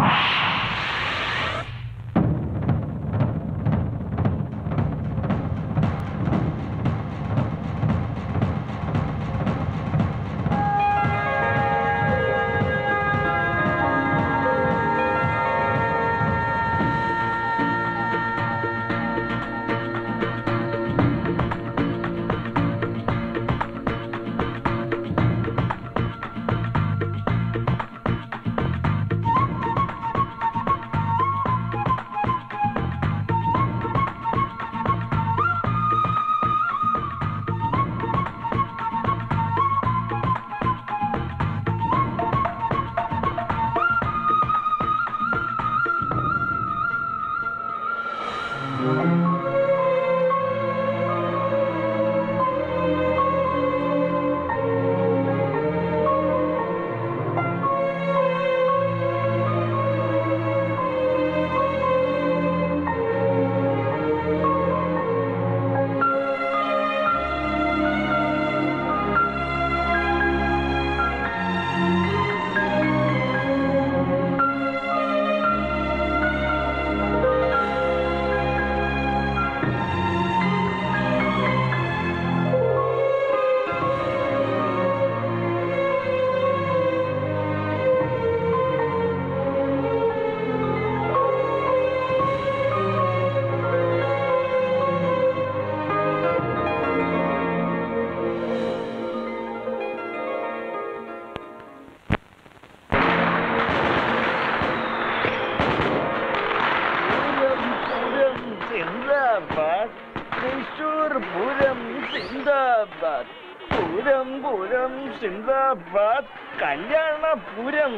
പൂരം സിന്ദാബാദ് തൃശൂർ പൂരം സിന്ദാബാദ് പൂരം പൂരം സിന്ദാബാദ് കല്യാണ പൂരം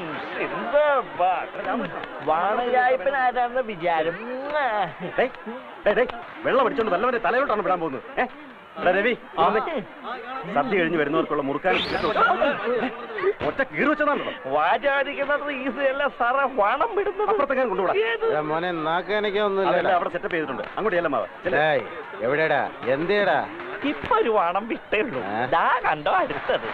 സിന്ദാബാദ് വാണയായപ്പൻ ആരാണെന്ന് വിചാരം ഡേയ്, ഡേയ്, ഡേയ്, വെള്ളം അടിച്ചോണ്ട് വല്ലവന്റെ തലയിലോട്ടാണ് വിടാൻ പോകുന്നത് ഏ? എടാ രവി വന്നേ. സദ്യ കഴിഞ്ഞ് വരുന്നവർക്കുള്ള മുറുക്കാൻ ഒറ്റ കീറി വെച്ചതാണല്ലോ വാചാരിക്കുന്നത് ഈസിയല്ല സാറേ വാണം വിടുന്നത് അപ്പുറത്തേക്കാൻ കൊണ്ടുവിടാം ഏത്? മോനെ നാക്കാനിക്കാൻ അതെല്ലാം ഒന്നുമില്ല അവിടെ സെറ്റപ്പ് ചെയ്തിട്ടുണ്ട് അങ്ങോട്ട് ചെല്ലാം മാവ എവിടെടാ എന്തേടാ ഇപ്പൊ ഒരു വാണം വിട്ടേ ഉള്ളൂ ഏ? ദാ കണ്ടോ അടുത്തത്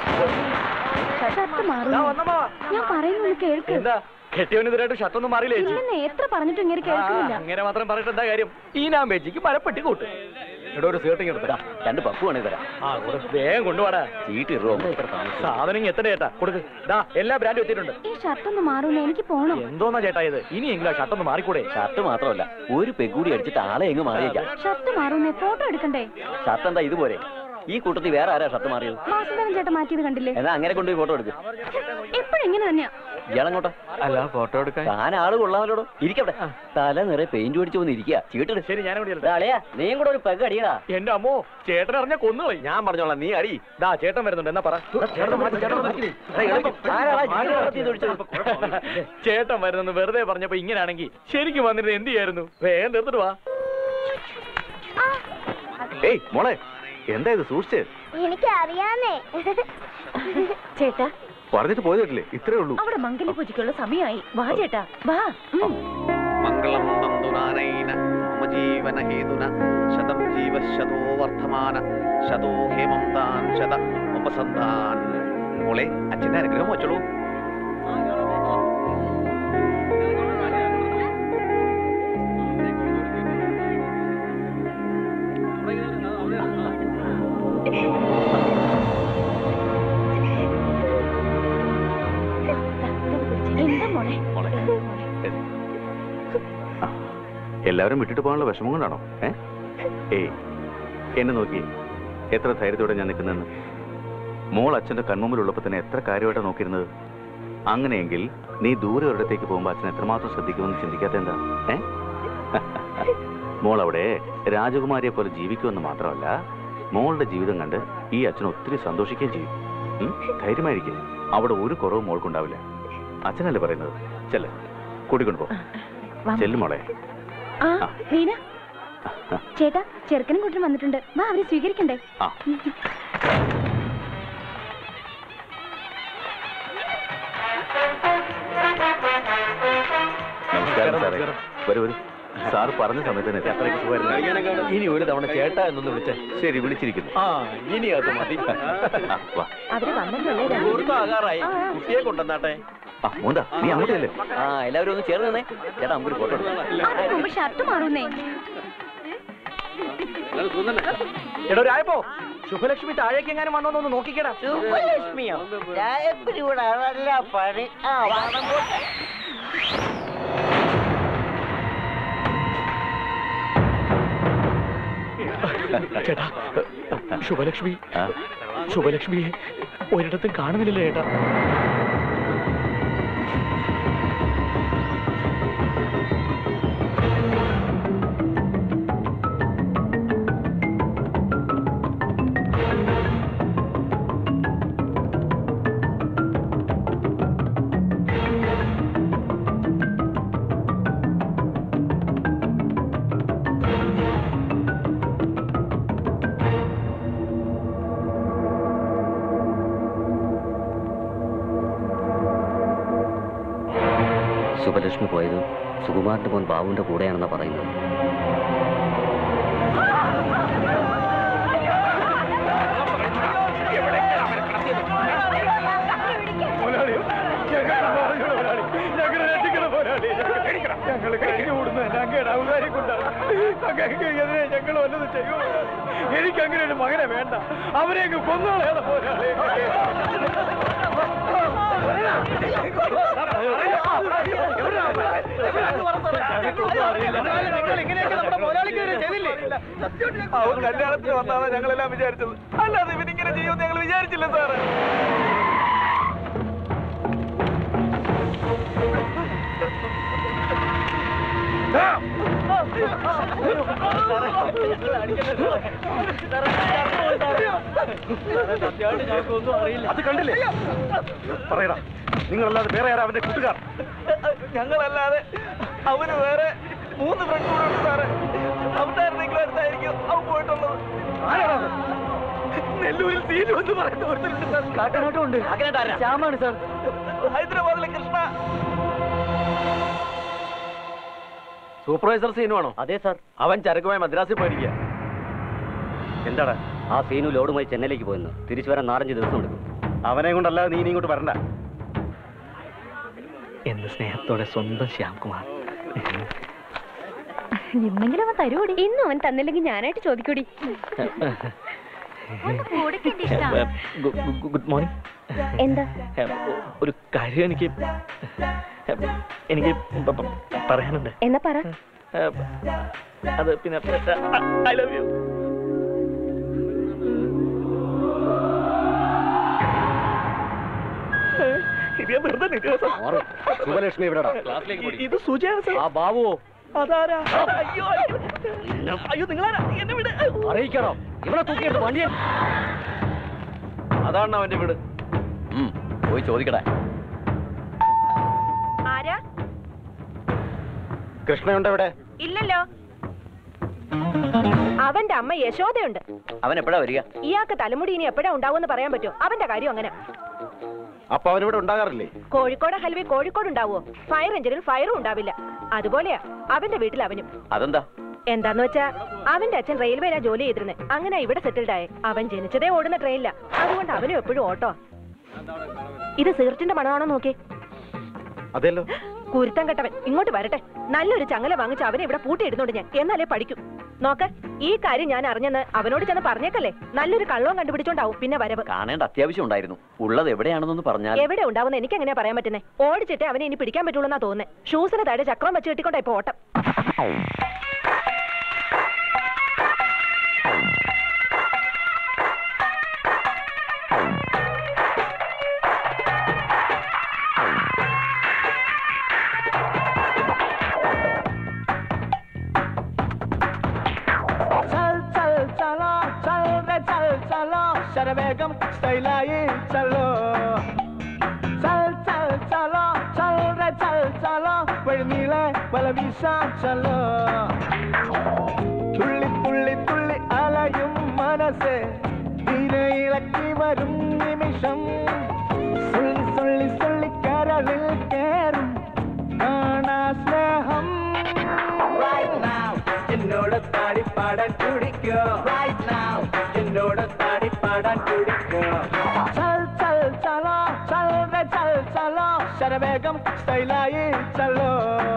ഷർട്ട് മാറുന്നു ഞാൻ പറയുന്നത് കേൾക്ക് എന്താ കെട്ടിയവനെതിരായിട്ട് ഷർട്ടൊന്നും മാറിയില്ലേ ചേച്ചി ഇല്ലെന്ന് എത്ര പറഞ്ഞിട്ടും ഇങ്ങനെ കേൾക്കുന്നില്ല അങ്ങനെ മാത്രം പറഞ്ഞിട്ട് എന്താ കാര്യം ഈ ഞാൻ വെച്ചിക്ക് മരപ്പെട്ടി കൂട്ട് ഇവിടെ ഒരു സേർട്ടിങ് എടുത്തരാ രണ്ട് പപ്പ് വേണേ തരാം ആ കൊടു വേഗം കൊണ്ടുപോടാ ചീട്ട് ഇറോ സാധനം ഇങ്ങ് എത്ര ചേട്ടാ കൊടുക്ക് ദാ എല്ലാ ബ്രാൻഡും എത്തിയിട്ടുണ്ട് ഈ ഷർട്ട് ഒന്ന് മാറൂന്ന് എനിക്ക് പോണം എന്തോന്നാ ചേട്ടാ ഇത് ഇനിയെങ്കിലും ആ ഷർട്ടൊന്ന് മാറിക്കൂടെ ഷർട്ട് മാത്രമല്ല ഒരു പെഗ്ഗൂടി അടിച്ചിട്ട് ആളെ എങ്ങ് മാറിയേക്കാം ഷർട്ട് മാറൂന്നേ ഫോട്ടോ എടുക്കണ്ടേ ഷർട്ട് എന്താ ഇതുപോലെ ഈ കൂട്ടത്തിൽ വേറെ ആരാ ഷർട്ട് മാറിയത് വാസുദേവൻ ചേട്ടൻ മാറ്റിയത് കണ്ടില്ലേ എന്നാ അങ്ങനെ കൊണ്ടുപോയി ഫോട്ടോ എടുക്ക് എപ്പോഴും ഇങ്ങനെ തന്നെയാ ഇയാളെങ്ങോട്ടാ അല്ല ഫോട്ടോ എടുക്കാൻ താൻ ആള് കൊള്ളാമല്ലോടോ ഇരിക്കവിടെ തല നിറയെ പെയിന്റ് അടിച്ചു വന്ന് ഇരിക്കുക ചീട്ടിട് ശരി ഞാനും കൂടി ദാ അളിയാ നീയും കൂടെ ഒരു പെഗ് അടിയടാ എന്റെ അമ്മോ ചേട്ടൻ അറിഞ്ഞ കൊന്നുകളി ഞാൻ പറഞ്ഞോളാം നീ അടി ദാ ചേട്ടൻ വരുന്നുണ്ട് എന്നാ പറ ചേട്ടൻ മാറ്റി, ചേട്ടൻ മാറ്റി. ആരാടാ ചീട്ട് നടത്തി ഇത് ഒഴിച്ചത്? ചേട്ടൻ വരുന്നെന്ന് വെറുതെ പറഞ്ഞപ്പോ ഇങ്ങനാണെങ്കിൽ ശരിക്കും വന്നിട്ട് എന്ത് ചെയ്യായിരുന്നു വേഗം തീർത്തിട്ട് വാ ഏയ് മോളെ എന്താ ഇത് സൂക്ഷിച്ച് എനിക്കറിയാന്നേ ചേട്ടാ പറഞ്ഞിട്ട് പോയതില്ലേ ഇത്രേ ഉള്ളൂ അവിടെ മംഗലി പൂജയ്ക്കുള്ള സമയമായി വാ ചേട്ടാ വാ ഉം. മംഗളം തന്തുനാനൈന മമ ജീവന ഹേതുന ശതം ജീവശതോ വർദ്ധമാന ശതോ ഹേമം താൻ ശത ഉപസന്ധാൻ മോളെ അച്ഛന്റെ അനുഗ്രഹം വെച്ചോളൂ എന്താ മോളെ മോളെ എല്ലാവരും വിട്ടിട്ട് പോകാനുള്ള വിഷമം കൊണ്ടാണോ ഏ ഏയ് എന്നെ നോക്കി എത്ര ധൈര്യത്തോടെ ഞാൻ നിൽക്കുന്നെന്ന് മോൾ അച്ഛന്റെ കൺമുമ്പിലുള്ളപ്പോൾ തന്നെ എത്ര കാര്യമായിട്ടാണ് നോക്കിയിരുന്നത് അങ്ങനെയെങ്കിൽ നീ ദൂരെ ഒരിടത്തേക്ക് പോകുമ്പോൾ അച്ഛൻ എത്രമാത്രം ശ്രദ്ധിക്കുമെന്ന് ചിന്തിക്കാത്ത എന്താ ഏ മോൾ അവിടെ രാജകുമാരിയെ പോലെ ജീവിക്കുമെന്ന് മാത്രമല്ല മോളുടെ ജീവിതം കണ്ട് ഈ അച്ഛൻ ഒത്തിരി സന്തോഷിക്കുകയും ചെയ്യും ഉം? ധൈര്യമായിരിക്കും അവിടെ ഒരു കുറവും മോൾക്കുണ്ടാവില്ല അച്ഛനല്ലേ പറയുന്നത് ചെല്ല് കൂട്ടിക്കൊണ്ട് പോ വാ. ചെല്ലു മോളെ ആ ആ. നീന ചേട്ടാ ചെറുക്കനും കൂട്ടരും വന്നിട്ടുണ്ട് വാ അവരെ സ്വീകരിക്കണ്ടേ ആ നമസ്കാരം സാറേ വരൂ വരൂ സാർ പറഞ്ഞ സമയത്ത് തന്നെ അത്രയ്ക്ക് സുഖമായിരുന്നു ഇനി ഒരു തവണ ചേട്ടാ എന്നൊന്ന് വിളിച്ചേ ശരി വിളിച്ചിരിക്കുന്നു ആ ഇനി അത് മതി ആ, വാ അവര് വന്നല്ലേ ആകാറായി കുട്ടിയെ കൊണ്ടുവന്നാട്ടെ ആ മോന്താ നീ അങ്ങോട്ടല്ലേ ആ എല്ലാവരും ഒന്ന് ചേർന്ന് നിന്നേ ചേട്ടാ നമുക്കൊരു ഫോട്ടോ എടുക്കാം അതിന് മുമ്പ് ഷർട്ട് മാറുന്നേ എടോ രായപ്പോ ശുഭലക്ഷ്മി താഴേക്ക് എങ്ങാനും വന്നോന്നൊന്ന് നോക്കിക്കടാ ലക്ഷ്മിയോ രായപ്പൻ ഇവിടെ നല്ല പണി ആ പണം പോട്ടെ ചേട്ടാ ശുഭലക്ഷ്മി ആ, ശുഭലക്ഷ്മിയെ ഒരിടത്തും കാണുന്നില്ലല്ലോ ചേട്ടാ സുഭലക്ഷ്മി പോയത് സുകുമാരന്റെ മോൻ ബാബുവിന്റെ കൂടെയാണെന്നാ പറയുന്നത് ഞങ്ങൾ കഴിഞ്ഞു കൂടുന്നു അങ്ങയുടെ ഔദാര്യം കൊണ്ടാണ് അങ്ങേക്കെതിരെ ഞങ്ങൾ വല്ലതും ചെയ്യൂ എനിക്ക് അങ്ങനെ ഒരു മകനെ വേണ്ട അവരെ അങ്ങ് കൊന്നോളേടെ പോരാളി അവൻ കല്യാണത്തിന് വന്നാണ് ഞങ്ങളെല്ലാം വിചാരിച്ചത് അല്ലാതെ ഇവനിങ്ങനെ ചെയ്യുമെന്ന് ഞങ്ങൾ വിചാരിച്ചില്ല സാറ് അത് കണ്ടില്ലേ പറയടാ നിങ്ങളല്ലാതെ വേറെ ആരാ അവന്റെ കൂട്ടുകാർ ഞങ്ങളല്ലാതെ അവന് വേറെ മൂന്ന് ഫ്രണ്ട് കൂടെ ഉണ്ട് സാറേ അവനായിരുന്നെങ്കിലും അടുത്തായിരിക്കും അവൻ പോയിട്ടുള്ളത് ആരാണത് നെല്ലൂരിൽ സീലു എന്ന് പറയുന്ന ഒരുത്തരുണ്ട് സാർ കാക്കനാട്ടും ഉണ്ട് ശ്യാമാണ് സാർ ഹൈദരാബാദിലെ കൃഷ്ണ സൂപ്പർവൈസർ സീനുവാണോ അതെ സാർ അവൻ ചരക്കുമായി മദ്രാസിൽ പോയിരിക്കുക എന്താടാ ആ സീനു ലോഡുമായി ചെന്നൈയിലേക്ക് പോയെന്ന് തിരിച്ചു വരാൻ നാലഞ്ച് ദിവസം എടുക്കും അവനെ കൊണ്ടല്ലാതെ നീ ഇനി ഇങ്ങോട്ട് വരണ്ട എന്ന് സ്നേഹത്തോടെ സ്വന്തം ശ്യാംകുമാർ എന്തെങ്കിലും അവൻ തരൂടി ഇന്നും അവൻ തന്നില്ലെങ്കിൽ ഞാനായിട്ട് ചോദിക്കൂടി ഗുഡ് മോർണിംഗ് എന്താ ഒരു കാര്യം എനിക്ക് എനിക്ക് പ- പ- പറയാനുണ്ട് എന്നാ പറ അത് പിന്നെ ഐ ലവ് യു ഇത് ഞാൻ വെറുതെ നിരവധി ശുഭലക്ഷ്മി എവിടെടാ ഇത് സുജയാണ് സാർ ആ ബാബുവോ അതാരാ അയ്യോ അയ്യോ. അയ്യോ നിങ്ങളാരാ എന്നെ വിട് അറിയിക്കണോ ഇവിടെ തൂക്കിയെടുത്ത് വണ്ടിയെ അതാണ് അവന്റെ വീട് ഉം, പോയി ചോദിക്കട്ടെ ആരാ കൃഷ്ണയുണ്ട് ഇവിടെ ഇല്ലല്ലോ അവന്റെ അമ്മ യശോദയുണ്ട് അവൻ എപ്പോഴാ വരിക ഇയാൾക്ക് തലമുടി ഇനി എപ്പോഴാ ഉണ്ടാവുമെന്ന് പറയാൻ പറ്റുമോ അവന്റെ കാര്യം അങ്ങനെ അപ്പൊ അവനിവിടെ ഉണ്ടാകാറില്ലേ കോഴിക്കോട് ഹൽവി കോഴിക്കോട് ഉണ്ടാവോ ഫയർ എഞ്ചിനിൽ ഫയറും ഉണ്ടാവില്ല അതുപോലെയാ അവന്റെ വീട്ടിൽ അവനും അതെന്താ എന്താന്ന് വെച്ചാ അവന്റെ അച്ഛൻ റെയിൽവേയിലാ ജോലി ചെയ്തിരുന്നത് അങ്ങനെ ഇവിടെ സെറ്റിൽഡ് ആയി അവൻ ജനിച്ചതേ ഓടുന്ന ട്രെയിനില്ല അതുകൊണ്ട് അവനും എപ്പോഴും ഓട്ടോ ഇത് സിഗരറ്റിന്റെ മണമാണോ നോക്കി അതെല്ലോ കുരുത്തം കെട്ടവൻ ഇങ്ങോട്ട് വരട്ടെ നല്ലൊരു ചങ്ങല വാങ്ങിച്ച് അവനെ ഇവിടെ പൂട്ടിയിടുന്നുണ്ട് ഞാൻ എന്നാലേ പഠിക്കൂ നോക്ക് ഈ കാര്യം ഞാൻ അറിഞ്ഞെന്ന് അവനോട് ചെന്ന് പറഞ്ഞേക്കല്ലേ നല്ലൊരു കള്ളവും കണ്ടുപിടിച്ചോണ്ടാവും പിന്നെ വരവ് കാണേണ്ട അത്യാവശ്യം ഉണ്ടായിരുന്നു ഉള്ളത് എവിടെയാണെന്നൊന്ന് പറഞ്ഞാൽ എവിടെ ഉണ്ടാവുന്ന എനിക്ക് എങ്ങനെയാ പറയാൻ പറ്റുന്നേ ഓടിച്ചിട്ട് അവനെ ഇനി പിടിക്കാൻ പറ്റുള്ളൂന്നാ തോന്നുന്നേ ഷൂസിന് താഴെ ചക്രം വെച്ച് കെട്ടിക്കൊണ്ടാ ഇപ്പൊ ഓട്ടം ചൽ ചൽ ചലോ ചൽ രെ ചൽ ചലോ ശരവേഗം സ്റ്റൈലായി ചലോ ചൽ ചൽ ചലോ ചൽ രെ ചൽ ചലോ വഴിനീളെ വല വീശാം ചലോ തുള്ളി തുള്ളി തുള്ളി അലയും മനസ്സ് ഇലക്കി വരും നിമിഷം സുള്ളി സുള്ളി സുള്ളി കരളിൽ കേറും കാണാ സ്നേഹം Right now, എന്നോട് താടി പാടാൻ കുടിക്കോ Right now, എന്നോട് താടി പാടാൻ കുടിക്കോ ചൽ ചൽ ചലോ ചൽ രെ ചൽ ചലോ ശരവേ സ്റ്റൈലായി ചല്ലോ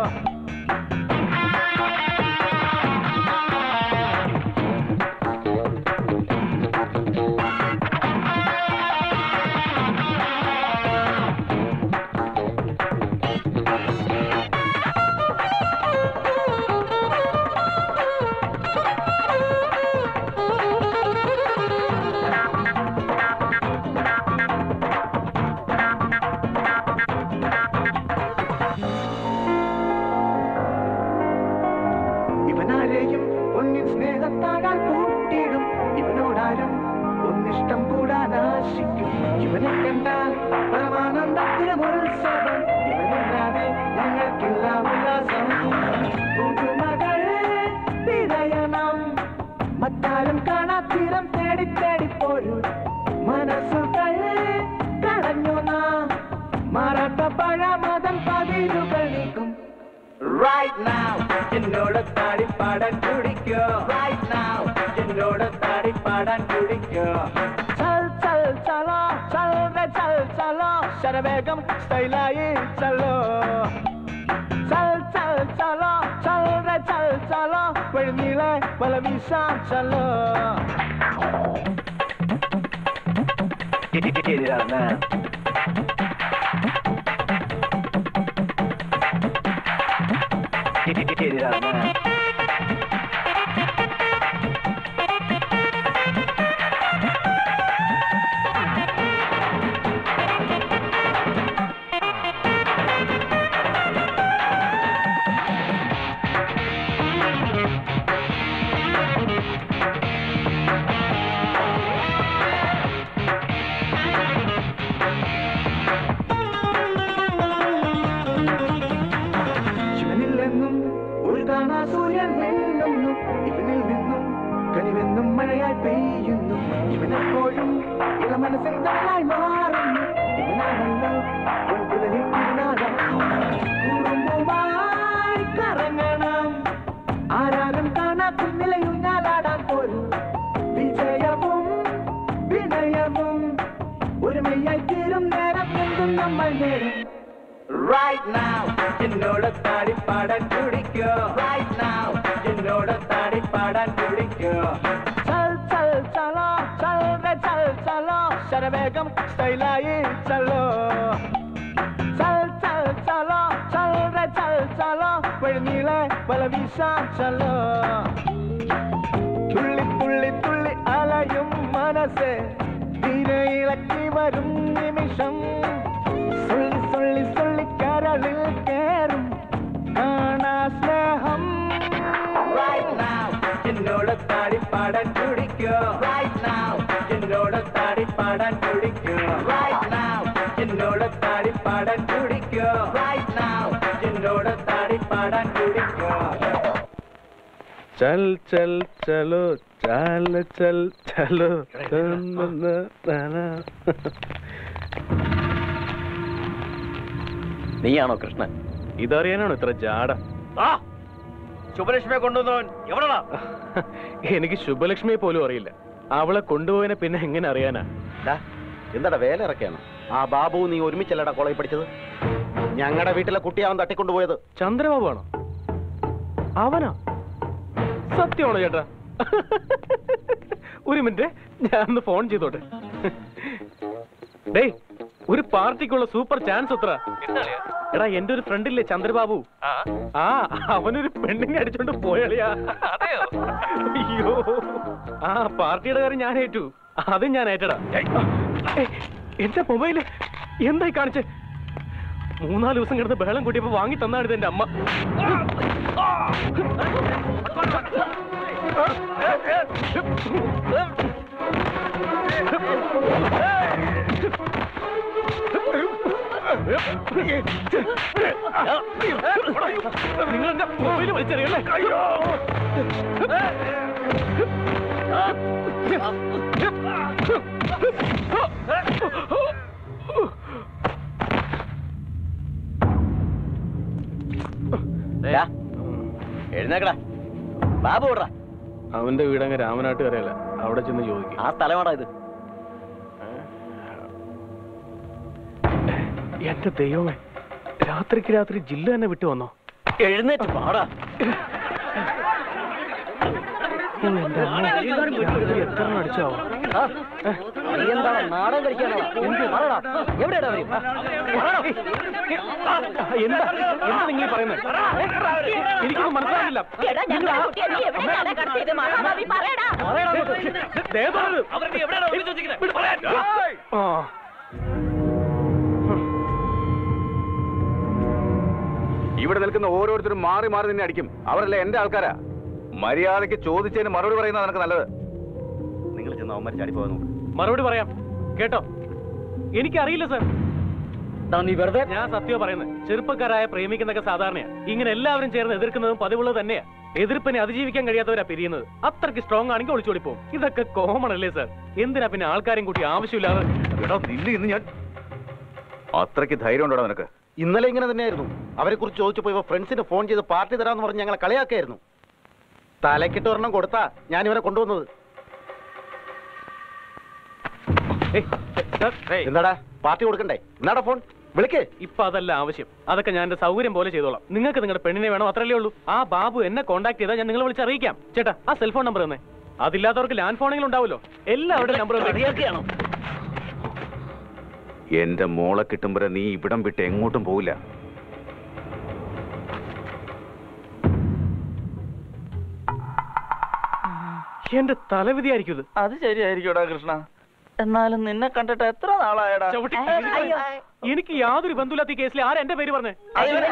ഇവനാരെയും ഒന്നിൻ സ്നേഹത്താഴാൻ കൂട്ടിയിടും ഇവനോടാരും ഒന്നിഷ്ടം കൂടാൻ ആശിക്കും ഇവനെ കണ്ടാൽ പരമാനന്ദത്തിനുത്സവം ഇവനില്ലാതെ ഞങ്ങൾക്കില്ല ഉല്ലാസം പുതുമകൾ തിരയണം മറ്റാരും കാണാത്തീരം തേടി തേടി പോരു മനസ്സുകൾ കടഞ്ഞു നാം മാറാത്ത പഴമതം പതിരുകൾ നീക്കും Right now, എന്നോട് താടി പാടാൻ കുടിക്കോ Right now, എന്നോട് താടി പാടാൻ കുടിക്കോ ചൽ ചൽ ചലോ ചൽ റേ ചൽ ചലോ ശരവേഗം സ്റ്റൈലായി ചലോ ചൽ ചൽ ചലോ ചൽ റേ ചൽ ചലോ വഴിനീളെ വല വീശാം ചലോ Get it out now. Get it out now. ശിവനിൽ നിന്നും ഒരു കാണാ സൂര്യൻ മിന്നുന്നു ഇവനിൽ നിന്നും കനിവെന്നും മഴയായി പെയ്യുന്നു ഇവനെപ്പോഴും ഇളമനസ്സിൻ തണലായി മാറുന്നു ഇവനാണല്ലോ പൊൻപുലരിൽ തിരുനാളം കുറുമ്പുമായി കറങ്ങണം ആരാലും കാണാത്ത നിലയിൽ ഞാലാടാൻ പോലും വിജയവും വിനയവും ഒരുമയായി തീരും നേരം എന്തും നമ്മൾ നേരും Right now, എന്നോട് താടി പാടാൻ കുടിക്കോ Right now, എന്നോട് താടി പാടാൻ കുടിക്കോ ചൽ ചൽ ചലോ ചൽ റേ ചൽ ചലോ ശരവേഗം സ്റ്റൈലായി ചലോ ചൽ ചൽ ചലോ ചൽ റേ ചൽ ചലോ വഴിനീളെ വല വീശാം ചലോ തുള്ളി തുള്ളി തുള്ളി അലയും മനസ്സ് തിരയിളക്കി വരും നിമിഷം സുള്ളി സുള്ളി സുള്ളി കരളിൽ കേറും കാണാ സ്നേഹം Right now, എന്നോട് താടി പാടാൻ കുടിക്കോ Right now, എന്നോട് താടി പാടാൻ കുടിക്കോ Right now, എന്നോട് താടി പാടാൻ കുടിക്കോ Right now, എന്നോട് താടി പാടാൻ കുടിക്കോ ചൽ ചൽ ചലോ ചാല ചൽ ചലോ തന്ന തന. നീയാണോ കൃഷ്ണൻ ഇതറിയാനാണോ ഇത്ര ജാട ശുഭലക്ഷ്മിയെ കൊണ്ടുവന്നവൻ എവിടെടാ എനിക്ക് ശുഭലക്ഷ്മിയെ പോലും അറിയില്ല അവളെ കൊണ്ടുപോയതിനെ പിന്നെ എങ്ങനെ അറിയാനാ ഡാ, എന്താടാ വേല ഇറക്കിയാണ് ആ ബാബു നീ ഒരുമിച്ചല്ലടാ കോളേജ് പഠിച്ചത് ഞങ്ങളുടെ വീട്ടിലെ കുട്ടിയെ അവൻ തട്ടിക്കൊണ്ടുപോയത് ചന്ദ്രബാബു ആണോ അവനോ സത്യമാണോ ചേട്ടാ ഒരു മിനിറ്റ് ഞാൻ ഒന്ന് ഫോൺ ചെയ്തോട്ടെ ഡേയ് ഒരു പാർട്ടിക്കുള്ള സൂപ്പർ ചാൻസ് എത്ര എടാ എന്റെ ഒരു ഫ്രണ്ടില്ലേ ചന്ദ്രബാബു ആ അവനൊരു പെണ്ണിനെ അടിച്ചോണ്ട് പോയളിയാ അയ്യോ ആ പാർട്ടിയുടെ കാര്യം ഞാൻ ഏറ്റു അത് ഞാൻ ഏറ്റടാ ഏയ്, എന്റെ മൊബൈല് എന്തായി കാണിച്ചേ മൂന്നാല് ദിവസം കിടന്ന് ബഹളം കൂട്ടിയപ്പോ വാങ്ങി തന്നാണ് ഇത് എന്റെ അമ്മ നിങ്ങൾ എന്റെ മൊബൈല് വലിച്ചെറിയല്ലേ ഡാ, എഴുന്നേക്കടാ ബാബു ഓടാ അവന്റെ വീടങ്ങ് രാമനാട്ടുകരയല്ല അവിടെ ചെന്ന് ചോദിക്കും ആ സ്ഥലമാടാ ഇത് എന്റെ ദൈവമേ രാത്രിക്ക് രാത്രി ജില്ല തന്നെ വിട്ടു വന്നോ എഴുന്നേറ്റ് പാടാ എന്റെ അമ്മ. എത്ര അടിച്ചാവോ നീ എന്താണ് നാടൻ കളിക്കാനോ എവിടെയാണ് അവര് എന്താ എന്താ നിങ്ങൾ ഈ പറയുന്നത് എനിക്കൊന്നും മനസ്സിലാകില്ല എടാ ഞങ്ങളുടെ കുട്ടിയെ നീ എവിടേക്കാണ് കടത്തിയത് മഹാഭാവി പറയടാ ആ ഇവിടെ നിൽക്കുന്ന ഓരോരുത്തരും മാറി മാറി നിന്നെ അടിക്കും അവരല്ല എന്റെ ആൾക്കാരാ മര്യാദയ്ക്ക് ചോദിച്ചതിന് മറുപടി പറയുന്നത് നിനക്ക് നല്ലത് നിങ്ങൾ ചെന്ന് അവന്മാർ ചാടിപ്പോകാൻ നോക്ക് മറുപടി പറയാം കേട്ടോ എനിക്കറിയില്ല സർ നീ വെറുതെ ഞാൻ സത്യം പറയുന്നത് ചെറുപ്പക്കാരായ പ്രേമിക്കുന്നൊക്കെ സാധാരണയാ ഇങ്ങനെ എല്ലാവരും ചേർന്ന് എതിർക്കുന്നതും പതിവുള്ളത് തന്നെയാ എതിർപ്പിനെ അതിജീവിക്കാൻ കഴിയാത്തവരാ പിരിയുന്നത് അത്രയ്ക്ക് സ്ട്രോങ് ആണെങ്കിൽ ഒളിച്ചോടി പോകും ഇതൊക്കെ കോമൺ അല്ലേ സർ എന്തിനാ പിന്നെ ആൾക്കാരെയും കൂട്ടി ആവശ്യമില്ലാതെ എടാ നില്ല് ഇന്ന് ഞാൻ അത്രയ്ക്ക് ധൈര്യം ഉണ്ടോടാ നിനക്ക് ഇന്നലെ ഇങ്ങനെ തന്നെയായിരുന്നു അവരെ കുറിച്ച് ചോദിച്ചപ്പോ ഇവ ഫ്രണ്ട്സിന് ഫോൺ ചെയ്ത് പാർട്ടി തരാന്ന് പറഞ്ഞ് ഞങ്ങളെ കളിയാക്കായിരുന്നു തലക്കിട്ട് ഒരെണ്ണം കൊടുത്താ ഞാൻ ഇവരെ കൊണ്ടുവന്നത് ഏയ്, സർ, ഏയ്, എന്താടാ പാർട്ടി കൊടുക്കണ്ടേ എന്നാടാ ഫോൺ വിളിക്കേ ഇപ്പൊ അതല്ല ആവശ്യം അതൊക്കെ ഞാൻ എന്റെ സൗകര്യം പോലെ ചെയ്തോളാം നിങ്ങൾക്ക് നിങ്ങളുടെ പെണ്ണിനെ വേണം അത്രയല്ലേ ഉള്ളൂ ആ ബാബു എന്നെ കോൺടാക്ട് ചെയ്താൽ ഞാൻ നിങ്ങളെ വിളിച്ച് അറിയിക്കാം ചേട്ടാ ആ സെൽഫോൺ നമ്പർ തന്നെ അതില്ലാത്തവർക്ക് ലാൻഡ് ഫോണെങ്കിലും ഉണ്ടാവുമല്ലോ എല്ലാവരുടെ നമ്പർ കളിയാക്കുകയാണോ എന്റെ മോളെ കിട്ടുമ്പോഴേ നീ ഇവിടം വിട്ട് എങ്ങോട്ടും പോവില്ല എന്റെ തലവിധിയായിരിക്കും ഇത് അത് ശരിയായിരിക്കൂടാ കൃഷ്ണ എന്നാലും നിന്നെ കണ്ടിട്ട് എത്ര നാളായടാ ചവിട്ടി എനിക്ക് യാതൊരു ബന്ധുല്ലാത്ത ഈ കേസിൽ ആരാ എന്റെ പേര് പറഞ്ഞേ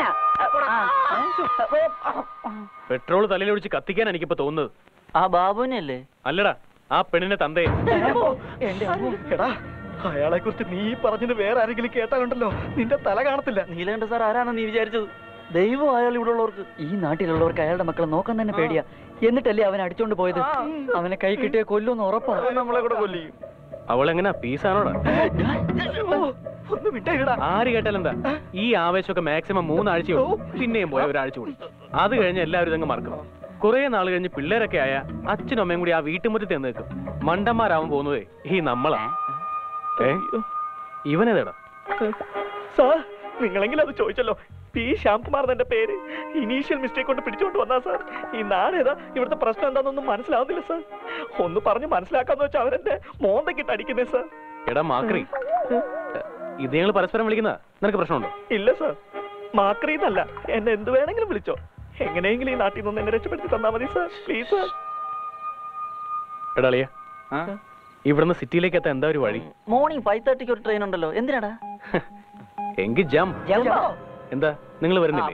പെട്രോൾ തലയിലൊഴിച്ച് കത്തിക്കാൻ എനിക്കിപ്പോ തോന്നുന്നത് ആ ബാബുവിനല്ലേ അല്ലടാ ആ പെണ്ണിന്റെ തന്തയെ എടാ അയാളെ കുറിച്ച് നീ പറഞ്ഞത് വേറെ ആരെങ്കിലും കേട്ടാലുണ്ടല്ലോ നിന്റെ തല കാണത്തില്ല നീലകണ്ഠ സാർ ആരാണെന്ന് നീ വിചാരിച്ചത് ദൈവം അയാൾ ഇവിടെ ഉള്ളവർക്ക് ഈ നാട്ടിലുള്ളവർക്ക് അയാളുടെ മക്കളെ നോക്കാൻ തന്നെ പേടിയാ എന്നിട്ടല്ലേ അവൻ അടിച്ചോണ്ട് പോയത് അവനെ കൈ കിട്ടിയ കൊല്ലുമെന്ന് ഉറപ്പാ നമ്മളെ കൂടെ കൊല്ലിയും അവളെങ്ങനെ പീസാണോടാ ഒന്ന് വിട്ടേടാ ആര് കേട്ടാലും എന്താ ഈ ആവേശമൊക്കെ മാക്സിമം മൂന്നാഴ്ചയോ പിന്നെയും പോയ ഒരാഴ്ച കൂടി അത് കഴിഞ്ഞ് എല്ലാവരും ഇതങ്ങ് മറക്കും കുറെ നാൾ കഴിഞ്ഞ് പിള്ളേരൊക്കെ ആയ അച്ഛനും അമ്മയും കൂടി ആ വീട്ടുമുറ്റത്ത് നിന്ന് നിൽക്കും മണ്ടന്മാരാവാൻ പോകുന്നതേ ഈ നമ്മളാ ഏ ഇവനേതാടാ സാർ നിങ്ങളെങ്കിലും അത് ചോദിച്ചല്ലോ പി ശ്യാംകുമാർ എന്റെ പേര് ഇനീഷ്യൽ മിസ്റ്റേക്ക് കൊണ്ട് പിടിച്ചോണ്ട് വന്നാ സാർ ഈ നാടേതാ ഇവിടുത്തെ പ്രശ്നം എന്താണെന്നൊന്നും മനസ്സിലാവുന്നില്ല സാർ ഒന്ന് പറഞ്ഞ് മനസ്സിലാക്കാന്ന് വെച്ചാൽ അവരെന്റെ മോന്തക്കിട്ട് അടിക്കുന്നേ സാർ എടാ മാക്രി ഇത് ഞങ്ങൾ പരസ്പരം വിളിക്കുന്ന നിനക്ക് പ്രശ്നമുണ്ടോ ഇല്ല സാർ മാക്രീന്നല്ല എന്നെ എന്ത് വേണമെങ്കിലും വിളിച്ചോ എങ്ങനെയെങ്കിലും ഈ നാട്ടിൽ നിന്ന് എന്നെ രക്ഷപ്പെടുത്തി തന്നാ മതി സാർ പ്ലീസ് സാർ എടാ അളിയ ഇവിടുന്ന് സിറ്റിയിലേക്ക് എത്താൻ എന്താ ഒരു വഴി മോർണിംഗ് ഫൈവ് തേർട്ടിക്ക് ഒരു ട്രെയിൻ ഉണ്ടല്ലോ എന്തിനാടാ എങ്കിൽ ജം എന്താ നിങ്ങൾ വരുന്നില്ലേ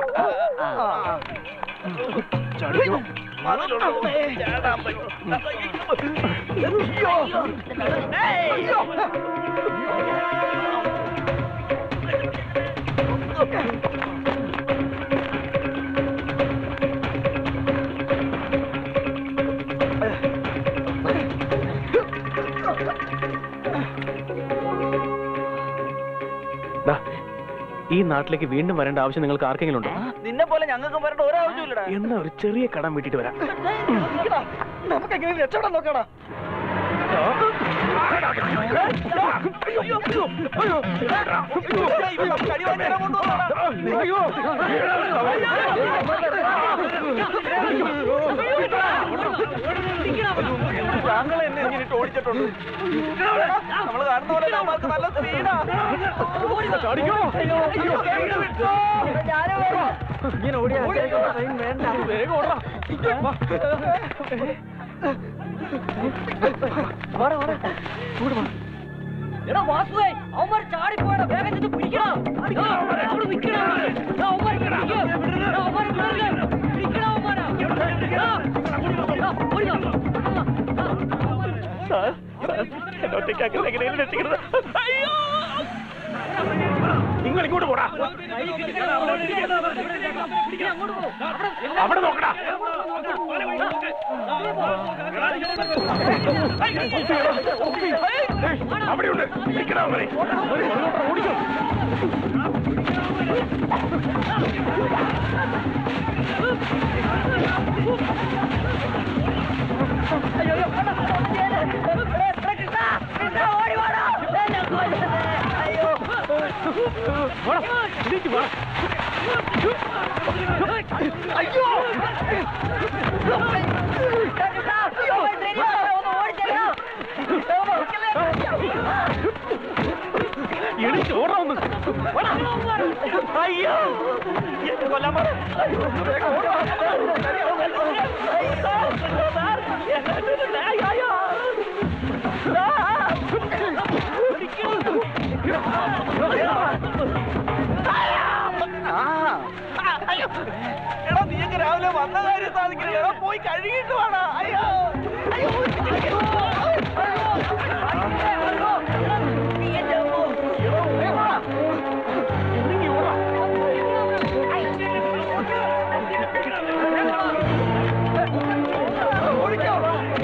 ദാ, ഈ നാട്ടിലേക്ക് വീണ്ടും വരേണ്ട ആവശ്യം നിങ്ങൾക്ക് ആർക്കെങ്കിലും ഉണ്ടോ നിന്നെ പോലെ ഞങ്ങൾക്ക് വരേണ്ട ഒരാവശ്യമില്ലടാ എന്നാ ഒരു ചെറിയ കടം വീട്ടിട്ട് വരാം നമുക്ക് എങ്ങനെ രക്ഷപ്പെടാൻ നോക്കടാ താങ്കൾ എന്നെ ഇങ്ങനെ ഓടിച്ചിട്ടുണ്ട് നമ്മള് കാണുന്ന പോലെ നമ്മൾക്ക് നല്ല സ്പീഡാ ഇങ്ങനെ ഓടിയാ ട്രെയിൻ വേണ്ട വേഗം ഓടാ എടാ വാസുവേ അവന്മാർ ചാടി പോയടാ വേഗം ചെന്ന് പിടിക്കണം ആ, അവിടെ നിൽക്കണം ആ, അവന്മാരെ പിടിക്ക്. ആ, അവന്മാരെ പിടിക്ക്. പിടിക്കണം അവന്മാരെ. ആ, ആ, ഓടിക്കോ. ആ, ആ, സാർ സാർ എന്നെ ഒറ്റയ്ക്കാക്കി എങ്ങനെയും രക്ഷിക്കരുത് അയ്യോ നിങ്ങൾ ഇങ്ങോട്ട് പോടാ അവിടെ നോക്കടാ അവിടെയുണ്ട് പിടിക്കടാ അവരെ. ഓടിക്കോ വാടാ, ഇതിലേക്ക് വാ. അയ്യോ എണീറ്റ് ഓടാ ഒന്ന് അയ്യോ എന്നെ കൊല്ലാൻ പറ. അയ്യോ, ഒന്ന് വേഗം ഓടാ. അയ്യോ, സാർ, എന്നെ ഇട്ടിട്ടില്ല. അയ്യോ, അയ്യോ. അയ്യോ. എടാ നീയൊക്കെ രാവിലെ വന്ന കാര്യം സാധിക്കില്ല എടാ പോയി കഴുകിയിട്ട് വേണം അയ്യോ അയ്യോ അയ്യോ അയ്യോ അയ്യോ നീ എന്റെ അമ്മോ. എടോ, വേഗം വാ. ഇറങ്ങി ഓടാ. ഓടിക്കോ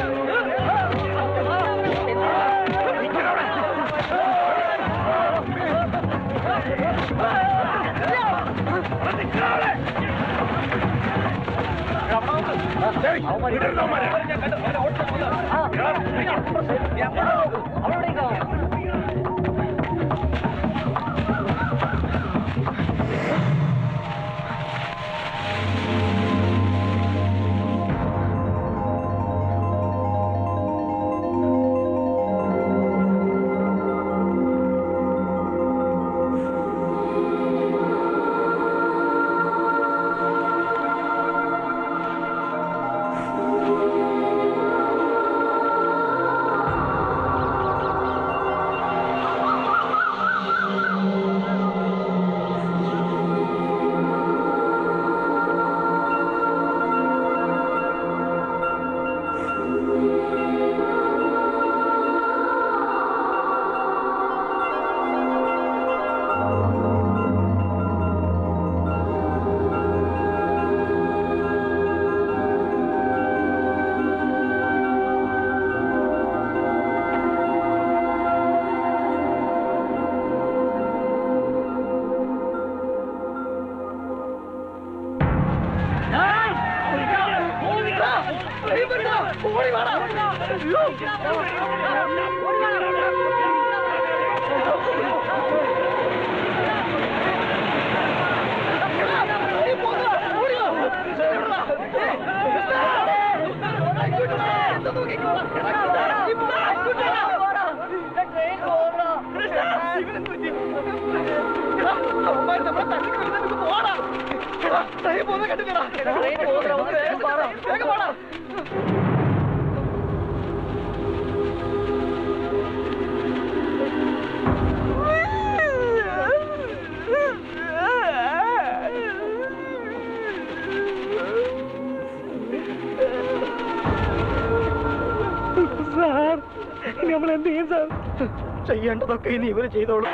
സാർ ഇനി നമ്മൾ എന്ത് ചെയ്യും സാർ ചെയ്യേണ്ടതൊക്കെ ഇനി ഇവര് ചെയ്തോളൂ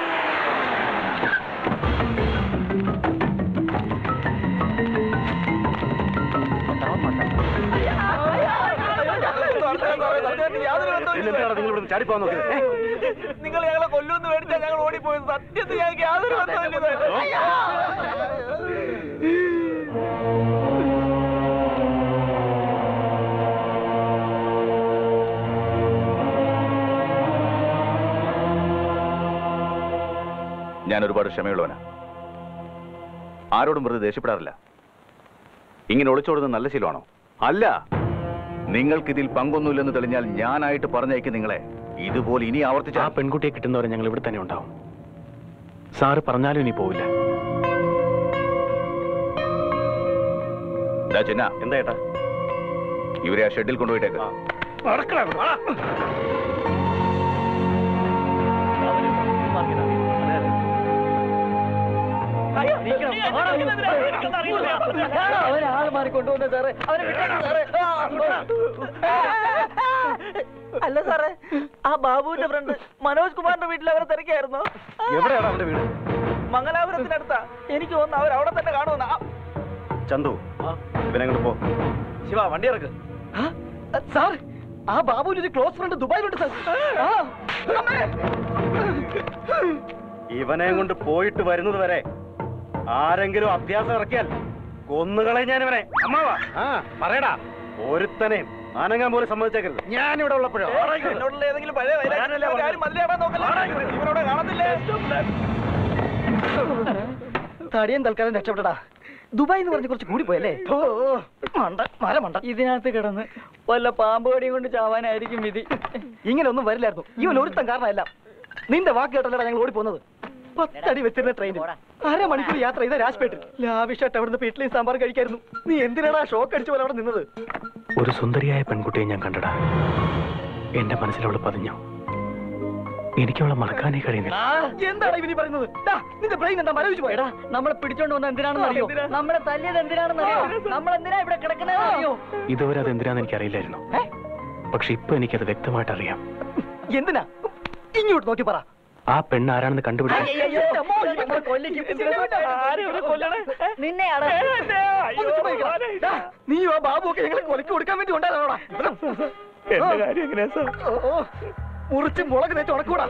പിന്നെന്തിനാണ് നിങ്ങൾ ഇവിടുന്ന് ചാടിപ്പോകാൻ നോക്കിയത് ഏ? നിങ്ങൾ ഞങ്ങളെ കൊല്ലുമെന്ന് മേടിച്ചാൽ ഞങ്ങൾ ഓടിപ്പോയത് സത്യത്തിൽ ഞങ്ങൾക്ക് യാതൊരു ബന്ധമില്ല സാർ. ഞാൻ ഒരുപാട് ക്ഷമയുള്ളവനാ ആരോടും വെറുതെ ദേഷ്യപ്പെടാറില്ല ഇങ്ങനെ ഒളിച്ചോടുന്നത് നല്ല ശീലമാണോ അല്ല നിങ്ങൾക്കിതിൽ പങ്കൊന്നുമില്ലെന്ന് തെളിഞ്ഞാൽ ഞാനായിട്ട് പറഞ്ഞയക്കും നിങ്ങളെ ഇതുപോലെ ഇനി ആ ആവർത്തിച്ച പെൺകുട്ടിയെ കിട്ടുന്നവരെ ഞങ്ങൾ ഇവിടെ തന്നെ ഉണ്ടാവും സാറ് പറഞ്ഞാലും ഇനി പോവില്ല ചിന്ന എന്താ ഏട്ടാ ഇവരെ ആ ഷെഡിൽ കൊണ്ടുപോയിട്ടേക്ക് അവരാൾ മാറി കൊണ്ടുപോകുന്നത് സാറേ അവരെ വിട്ടേക്ക് സാറേ ആ. അല്ല സാറേ ആ ബാബുവിന്റെ ഫ്രണ്ട് മനോജ് കുമാറിന്റെ വീട്ടിൽ അവരെ തിരക്കായിരുന്നു എവിടെയാണ് അവന്റെ വീട് മംഗലാപുരത്തിനടുത്താ എനിക്ക് തോന്നുന്നു അവർ അവിടെ തന്നെ കാണുമെന്ന് ആ, ചന്തു ഇവനങ്ങോട്ട് പോ ശിവ വണ്ടി ഇറക്ക് ആ, സാർ ആ ബാബുവിന് ഒരു ക്ലോസ് ഫ്രണ്ട് ദുബായിലുണ്ട് സാർ ആ, അമ്മേ. ഇവനെ കൊണ്ട് പോയിട്ട് വരുന്നത് വരെ ആരെങ്കിലും അഭ്യാസം ഇറക്കിയാൽ കൊന്നുകളെ ഞാൻ ഇവനെ അമ്മാവാ ആ പറയടാ ഒരുത്തനെയും അനങ്ങാൻ പോലും സമ്മതിച്ചേക്കരുത് ഞാൻ ഇവിടെ ഉള്ളപ്പോഴോ എന്നോടുള്ള ഏതെങ്കിലും പഴയ വൈരാഗ്യം ആരും മതിലാവാൻ നോക്കല്ലേ ഇവനോട് കാണത്തില്ലേ തടിയൻ തൽക്കാലം രക്ഷപ്പെടടാ ദുബായ് എന്ന് പറഞ്ഞ് കുറച്ച് കൂടി പോയല്ലേ ഓ ഓ, മണ്ട മര മണ്ട ഇതിനകത്ത് കിടന്ന് വല്ല പാമ്പ് കടിയും കൊണ്ട് ചാവാനായിരിക്കും വിധി ഇങ്ങനെ ഒന്നും വരില്ലായിരുന്നു ഇവൻ ഒരുത്തം കാരണമല്ല നിന്റെ വാക്ക് കേട്ടല്ലടാ ഞങ്ങൾ ഓടിപ്പോന്നത് പത്തടി വെച്ചിരുന്ന ട്രെയിനിൽ അരമണിക്കൂർ യാത്ര ചെയ്ത രാജ്പേട്ടിൽ ലാവിഷായിട്ട് അവിടുന്ന് ഇഡ്ഡലിയും സാമ്പാർ കഴിക്കായിരുന്നു നീ എന്തിനാടാ ഷോക്ക് അടിച്ച പോലെ അവിടെ നിന്നത് ഒരു സുന്ദരിയായ പെൺകുട്ടിയെ ഞാൻ കണ്ടടാ എന്റെ മനസ്സിൽ അവള് പതിഞ്ഞു എനിക്ക് അവളെ മറക്കാനേ കഴിയുന്നില്ല എന്താണ് ഇവനി പറയുന്നത് ദാ, നിന്റെ ബ്രെയിൻ എന്താ മരവിച്ചു പോയടാ നമ്മളെ പിടിച്ചോണ്ട് വന്ന എന്തിനാണെന്ന് അറിയോ നമ്മളെ തല്ലിയത് എന്തിനാണെന്ന് അറിയോ നമ്മൾ എന്തിനാ ഇവിടെ കിടക്കുന്നത് അറിയോ ഇതുവരെ അത് എന്തിനാന്ന് എനിക്കറിയില്ലായിരുന്നു പക്ഷെ ഇപ്പൊ എനിക്കത് വ്യക്തമായിട്ട് അറിയാം എന്തിനാ ഇങ്ങോട്ട് നോക്കി പറ ആ പെണ്ണ് ആരാണെന്ന് കണ്ടുപിടിക്കാൻ നിന്നെയാണ് നീ ആ ബാബു ഒക്കെ ഞങ്ങളെ കൊലക്ക് കൊടുക്കാൻ വേണ്ടി ഉണ്ടാകാനോടാ എന്റെ കാര്യം എങ്ങനെയാ സാർ മുറിച്ച് മുളക് തേച്ച് ഉണക്കൂടാ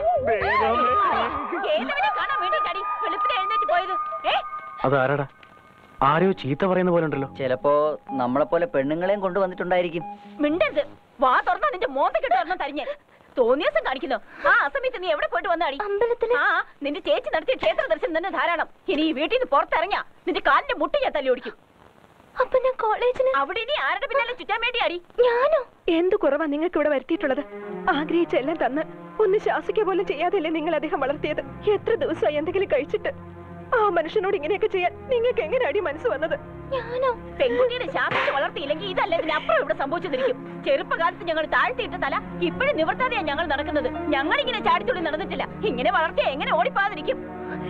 ഏതവനെ കാണാൻ വേണ്ടിയിട്ടാടി വെളുപ്പിന് എഴുന്നേറ്റ് പോയത് ഏ അത് ആരാടാ ആരെയോ ചീത്ത പറയുന്ന പോലെ ഉണ്ടല്ലോ ചിലപ്പോ നമ്മളെ പോലെ പെണ്ണുങ്ങളെയും കൊണ്ടുവന്നിട്ടുണ്ടായിരിക്കും മിണ്ടരുത് വാ തുറന്നാ നിന്റെ മോന്തക്കിട്ട് ഒരെണ്ണം തരിഞ്ഞ് തോന്നിയാസം കാണിക്കുന്നു ആ അസമയത്ത് നീ എവിടെ പോയിട്ട് വന്നാടി അമ്പലത്തില് ആ നിന്റെ ചേച്ചി നടത്തിയ ക്ഷേത്ര ദർശനം തന്നെ ധാരാളം ഇനി ഈ വീട്ടിൽ നിന്ന് പുറത്തിറങ്ങിയ നിന്റെ കാലിന്റെ മുട്ടി ഞാൻ തല്ലി ഓടിക്കും അപ്പൊ ഞാൻ കോളേജിന് അവിടെ ഇനി ആരുടെ പിന്നാലെ ചുറ്റാൻ വേണ്ടിയാടി ഞാനോ എന്തു കുറവാ നിങ്ങൾക്ക് ഇവിടെ വരുത്തിയിട്ടുള്ളത് ആഗ്രഹിച്ച എല്ലാം തന്ന് ഒന്ന് ശാസിക്കുക പോലും ചെയ്യാതെയല്ലേ നിങ്ങൾ അദ്ദേഹം വളർത്തിയത് എത്ര ദിവസമായി എന്തെങ്കിലും കഴിച്ചിട്ട് ആ മനുഷ്യനോട് ഇങ്ങനെയൊക്കെ ചെയ്യാൻ നിങ്ങൾക്ക് എങ്ങനെ അടി മനസ്സ് വന്നത് ഞാനോ പെൺകുട്ടിയുടെ ശാസിച്ച് വളർത്തിയില്ലെങ്കിൽ ഇതല്ല ഇതിനപ്പുറം ഇവിടെ സംഭവിച്ചിരിക്കും ചെറുപ്പകാലത്ത് ഞങ്ങൾ താഴ്ത്തിയിട്ട തല ഇപ്പോഴും നിവർത്താതെയാ ഞങ്ങൾ നടക്കുന്നത് ഞങ്ങൾ ഇങ്ങനെ ചാടിത്തുള്ളി നടന്നിട്ടില്ല ഇങ്ങനെ വളർത്തിയ എങ്ങനെ ഓടിപ്പാതിരിക്കും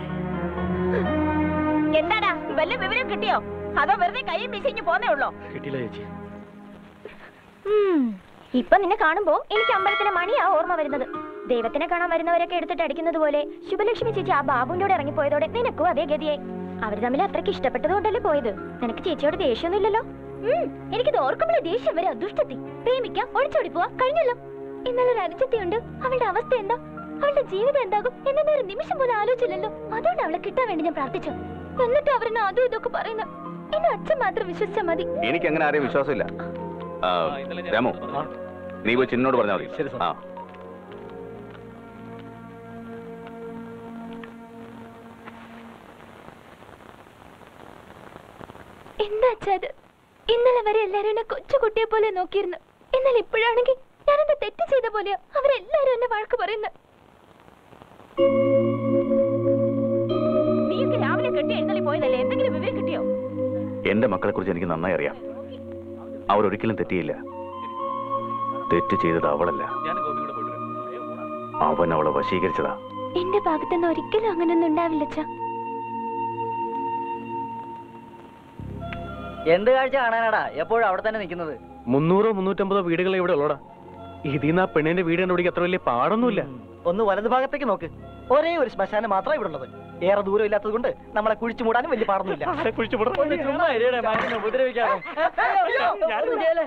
എന്താടാ വല്ല വിവരം കിട്ടിയോ അതോ വെറുതെ കൈയും പിശിഞ്ഞു പോന്നേ ഉള്ളോ കിട്ടിയില്ല ചേച്ചി ഉം. ഇപ്പൊ നിന്നെ കാണുമ്പോ എനിക്ക് അമ്പലത്തിലെ മണിയാ ഓർമ്മ വരുന്നത് ദൈവത്തിനെ കാണാൻ വരുന്നവരൊക്കെ എടുത്തിട്ട് അടിക്കുന്നത് പോലെ ശുഭലക്ഷ്മി ചേച്ചി ആ ബാബുന്റെ കൂടെ ഇറങ്ങിപ്പോയതോടെ നിനക്കും അതേ ഗതിയായി അവര് തമ്മിൽ അത്രയ്ക്ക് ഇഷ്ടപ്പെട്ടതുകൊണ്ടല്ലേ പോയത് നിനക്ക് ചേച്ചിയോട് ദേഷ്യമൊന്നുമില്ലല്ലോ ഉം, എനിക്കിത് ഓർക്കുമ്പോഴേ ദേഷ്യം വരെ അദുഷ്ടത്തി പ്രേമിക്കാം ഒളിച്ചോടി പോവാ കഴിഞ്ഞല്ലോ ഇന്നലെ ഒരു അനുജത്തിയുണ്ട് അവളുടെ അവസ്ഥ എന്താ അവളുടെ ജീവിതം എന്താകും എന്നൊന്നും ഒരു നിമിഷം പോലും ആലോചിച്ചില്ലല്ലോ അതുകൊണ്ട് അവളെ കിട്ടാൻ വേണ്ടി ഞാൻ പ്രാർത്ഥിച്ചു എന്നിട്ട് അവരെന്നെ അതും ഇതൊക്കെ പറയുന്നു എന്നെ അച്ഛൻ മാത്രം വിശ്വസിച്ചാൽ മതി എനിക്ക് അങ്ങനെ ആരെയും വിശ്വാസമില്ല ആ, രാമു നീ പോയി ചിന്നോട് പറഞ്ഞാൽ മതി ശരി, സാർ. ആ എന്താ അച്ഛാ ഇത് ഇന്നലെ വരെ എല്ലാരും എന്നെ കൊച്ചുകുട്ടിയെ പോലെ നോക്കിയിരുന്നു എന്നാൽ ഇപ്പോഴാണെങ്കിൽ ഞാൻ എന്താ തെറ്റ് ചെയ്ത പോലെയോ അവരെല്ലാരും എന്നെ വഴക്ക് പറയുന്നു നീയൊക്കെ രാവിലെ കെട്ടി എഴുന്നള്ളി പോയതല്ലേ എന്തെങ്കിലും വിവരം കിട്ടിയോ എന്റെ മക്കളെ കുറിച്ച് എനിക്ക് നന്നായി അറിയാം അവരൊരിക്കലും തെറ്റിയില്ല തെറ്റ് ചെയ്തത് അവളല്ല അവൻ അവളെ വശീകരിച്ചതാ എന്റെ ഭാഗത്തുനിന്ന് ഒരിക്കലും അങ്ങനെയൊന്നും ഉണ്ടാവില്ല അച്ഛാ എന്ത് കാഴ്ച കാണാനാടാ എപ്പോഴും അവിടെ തന്നെ നിൽക്കുന്നത് മുന്നൂറോ മുന്നൂറ്റമ്പതോ വീടുകളെ ഇവിടെ ഉള്ളടാ ഇതിന്ന് ആ പെണ്ണിന്റെ വീട് കണ്ടുപിടിക്കാൻ അത്ര വലിയ പാടൊന്നുമില്ല ഒന്ന് വലതു ഭാഗത്തേക്ക് നോക്ക് ഒരേ ഒരു ശ്മശാനം മാത്രമേ ഇവിടെ ഉള്ളത് ഏറെ ദൂരം ഇല്ലാത്തത് കൊണ്ട് നമ്മളെ കുഴിച്ചു മൂടാനും വലിയ പാടൊന്നുമില്ല ഒന്ന് ചുമ്മാ ഇരിയെടാ, മനുഷ്യനെ ഉപദ്രവിക്കാതെ. ഒന്നും ചെയ്യല്ലേ.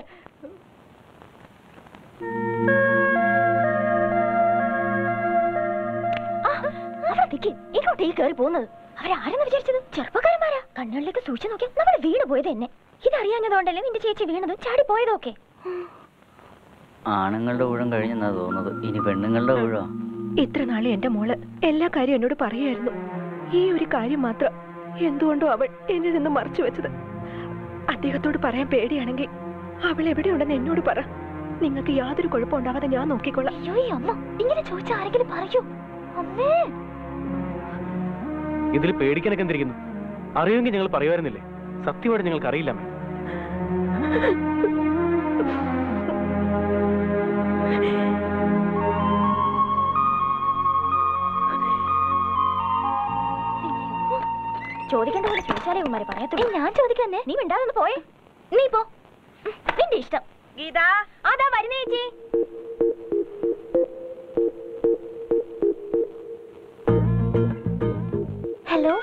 അവരത്തേക്ക് ഇങ്ങോട്ടേക്ക് കയറി പോകുന്നത് അവരാരെന്ന് വിചാരിച്ചത് ചെറുപ്പക്കാരന്മാരാ കണ്ണുകളിലേക്ക് സൂക്ഷിച്ചു നോക്കിയാൽ നമ്മുടെ വീട് പോയത് എന്നെ ഇതറിയാഞ്ഞതുകൊണ്ടല്ലേ നിന്റെ ചേച്ചി വീണതും ചാടി പോയതും ഒക്കെ ആണുങ്ങളുടെ ഊഴം കഴിഞ്ഞെന്നാ തോന്നുന്നത് ഇനി പെണ്ണുങ്ങളുടെ ഊഴോ ഇത്ര നാളെ എന്റെ മോള് എല്ലാ കാര്യവും എന്നോട് പറയായിരുന്നു ഈ ഒരു കാര്യം മാത്രം എന്തുകൊണ്ടോ അവൾ എന്നിൽ നിന്ന് മറച്ചു വെച്ചത് അദ്ദേഹത്തോട് പറയാൻ പേടിയാണെങ്കിൽ അവൾ എവിടെയുണ്ടെന്ന് എന്നോട് പറ നിങ്ങൾക്ക് യാതൊരു കുഴപ്പം ഉണ്ടാവാതെ ഞാൻ നോക്കിക്കൊള്ളാം അയ്യോ ഈ അമ്മ ഇങ്ങനെ ചോദിച്ചാൽ ആരെങ്കിലും പറയൂ അമ്മേ ഇതിൽ പേടിക്കാനൊക്കെ എന്തിരിക്കുന്നു അറിയുമെങ്കിൽ ഞങ്ങൾ പറയുമായിരുന്നില്ലേ സത്യമായിട്ട് ഞങ്ങൾക്ക് അറിയില്ല അമ്മേ. ചോദിക്കേണ്ട പോലെ ചോദിച്ചാലേ ഉമ്മാരെ പറയത്തുള്ളൂ ഞാൻ ചോദിക്കാന്നേ നീ മിണ്ടാതൊന്ന് പോയേ നീ പോ ഉം, നിന്റെ ഇഷ്ടം ഗീത അതാ വരുന്നേ ചേച്ചി ഹലോ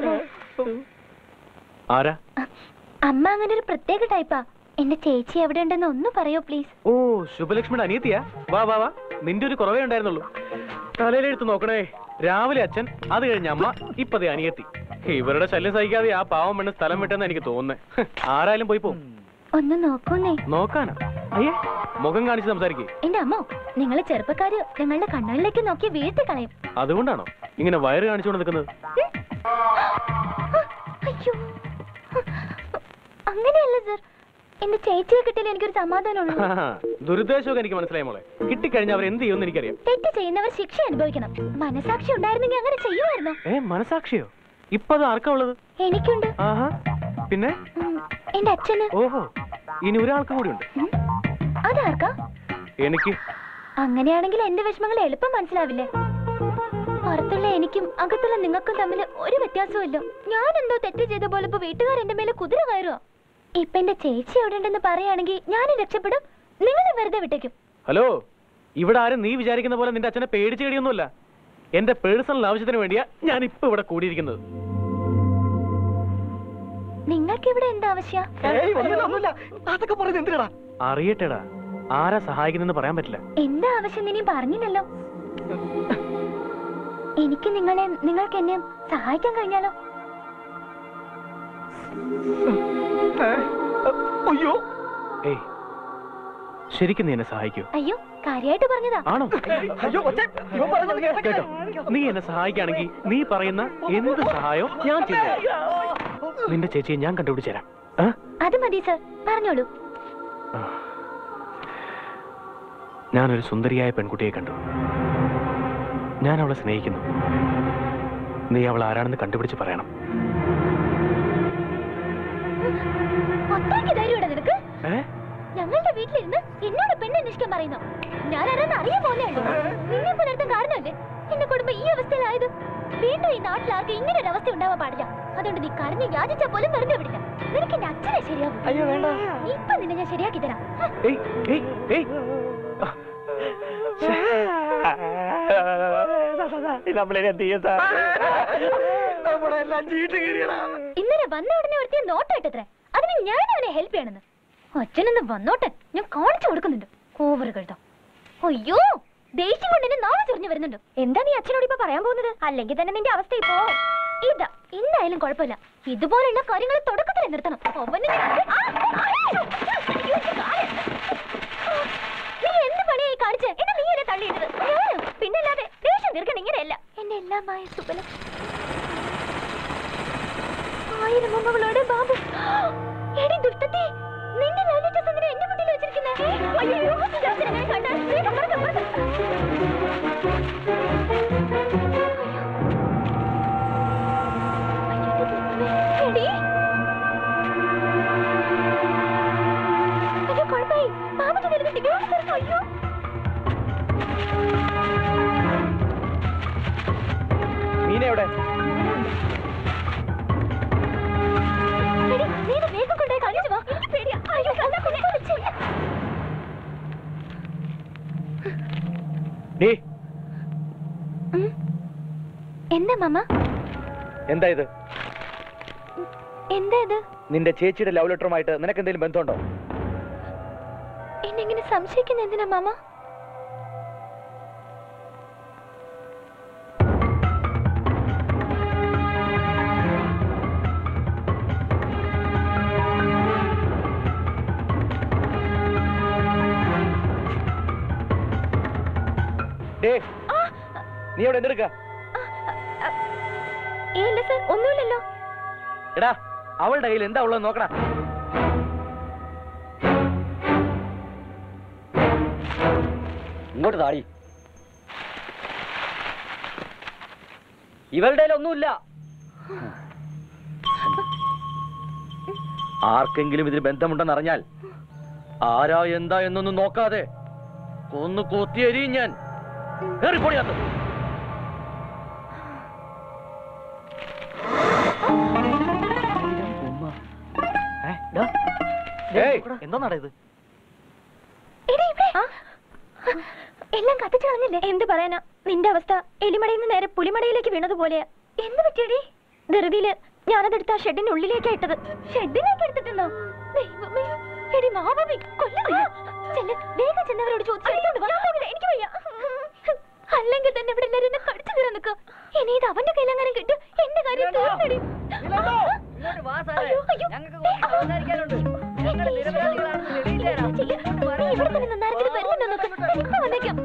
ആരാ അമ്മ അങ്ങനെ ഒരു പ്രത്യേക ടൈപ്പാ എന്റെ ചേച്ചി എവിടെ ഉണ്ടെന്ന് ഒന്ന് പറയോ പ്ലീസ് ഓ ശുഭലക്ഷ്മിയുടെ അനിയത്തിയാ വാ വാ വാ നിന്റെ ഒരു കുറവേ ഉണ്ടായിരുന്നുള്ളൂ തലയിലെടുത്ത് നോക്കണേ രാവിലെ അച്ഛൻ അത് കഴിഞ്ഞ അമ്മ ഇപ്പതേ അനിയത്തി ഇവരുടെ ശല്യം സഹിക്കാതെ ആ പാവം പെണ്ണ് സ്ഥലം വിട്ടെന്ന് എനിക്ക് തോന്നുന്നേ ഹ്, ആരായാലും പോയി പോ ഒന്ന് നോക്കൂന്നേ നോക്കാനാ അയ്യേ മുഖം കാണിച്ച് സംസാരിക്കേ എന്റെ അമ്മോ നിങ്ങൾ ചെറുപ്പക്കാര് നിങ്ങളുടെ കണ്ണുകളിലേക്ക് നോക്കി വീഴ്ത്തി കളയും അതുകൊണ്ടാണോ ഇങ്ങനെ വയറ് കാണിച്ചുകൊണ്ട് നിൽക്കുന്നത് അയ്യോ അങ്ങനെയല്ല സർ എന്റെ ചേച്ചിയെ കിട്ടിയാൽ എനിക്കൊരു സമാധാനമുള്ളൂ ദുരുദ്ദേശമൊക്കെ എനിക്ക് മനസ്സിലായി മോളെ കിട്ടിക്കഴിഞ്ഞാൽ അവർ എന്ത് ചെയ്യുമെന്ന് എനിക്കറിയാം തെറ്റ് ചെയ്യുന്നവർ ശിക്ഷ അനുഭവിക്കണം മനസാക്ഷി ഉണ്ടായിരുന്നെങ്കിൽ അങ്ങനെ ചെയ്യുമായിരുന്നോ ഏ മനസാക്ഷിയോ ഇപ്പൊ അത് ആർക്കാ ഉള്ളത് എനിക്കുണ്ട് ആഹാ പിന്നെ ഉം, എന്റെ അച്ഛന് ഓഹോ ഇനി ഒരാൾക്ക് കൂടി ഉണ്ട് ഉം, അതാർക്കാ എനിക്ക് അങ്ങനെയാണെങ്കിൽ എന്റെ വിഷമങ്ങൾ എളുപ്പം മനസ്സിലാവില്ലേ പുറത്തുള്ള എനിക്കും അകത്തുള്ള നിങ്ങൾക്കും തമ്മിൽ ഒരു വ്യത്യാസവും ഞാൻ എന്തോ തെറ്റ് ചെയ്ത പോലെ ഇപ്പൊ വീട്ടുകാർ എന്റെ മേലെ കുതിര കയറുക ഇപ്പൊ എന്റെ ചേച്ചി എവിടെ ഉണ്ടെന്ന് പറയുകയാണെങ്കിൽ ഞാനും രക്ഷപ്പെടും നിങ്ങളെ വെറുതെ വിട്ടേക്കും ഹലോ ഇവിടെ ആരും നീ വിചാരിക്കുന്ന പോലെ നിന്റെ അച്ഛനെ പേടിച്ച് കഴിയൊന്നുമില്ല എന്റെ പേഴ്സണൽ ആവശ്യത്തിന് വേണ്ടിയാ ഞാൻ ഇപ്പൊ ഇവിടെ കൂടിയിരിക്കുന്നത് നിങ്ങൾക്ക് ഇവിടെ എന്താ ആവശ്യം ഏയ് ഒന്നുമില്ല ഒന്നുമില്ല അതൊക്കെ പറയുന്നത് എന്തിനാ അറിയട്ടെടാ ആരാ സഹായിക്കുന്നെന്ന് പറയാൻ പറ്റില്ല എന്താ ആവശ്യം ഇനി പറഞ്ഞില്ലല്ലോ എനിക്ക് നിങ്ങളെ നിങ്ങൾക്ക് എന്നെ സഹായിക്കാൻ കഴിഞ്ഞാലോ അയ്യോ ഏയ് ശരിക്കും നീ എന്നെ സഹായിക്കൂ അയ്യോ കാര്യമായിട്ട് പറഞ്ഞതാ ആണോ അയ്യോ കൊച്ചേ ഇവൻ പറഞ്ഞത് കേട്ടോ കേട്ടോ നീ എന്നെ സഹായിക്കുകയാണെങ്കിൽ നീ പറയുന്ന എന്ത് സഹായവും ഞാൻ ചെയ്തു നിന്റെ ചേച്ചിയെ ഞാൻ കണ്ടുപിടിച്ചു തരാം ആ? അത് മതി സർ പറഞ്ഞോളൂ ആ. ഞാനൊരു സുന്ദരിയായ പെൺകുട്ടിയെ കണ്ടു ഞാൻ അവളെ സ്നേഹിക്കുന്നു നീ അവൾ ആരാണെന്ന് കണ്ടുപിടിച്ച് പറയണം അത്രയ്ക്ക് ധൈര്യമുണ്ടോ നിനക്ക് ഏ ഞങ്ങളുടെ വീട്ടിലിരുന്ന് എന്നോട് പെണ്ണ് അന്വേഷിക്കാൻ പറയുന്നു ഞാൻ ആരാന്ന് അറിയാൻ പോലെയുണ്ടോ നിന്നെ പുലർത്താൻ കാരണമല്ലേ എന്റെ കുടുംബം ഈ അവസ്ഥയിലായത് വീണ്ടും ഈ നാട്ടിലാർക്ക് ഇങ്ങനെ ഒരു അവസ്ഥ ഉണ്ടാവാൻ പാടില്ല അതുകൊണ്ട് നീ കരഞ്ഞു യാചിച്ചാൽ പോലും വെറുതെ വിടില്ല നിനക്ക് എന്റെ അച്ഛനെ ശരിയാവും അയ്യോ വേണ്ട ഇപ്പൊ നിന്നെ ഞാൻ ശരിയാക്കി തരാം ഹ, ഏയ് ഏയ് ഏയ് ആ, നമ്മളെന്ത് ചെയ്യും സാർ നമ്മുടെ എല്ലാം ചീട്ട് കീറിയടാ ഇന്നലെ വന്ന ഉടനെ ഒരുത്തിയെ നോട്ട് ഇട്ടത്രേ അതിന് ഞാൻ അവനെ ഹെൽപ്പ് ചെയ്യണമെന്ന് അച്ഛനൊന്ന് വന്നോട്ടെ ഞാൻ കാണിച്ചു കൊടുക്കുന്നുണ്ട് ഓവർ കേട്ടോ അയ്യോ ദേഷ്യം കൊണ്ട് എന്നെ നാളെ ചൊറിഞ്ഞു വരുന്നുണ്ട് എന്താ നീ അച്ഛനോട് ഇപ്പൊ പറയാൻ പോകുന്നത് അല്ലെങ്കിൽ തന്നെ നിന്റെ അവസ്ഥ ഇപ്പോ ഇതാ എന്തായാലും കുഴപ്പമില്ല ഇതുപോലുള്ള കാര്യങ്ങൾ തുടക്കത്തിൽ നിർത്തണം അവന് ഞാൻ- ആ, അയ്യോ, അയ്യോ, ഇത് കാല്. നീ എന്ത് പണിയായി കാണിച്ചേ എന്നെ നീ എന്നെ തള്ളിയിട്ടത് ഞാനോ പിന്നല്ലാതെ ദേഷ്യം തീർക്കണം ഇങ്ങനെയല്ല എന്റെ എല്ലാമായ സുബലം ആയിരം മുമ്പുകളോടെ ബാബു എടി ദുഷ്ടത്തി നിന്റെ ലവ് ലെറ്റേഴ്സ് എന്തിനാ എന്റെ മുന്നിൽ വെച്ചിരിക്കുന്നേ അയ്യോ ജാസിനെ ഞാൻ കണ്ട വേഗം പുറത്ത് പുറത്ത് എടി അയ്യോ കുഴപ്പമായി ബാബുജി വരുന്ന ടിക്കറ്റ് തരുന്നു അയ്യോ മീന എവിടെ എടി നീ ഇത് വേഗം കൊണ്ടുപോയി കളിച്ചു വാ എനിക്ക് പേടിയാ അയ്യോ കണ്ടാ പിന്നെ വിളിച്ചില്ല ഡേ ഉം. എന്താ മാമ എന്താ ഇത് എന്താ ഇത് നിന്റെ ചേച്ചിയുടെ ലവ് ലെറ്ററുമായിട്ട് നിനക്ക് എന്തെങ്കിലും ബന്ധമുണ്ടോ എന്നെ ഇങ്ങനെ സംശയിക്കുന്ന എന്തിനാ മാമ ഡേ നീ അവിടെ എന്തെടുക്ക ഏ ഇല്ല സർ ഒന്നുമില്ലല്ലോ എടാ അവളുടെ കയ്യിൽ എന്താ ഉള്ളത് നോക്കടാ ഇങ്ങോട്ട് താടി ഇവളുടെ ഒന്നുമില്ല ആർക്കെങ്കിലും ഇതിന് ബന്ധമുണ്ടെന്ന് അറിഞ്ഞാൽ ആരാ എന്താ എന്നൊന്നും നോക്കാതെ കൊന്നു കൊത്തിയരിയും ഞാൻ ഏറിപ്പൊടിയാത്ത എന്തോന്നാടാ ഇത് എടി ഇവിടെ എല്ലാം കത്തിച്ചു കളഞ്ഞില്ലേ എന്ത് പറയാനാ നിന്റെ അവസ്ഥ എലിമടയിൽ നിന്ന് നേരെ പുലിമടയിലേക്ക് വീണതുപോലെയാ എന്ത് പറ്റിയടി ധൃതിയില് ഞാനതെടുത്ത് ആ ഷെഡിന്റെ ഉള്ളിലേക്കാ ഇട്ടത് ഷെഡിലേക്ക് എടുത്തിട്ടുണ്ടോ ദൈവമേ എടി മാവി കൊല്ലുന്നു ചെല്ല് വേഗം ചെന്നവരോട് ചോദിച്ചു എടുത്തോണ്ട് വാ. എനിക്ക് വയ്യ അല്ലെങ്കിൽ തന്നെ ഇവിടെ എല്ലാവരും എന്നെ കടിച്ചു കയറാൻ നിൽക്കുക ഇനി ഇത് അവന്റെ കയ്യിലെങ്ങാനും കിട്ടും എന്റെ കാര്യം തീർന്നടി അയ്യോ, അയ്യോ. എന്റെ ഈശ്വരാ. നീ ഇവിടെ തന്നെ നന്നാരത്തിൽ വരുന്നുണ്ടോ നോക്ക് ഇപ്പൊ വന്നേക്കാം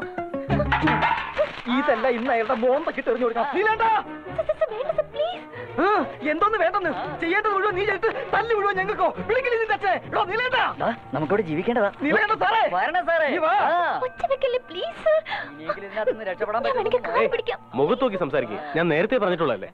ഇതല്ല ഇന്ന് അയാളുടെ ബോംബൊക്കെ എറിഞ്ഞു കൊടുക്കാം സ- സ- സ, വേണ്ട സർ, പ്ലീസ് എന്തോന്ന് വേണ്ടെന്ന് ചെയ്യേണ്ടത് മുഴുവൻ നീ ചെയ്തിട്ട് തല്ലി മുഴുവൻ ഞങ്ങൾക്കോ വിളിക്കില്ല നിന്റെ അച്ഛനെ എടോ നീലേട്ടാ നമുക്കിവിടെ ജീവിക്കേണ്ടതാ നീലേട്ട സാറേ വരണ സാറേ നീ വാ. ഒച്ച വെക്കല്ലേ പ്ലീസ് ഇനിയെങ്കിലും ഇതിനകത്ത് നിന്ന് രക്ഷപ്പെടാൻ ഞാൻ വേണമെങ്കിൽ പറ്റും കാല് പിടിക്കാം മുഖത്ത് നോക്കി സംസാരിക്കുക ഞാൻ നേരത്തെ പറഞ്ഞിട്ടുള്ളതല്ലേ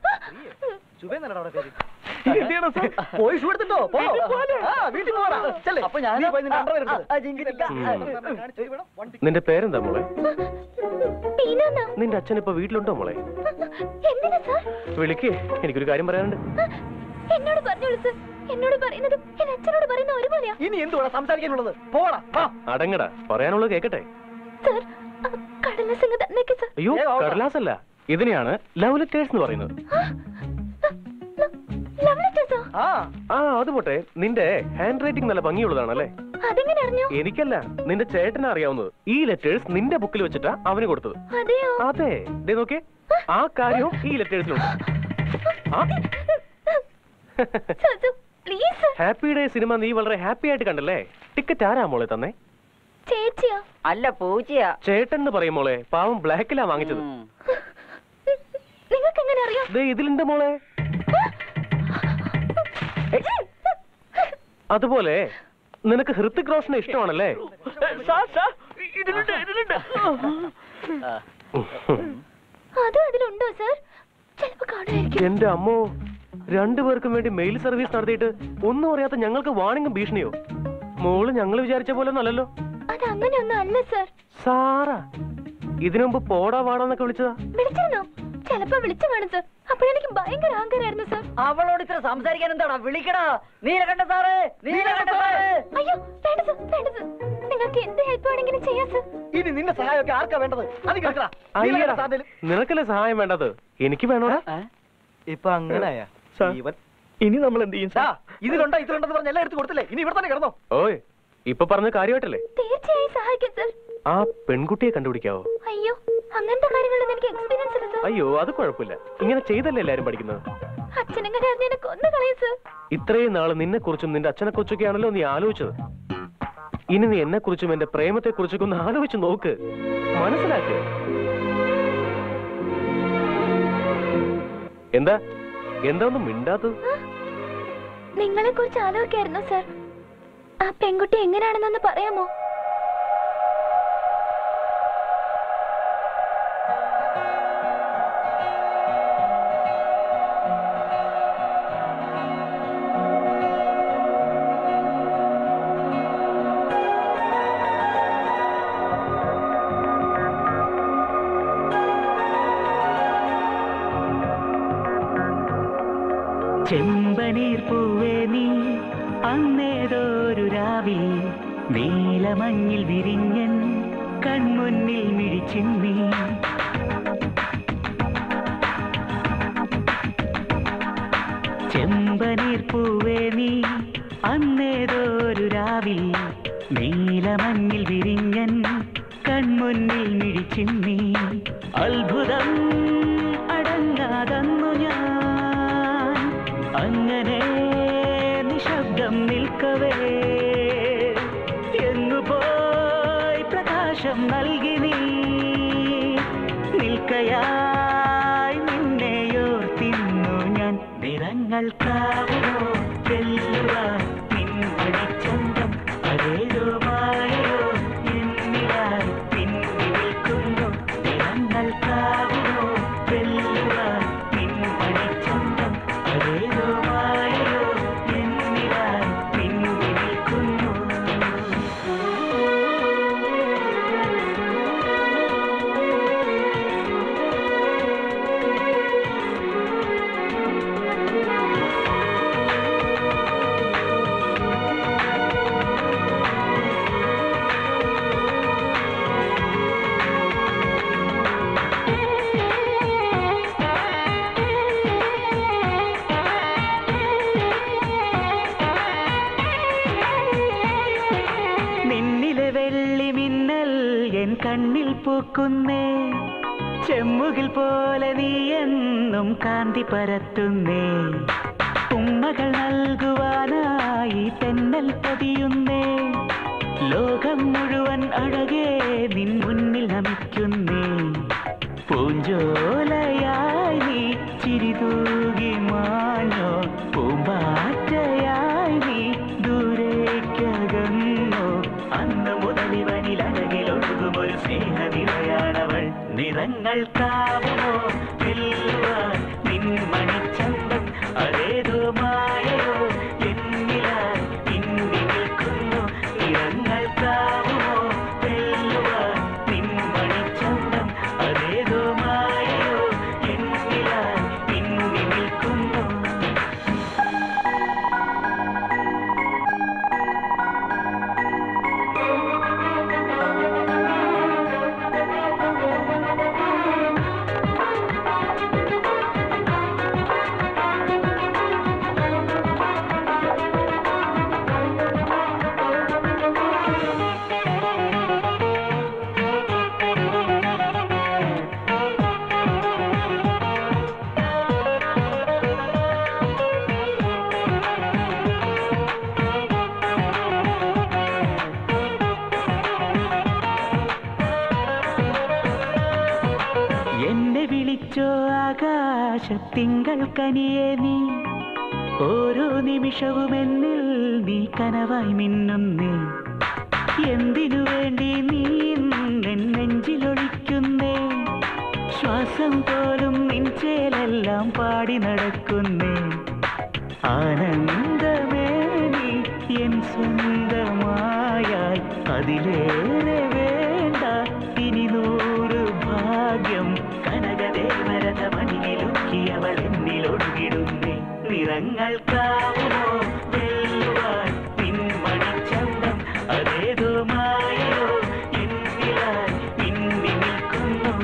ഇനി എന്ത് ചെയ്യണം സാർ? പോയി ഷൂ എടുത്തിട്ടോ പോ ആ വീട്ടിൽ പോവാ ചെല്ലേ അപ്പൊ ഞാൻ നീ പോയി നിന്റെ underwear എടുത്തിട്ട്. നിന്റെ പേരെന്താ മോളെ ടീനാന്നാ നിന്റെ അച്ഛൻ ഇപ്പൊ വീട്ടിലുണ്ടോ മോളെ എന്തിനാ സാർ വിളിക്കേ എനിക്കൊരു കാര്യം പറയാനുണ്ട് എന്നോട് പറഞ്ഞോളൂ സാർ എന്നോട് പറയുന്നതും എന്റെ അച്ഛനോട് പറയുന്ന ഒരുപോലെയാ ഇനി എന്തുവാ സംസാരിക്കാനുള്ളത് പോടാ വാ. അടങ്ങടാ പറയാനുള്ളത് കേക്കട്ടെ സാർ കടലാസ് അങ്ങ് തന്നേക്ക് സാർ അയ്യോ ഏ, ഓടാ. കടലാസല്ല ഇതിനെയാണ് ലവ് ലെറ്റേഴ്സ് എന്ന് പറയുന്നത് ലവ് ലെറ്റേഴ്സോ ആ ആ അത് പോട്ടെ നിന്റെ ഹാൻഡ് റൈറ്റിംഗ് നല്ല ഭംഗിയുള്ളതാണല്ലേ അതെങ്ങനെ അറിഞ്ഞു എനിക്കല്ല നിന്റെ ചേട്ടനെ അറിയാവുന്നത് ഈ ലെറ്റേഴ്സ് നിന്റെ ബുക്കിൽ വെച്ചിട്ടാ അവന് കൊടുത്തത് അതെയോ അതെ ദേ നോക്കേ ആ കാര്യവും ഈ ലെറ്റേഴ്സിലുണ്ട് ആ സസു പ്ലീസ് ഹാപ്പി ഡേ സിനിമ നീ വളരെ ഹാപ്പി ആയിട്ട് കണ്ടല്ലേ ടിക്കറ്റ് ആരാ മോളെ തന്നെ ചേച്ചിയാ അല്ല പൂച്ചയാ ചേട്ടൻ എന്ന് പറയും മോളെ പാവം ബ്ലാക്കിലാ വാങ്ങിച്ചത് ഉം. നിങ്ങൾക്ക് എങ്ങനെ അറിയാം ദേ ഇതിലുണ്ട് മോളെ ഏയ്. അതുപോലെ നിനക്ക് ഹൃത്തിക് റോഷനെ ഇഷ്ടമാണല്ലേ അതും അതിലുണ്ടോ സാർ ചിലപ്പോ കാണുമായിരിക്കും എന്റെ അമ്മോ രണ്ടുപേർക്കും വേണ്ടി മെയിൽ സർവീസ് നടത്തിയിട്ട് ഒന്നും അറിയാത്ത ഞങ്ങൾക്ക് വാണിംഗും ഭീഷണിയോ മോള് ഞങ്ങൾ വിചാരിച്ച പോലെ ഒന്നല്ലല്ലോ അത് അങ്ങനെയൊന്നും അല്ല സാർ സാറാ ഇതിനു മുമ്പ് പോടാ വാടാന്നൊക്കെ വിളിച്ചതാ വിളിച്ചിരുന്നോ ചിലപ്പോ വിളിച്ചു കാണും സാർ അപ്പോഴെനിക്ക് ഭയങ്കര ആങ്കരായിരുന്നു സാർ അവളോട് ഇത്ര സംസാരിക്കാൻ എന്താടാ വിളിക്കടാ നീലകണ്ഠ സാറേ നീലകണ്ഠ സാറേ അയ്യോ വേണ്ട സാർ വേണ്ട സാർ നിങ്ങൾക്ക് എന്ത് ഹെൽപ്പ് വേണമെങ്കിലും ചെയ്യാം സാർ ഇനി നിന്റെ സഹായമൊക്കെ ആർക്കാ വേണ്ടത് അത് കേൾക്കടാ അയ്യടാ നിനക്കല്ലേ സഹായം വേണ്ടത് എനിക്ക് വേണോടാ ഇപ്പൊ അങ്ങനായ ഇവൻ ഇനി നമ്മൾ എന്ത് ചെയ്യും സാ ഇതിലുണ്ടോ ഇതിലുണ്ടെന്ന് പറഞ്ഞ് എല്ലാം എടുത്ത് കൊടുത്തില്ലേ ഇനി ഇവിടെ തന്നെ കിടന്നോ ഓയ് ഇപ്പൊ പറഞ്ഞ കാര്യമായിട്ടല്ലേ തീർച്ചയായും സഹായിക്കാം സാർ ആ പെൺകുട്ടിയെ കണ്ടുപിടിക്കാവോ അയ്യോ അങ്ങനത്തെ കാര്യങ്ങളൊന്നും എനിക്ക് എക്സ്പീരിയൻസ് ഇല്ല സാർ അയ്യോ അത് കുഴപ്പമില്ല ഇങ്ങനെ ചെയ്തല്ലേ എല്ലാരും പഠിക്കുന്നത് അച്ഛനെങ്ങനെ അറിഞ്ഞ എന്നെ കൊന്നു കളയും സാർ ഇത്രയും നാള് നിന്നെ കുറിച്ചും നിന്റെ അച്ഛനെ കുറിച്ചൊക്കെയാണല്ലോ നീ ആലോചിച്ചത് ഇനി നീ എന്നെ കുറിച്ചും എന്റെ പ്രേമത്തെ കുറിച്ചൊക്കെ ഒന്ന് ആലോചിച്ച് നോക്ക് മനസ്സിലാക്ക് എന്താ എന്താ ഒന്നും മിണ്ടാത്തത് നിങ്ങളെ കുറിച്ച് ആലോചിക്കായിരുന്നു സാർ ആ പെൺകുട്ടി എങ്ങനെയാണെന്നൊന്ന് പറയാമോ ചെമ്പനീർ പൂവേ നീ അന്നേതോരു രാവിൽ നീലമഞ്ഞിൽ വിരിഞ്ഞൻ കൺമുന്നിൽ മിഴിച്ചിന്നി ചെമ്പനീർ പൂവേ നീ അന്നേതോരു രാവിൽ നീലമഞ്ഞിൽ വിരിഞ്ഞൻ കൺമുന്നിൽ മിഴിച്ചിന്നി അത്ഭുതം അടങ്ങാതന്നു ഞാൻ അങ്ങനെ നിശബ്ദം നിൽക്കവേ എങ്ങു പോയി പ്രകാശം നൽകി നീ നിൽക്കയായി നിന്നെയോർത്തിന്നു ഞാൻ നിറങ്ങൾ കാവുമോ ചെല്ലുവാൻ നിൻവഴിച്ചന്തം അതേതോ മായയോ എന്നിലായി പിന്നി നിൽക്കുന്നു നിറങ്ങൾ കാവുമോ ചെല്ലുവാൻ നിൻവഴിച്ചന്തം അതേതോ മായയോ എന്നിലായി പിന്നി നിൽക്കുന്നു നിന്നിലെ വെള്ളി മിന്നൽ എൻ കണ്ണിൽ പൂക്കുന്നേ ചെമ്മുകിൽ പോലെ നീ എന്നും കാന്തി പരത്തുന്നേ ഉമ്മകൾ നൽകുവാനായി തെന്നൽ പൊതിയുന്നേ ലോകം മുഴുവൻ അഴകേ നിൻ മുന്നിൽ നമിക്കുന്നേ പൂഞ്ചോലയായി നീ ചിരിതൂകി മാ നിറങ്ങൾക്കാവുമോ വെല്ലുവാൻ നിൻമണിച്ചന്തം അതേതോ മായയോ എന്നിലായി പിന്നി നിൽക്കുന്നു നിറങ്ങൾക്കാവുമോ വെല്ലുവാൻ നിൻമണിച്ചന്തം അതേതോ മായയോ എന്നിലായി പിന്നി നിൽക്കുന്നു എന്നെ വിളിച്ചോ ആകാശത്തിങ്കൾ കനിയേ നീ ഓരോ നിമിഷവും എന്നിൽ നീ കനവായി മിന്നുന്നേ എന്തിനു വേണ്ടി നീ എൻ നെഞ്ചിലൊളിക്കുന്നേ ശ്വാസം പോലും നിൻചേലെല്ലാം പാടി നടക്കുന്നേ ആനന്ദമേ നീ എൻ സ്വന്തമായാൽ അതിലേറെ വേണ്ട ഇനി നൂറ് ഭാഗ്യം കനകദേവരഥ മണിയിലുക്കിയവൾ എന്നിലൊടുകിടുന്നേ നിറങ്ങൾക്കാവുമോ വെല്ലുവാൻ പിൻമണിച്ചന്തം അതേതോ മായയോ എന്നിലായി പിന്നി നിൽക്കുന്നു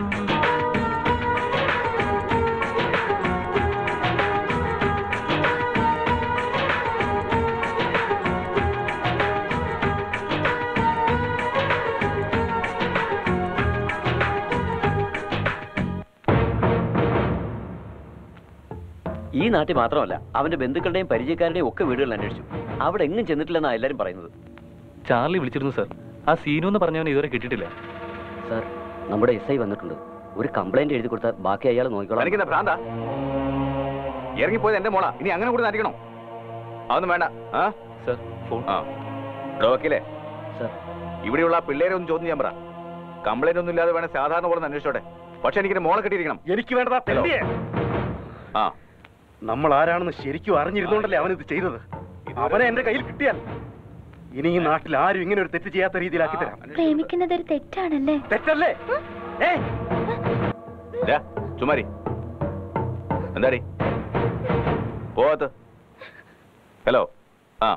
ഈ നാട്ടിൽ മാത്രമല്ല അവന്റെ ബന്ധുക്കളുടെയും പരിചയക്കാരുടെയും ഒക്കെ വീടുകൾ അന്വേഷിച്ചു അവിടെ എങ്ങും ചെന്നിട്ടില്ലെന്നാണ് എല്ലാരും പറയുന്നത് ചാർലി വിളിച്ചിരുന്നു സർ ആ സീനു എന്ന് പറഞ്ഞവൻ ഇതുവരെ കിട്ടിയിട്ടില്ല സാർ നമ്മുടെ എസ് ഐ വന്നിട്ടുണ്ട് ഒരു കംപ്ലൈന്റ് എഴുതി കൊടുത്താൽ ബാക്കി അയാൾ നോക്കിക്കോളാം എനിക്കെന്താ ഭ്രാന്ത ഇറങ്ങിപ്പോയത് എന്റെ മോളാ ഇനി അങ്ങനെ കൂടി നടിക്കണോ അതൊന്നും വേണ്ട ആ സർ ഫോൺ ആ എടോ വക്കീലേ സർ ഇവിടെയുള്ള ആ പിള്ളേരെ ഒന്ന് ചോദ്യം ചെയ്യാൻ പറ കംപ്ലൈന്റ് ഒന്നും ഇല്ലാതെ വേണം സാധാരണ പോലെ ഒന്ന് അന്വേഷിച്ചോട്ടെ പക്ഷെ എനിക്ക് മോളെ കിട്ടിയിരിക്കണം എനിക്ക് വേണ്ടതാ തെണ്ടിയെ ആ നമ്മൾ ആരാണെന്ന് ശരിക്കും അറിഞ്ഞിരുന്നോണ്ടല്ലേ അവൻ ഇത് ചെയ്തത് അവനെ എന്റെ കയ്യിൽ കിട്ടിയാൽ ഇനി ഈ നാട്ടിൽ ആരും ഇങ്ങനെ ഒരു തെറ്റ് ചെയ്യാത്ത രീതിയിലാക്കി തരാം പ്രേമിക്കുന്നത് ഒരു തെറ്റാണല്ലേ തെറ്റല്ലേ ഏ ദാ, ചുമ്മാരി എന്താടി പോവാത്ത ഹലോ ആ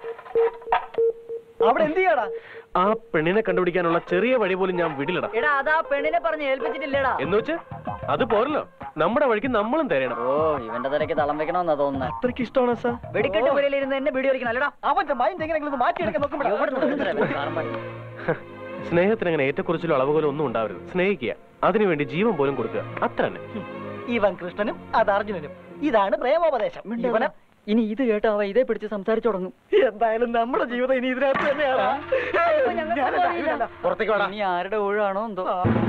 അവിടെ എന്ത് ചെയ്യാടാ ആ പെണ്ണിനെ കണ്ടുപിടിക്കാനുള്ള ചെറിയ വഴി പോലും ഞാൻ വിടില്ലടാ എടാ അതാ പെണ്ണിനെ പറഞ്ഞ് ഏൽപ്പിച്ചിട്ടില്ലടാ എന്ന് വെച്ച് അത് പോരല്ലോ നമ്മുടെ വഴിക്ക് നമ്മളും തരണം ഓ ഇവന്റെ തിരക്ക് തളം വെക്കണമെന്നാ തോന്നുന്നത് അത്രയ്ക്ക് ഇഷ്ടമാണ് സാർ വെടിക്കെട്ട് പുരയിലിരുന്ന് എന്നെ വീഡിയോ അടിക്കണം അല്ലടാ അവന്റെ മൈൻഡ് എങ്ങനെയെങ്കിലും ഒന്ന് മാറ്റിയെടുക്കാൻ നോക്കുമ്പോഴാ സ്നേഹത്തിന് അങ്ങനെ ഏറ്റക്കുറിച്ചിലോ അളവുകളോ ഒന്നും ഉണ്ടാവരുത് സ്നേഹിക്കുക അതിനുവേണ്ടി ജീവൻ പോലും കൊടുക്കുക അത്ര തന്നെ ഇവൻ കൃഷ്ണനും അത് അർജുനനും ഇതാണ് പ്രേമോപദേശം ഇവനെ ഇനി ഇത് കേട്ടോ അവ ഇതേ പിടിച്ച് സംസാരിച്ചു തുടങ്ങും എന്തായാലും നമ്മുടെ ജീവിതം ഇനി ഇതിനകത്ത് തന്നെയാണ് ഞാനല്ല, ഇവനല്ല. പുറത്തേക്ക് വേണം ഇനി ആരുടെ ഊഴാണോ എന്തോ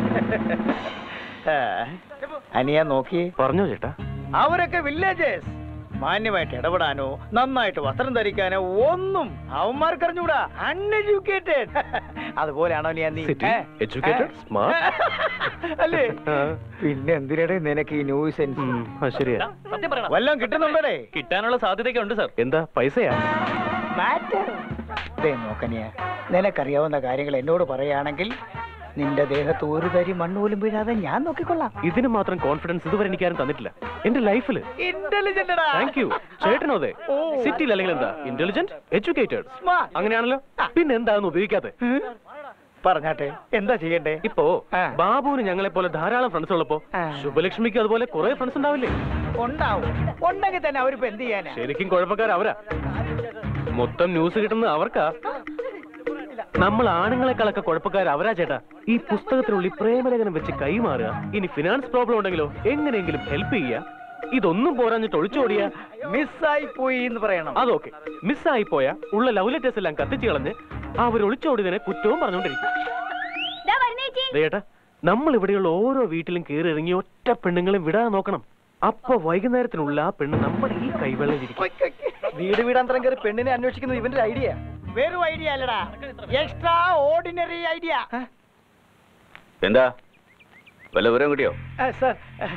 അനിയ നോക്കി പറഞ്ഞോ ചേട്ടാ അവരൊക്കെ വില്ലേജേഴ്സ് മാന്യമായിട്ട് ഇടപെടാനോ നന്നായിട്ട് വസ്ത്രം ധരിക്കാനോ ഒന്നും അവന്മാർക്ക് അറിഞ്ഞൂടാ അൺഎഡ്യൂക്കേറ്റഡ് അതുപോലെയാണോ നീ നീ സിറ്റി ഏ? എഡ്യൂക്കേറ്റഡ് സ്മാർട്ട് അല്ലേ പിന്നെ എന്തിനടെ നിനക്ക് ഈ ന്യൂസെൻസ് ശരിയാ സത്യം പറയണം വല്ലതും കിട്ടുന്നുണ്ടേ കിട്ടാനുള്ള സാധ്യതയൊക്കെ ഉണ്ട് സാർ എന്താ പൈസയാ മാറ്റർ ദേ നോക്കനിയ നിനക്കറിയാവുന്ന കാര്യങ്ങൾ എന്നോട് പറയുകയാണെങ്കിൽ നിന്റെ ദേഹത്ത് ഒരു തരി മണ്ണ് പോലും വീഴാതെ ഞാൻ നോക്കിക്കൊള്ളാം ഇതിന് മാത്രം കോൺഫിഡൻസ് ഇതുവരെ എനിക്കാരും തന്നിട്ടില്ല എന്റെ ലൈഫിൽ ഇന്റലിജന്റടാ താങ്ക് യു ചേട്ടനോ അതെ സിറ്റിയിൽ അല്ലെങ്കിൽ എന്താ ഇന്റലിജന്റ് എഡ്യൂക്കേറ്റഡ് സ്മാർട്ട് അങ്ങനെയാണല്ലോ പിന്നെ എന്താന്ന് ഉപയോഗിക്കാതെ പറഞ്ഞാട്ടെ എന്താ ചെയ്യണ്ടേ ഇപ്പോ ആ. ബാബുവിന് ഞങ്ങളെ പോലെ ധാരാളം ഫ്രണ്ട്സ് ഉള്ളപ്പോ ആ. ശുഭലക്ഷ്മിക്ക് അതുപോലെ കുറെ ഫ്രണ്ട്സ് ഉണ്ടാവില്ലേ ഉണ്ടാവും ഉണ്ടെങ്കിൽ തന്നെ അവരിപ്പോ എന്ത് ചെയ്യാനാ ശരിക്കും കുഴപ്പക്കാർ അവരാ മൊത്തം ന്യൂസ് കിട്ടുന്നത് അവർക്കാ നമ്മൾ ആണുങ്ങളെക്കാളൊക്കെ കുഴപ്പക്കാർ അവരാ ചേട്ടാ ഈ പുസ്തകത്തിനുള്ളിൽ പ്രേമലേഖനം വെച്ച് കൈമാറുക ഇനി ഫിനാൻസ് പ്രോബ്ലം ഉണ്ടെങ്കിലോ എങ്ങനെയെങ്കിലും ഹെൽപ്പ് ചെയ്യുക ഇതൊന്നും പോരാഞ്ഞിട്ട് ഒളിച്ചോടിയ മിസ്സായി പോയി എന്ന് പറയണം അതൊക്കെ മിസ്സായി പോയ ഉള്ള ലവ് ലെറ്റേഴ്സ് എല്ലാം കത്തിച്ചു കളഞ്ഞ് അവർ ഒളിച്ചോടിയതിനെ കുറ്റവും പറഞ്ഞുകൊണ്ടിരിക്കും ദാ വരുന്നേ ചേച്ചി ദേ ചേട്ടാ നമ്മൾ ഇവിടെയുള്ള ഓരോ വീട്ടിലും കയറി ഇറങ്ങി ഒറ്റ പെണ്ണുങ്ങളെ വിടാൻ നോക്കണം അപ്പൊ വൈകുന്നേരത്തിനുള്ള ആ പെണ്ണ് നമ്മുടെ ഈ കൈവെള്ളയിലിരിക്കും വീട് വീടാന്തരം കയറി പെണ്ണിനെ അന്വേഷിക്കുന്നത് ഇവന്റെ ഐഡിയ വെറും ഐഡിയ അല്ലടാ എക്സ്ട്രാ ഓർഡിനറി ഐഡിയ എന്താ വല്ല വിവരം കിട്ടിയോ സാർ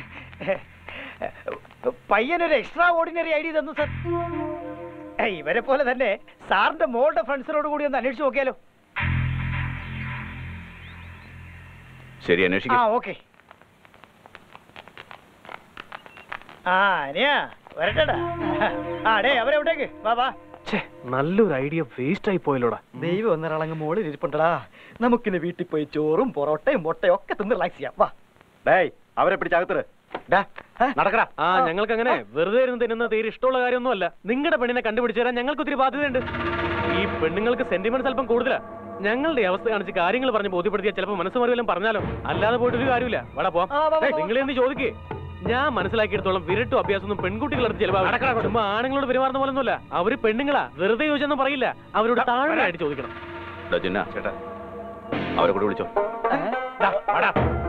പയ്യനൊരു എക്സ്ട്രാ ഓർഡിനറി ഐ ഡി തന്നു സാർ ഏയ്, ഇവരെ പോലെ തന്നെ സാറിന്റെ മോളുടെ ഫ്രണ്ട്സിനോട് കൂടി ഒന്ന് അന്വേഷിച്ച് നോക്കിയാലോ ശരി ആ അന്വേഷിക്കാം ഓക്കെ ആ അനിയാ വരട്ടെടാ ആ ഡേ അവരെവിടേക്ക് വാ വാ ഛേ നല്ലൊരു ഐഡിയ വേസ്റ്റ് ആയി പോയല്ലോടാ ദൈവം ഒന്നരളങ്ങ് മോളിൽ ഇരിപ്പുണ്ടടാ നമുക്കിന്ന് വീട്ടിൽ പോയി ചോറും പൊറോട്ടയും മുട്ടയും ഒക്കെ തിന്ന് റിലാക്സ് ചെയ്യാം വാ ഡേയ് അവരെ പിടിച്ചകത്തിര് നടക്കടാ ആ ഞങ്ങൾക്ക് അങ്ങനെ വെറുതെ ഇരുന്ന് തിന്നുന്ന തീരെ ഇഷ്ടമുള്ള കാര്യമൊന്നുമല്ല നിങ്ങളുടെ പെണ്ണിനെ കണ്ടുപിടിച്ചു തരാൻ ഞങ്ങൾക്ക് ഒത്തിരി ബാധ്യതയുണ്ട് ഈ പെണ്ണുങ്ങൾക്ക് സെന്റിമെന്റ്സ് അല്പം കൂടുതലാ ഞങ്ങളുടെ ഈ അവസ്ഥ കാണിച്ച് കാര്യങ്ങൾ പറഞ്ഞ് ബോധ്യപ്പെടുത്തിയാൽ ചിലപ്പോൾ മനസ്സ് മറിയെല്ലാം പറഞ്ഞാലോ അല്ലാതെ പോയിട്ട് ഒരു കാര്യമില്ല വേടാ പോവാം ആ, വാ, വാ, വാ. നിങ്ങൾ എന്ത് ചോദിക്കേ ഞാൻ മനസ്സിലാക്കിയെടുത്തോളം വിരട്ടും അഭ്യാസമൊന്നും പെൺകുട്ടികളടുത്ത് ചിലപ്പോൾ ചുമ്മാ ആണുങ്ങളോട് പെരുമാറുന്ന പോലൊന്നുമല്ല അവര് പെണ്ണുങ്ങളാ വെറുതെ ചോദിച്ചൊന്നും പറയില്ല അവരോട് താഴ്മയായിട്ട് ചോദിക്കണം ഡാ ചിന്ന ചേട്ടാ അവരെ കൂടെ വിളിച്ചോ ദാ, വാടാ.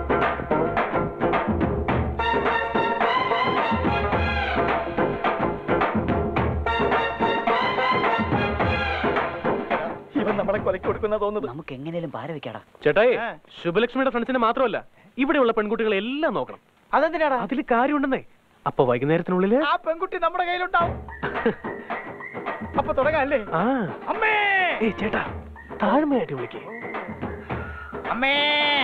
ഇവൻ നമ്മളെ കൊലക്ക് കൊടുക്കുന്ന തോന്നുന്നത് നമുക്ക് എങ്ങനെയും പാര വെക്കാടാ ചേട്ടായി ആ. ശുഭലക്ഷ്മിയുടെ ഫ്രണ്ട്സിനെ മാത്രമല്ല ഇവിടെയുള്ള പെൺകുട്ടികളെ എല്ലാം നോക്കണം അതെന്തിനാടാ അതിൽ കാര്യമുണ്ടെന്നേ അപ്പൊ വൈകുന്നേരത്തിനുള്ളില് ആ പെൺകുട്ടി നമ്മുടെ കയ്യിലുണ്ടാവും അപ്പൊ തുടങ്ങാല്ലേ ആ അമ്മേ ഏ ചേട്ടാ താഴ്മയായിട്ട് വിളിക്കേ അമ്മേ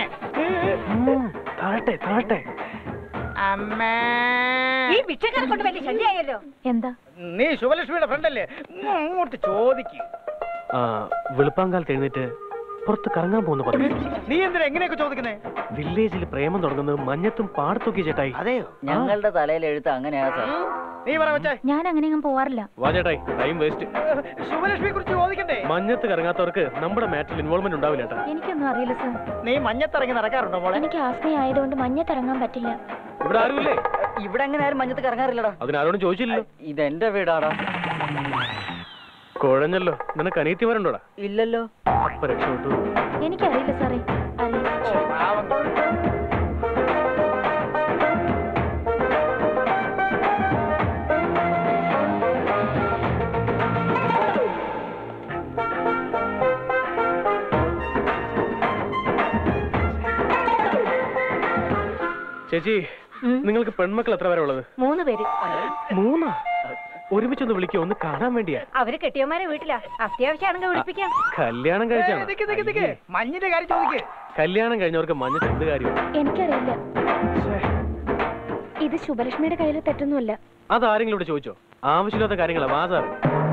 താഴട്ടെ താഴട്ടെ അമ്മേ ഈ ഭിക്ഷക്കാരെ കൊണ്ട് വലിയ ശല്യായല്ലോ എന്താ നീ ശുഭലക്ഷ്മിയുടെ ഫ്രണ്ടല്ലേ അങ്ങോട്ട് ചോദിക്ക് ആ വെളുപ്പാങ്കാലത്ത് എഴുന്നേറ്റ് പുറത്ത് കറങ്ങാൻ പോകുന്ന പറഞ്ഞു നീ എന്തിനാ എങ്ങനെയൊക്കെ ചോദിക്കുന്നേ വില്ലേജിൽ പ്രേമം തുടങ്ങുന്നത് മഞ്ഞത്തും പാടത്തൊക്കെ ചേട്ടായി അതെയോ ഞങ്ങളുടെ തലയിൽ എഴുത്ത് അങ്ങനെയാ സാർ നീ പറ വെച്ചേ ഞാൻ അങ്ങനെയൊന്നും പോവാറില്ല വാ ചേട്ടായി ടൈം വേസ്റ്റ് ശുഭലക്ഷ്മിയെ കുറിച്ച് ചോദിക്കണ്ടേ മഞ്ഞത്ത് കറങ്ങാത്തവർക്ക് നമ്മുടെ മാറ്റിൽ ഇൻവോൾവ്മെന്റ് ഉണ്ടാവില്ല ചേട്ടാ എനിക്കൊന്നും അറിയില്ല സർ നീ മഞ്ഞത്തിറങ്ങി നടക്കാറുണ്ടോ മോളെ എനിക്ക് ആസ്മ ആയതുകൊണ്ട് മഞ്ഞത്തിറങ്ങാൻ പറ്റില്ല ഇവിടെ ആരുമില്ലേ ഇവിടെ അങ്ങനെ ആരും മഞ്ഞത്ത് കറങ്ങാറില്ലടാ അതിനാരോടും ചോദിച്ചില്ലല്ലോ ഇതെന്റെ വീടാടാ കുഴഞ്ഞല്ലോ നിനക്ക് അനീത്തിമാരുണ്ടോടാ ഇല്ലല്ലോ അപ്പൊ രക്ഷപ്പെട്ടു എനിക്കറിയില്ല സാറേ അറിയില്ല ചേച്ചി നിങ്ങൾക്ക് പെൺമക്കൾ എത്ര പേരെ ഉള്ളത് മൂന്ന് പേര് മൂന്നാ ഒരുമിച്ചൊന്ന് വിളിക്കോ ഒന്ന് കാണാൻ വേണ്ടിയാ അവര് കെട്ടിയമാരെ വീട്ടിലാ അത്യാവശ്യമാണെങ്കിൽ വിളിപ്പിക്കാം കല്യാണം കഴിച്ചാണ് നിക്ക് നിക്ക് നിക്ക് മഞ്ഞിന്റെ കാര്യം ചോദിക്ക് കല്യാണം കഴിഞ്ഞവർക്ക് മഞ്ഞത്ത് എന്ത് കാര്യം എനിക്കറിയില്ല ഇത് ശുഭലക്ഷ്മിയുടെ കയ്യിൽ തെറ്റൊന്നുമല്ല അതാരെങ്കിലും ഇവിടെ ചോദിച്ചോ ആവശ്യമില്ലാത്ത കാര്യങ്ങളാ വാസാറ്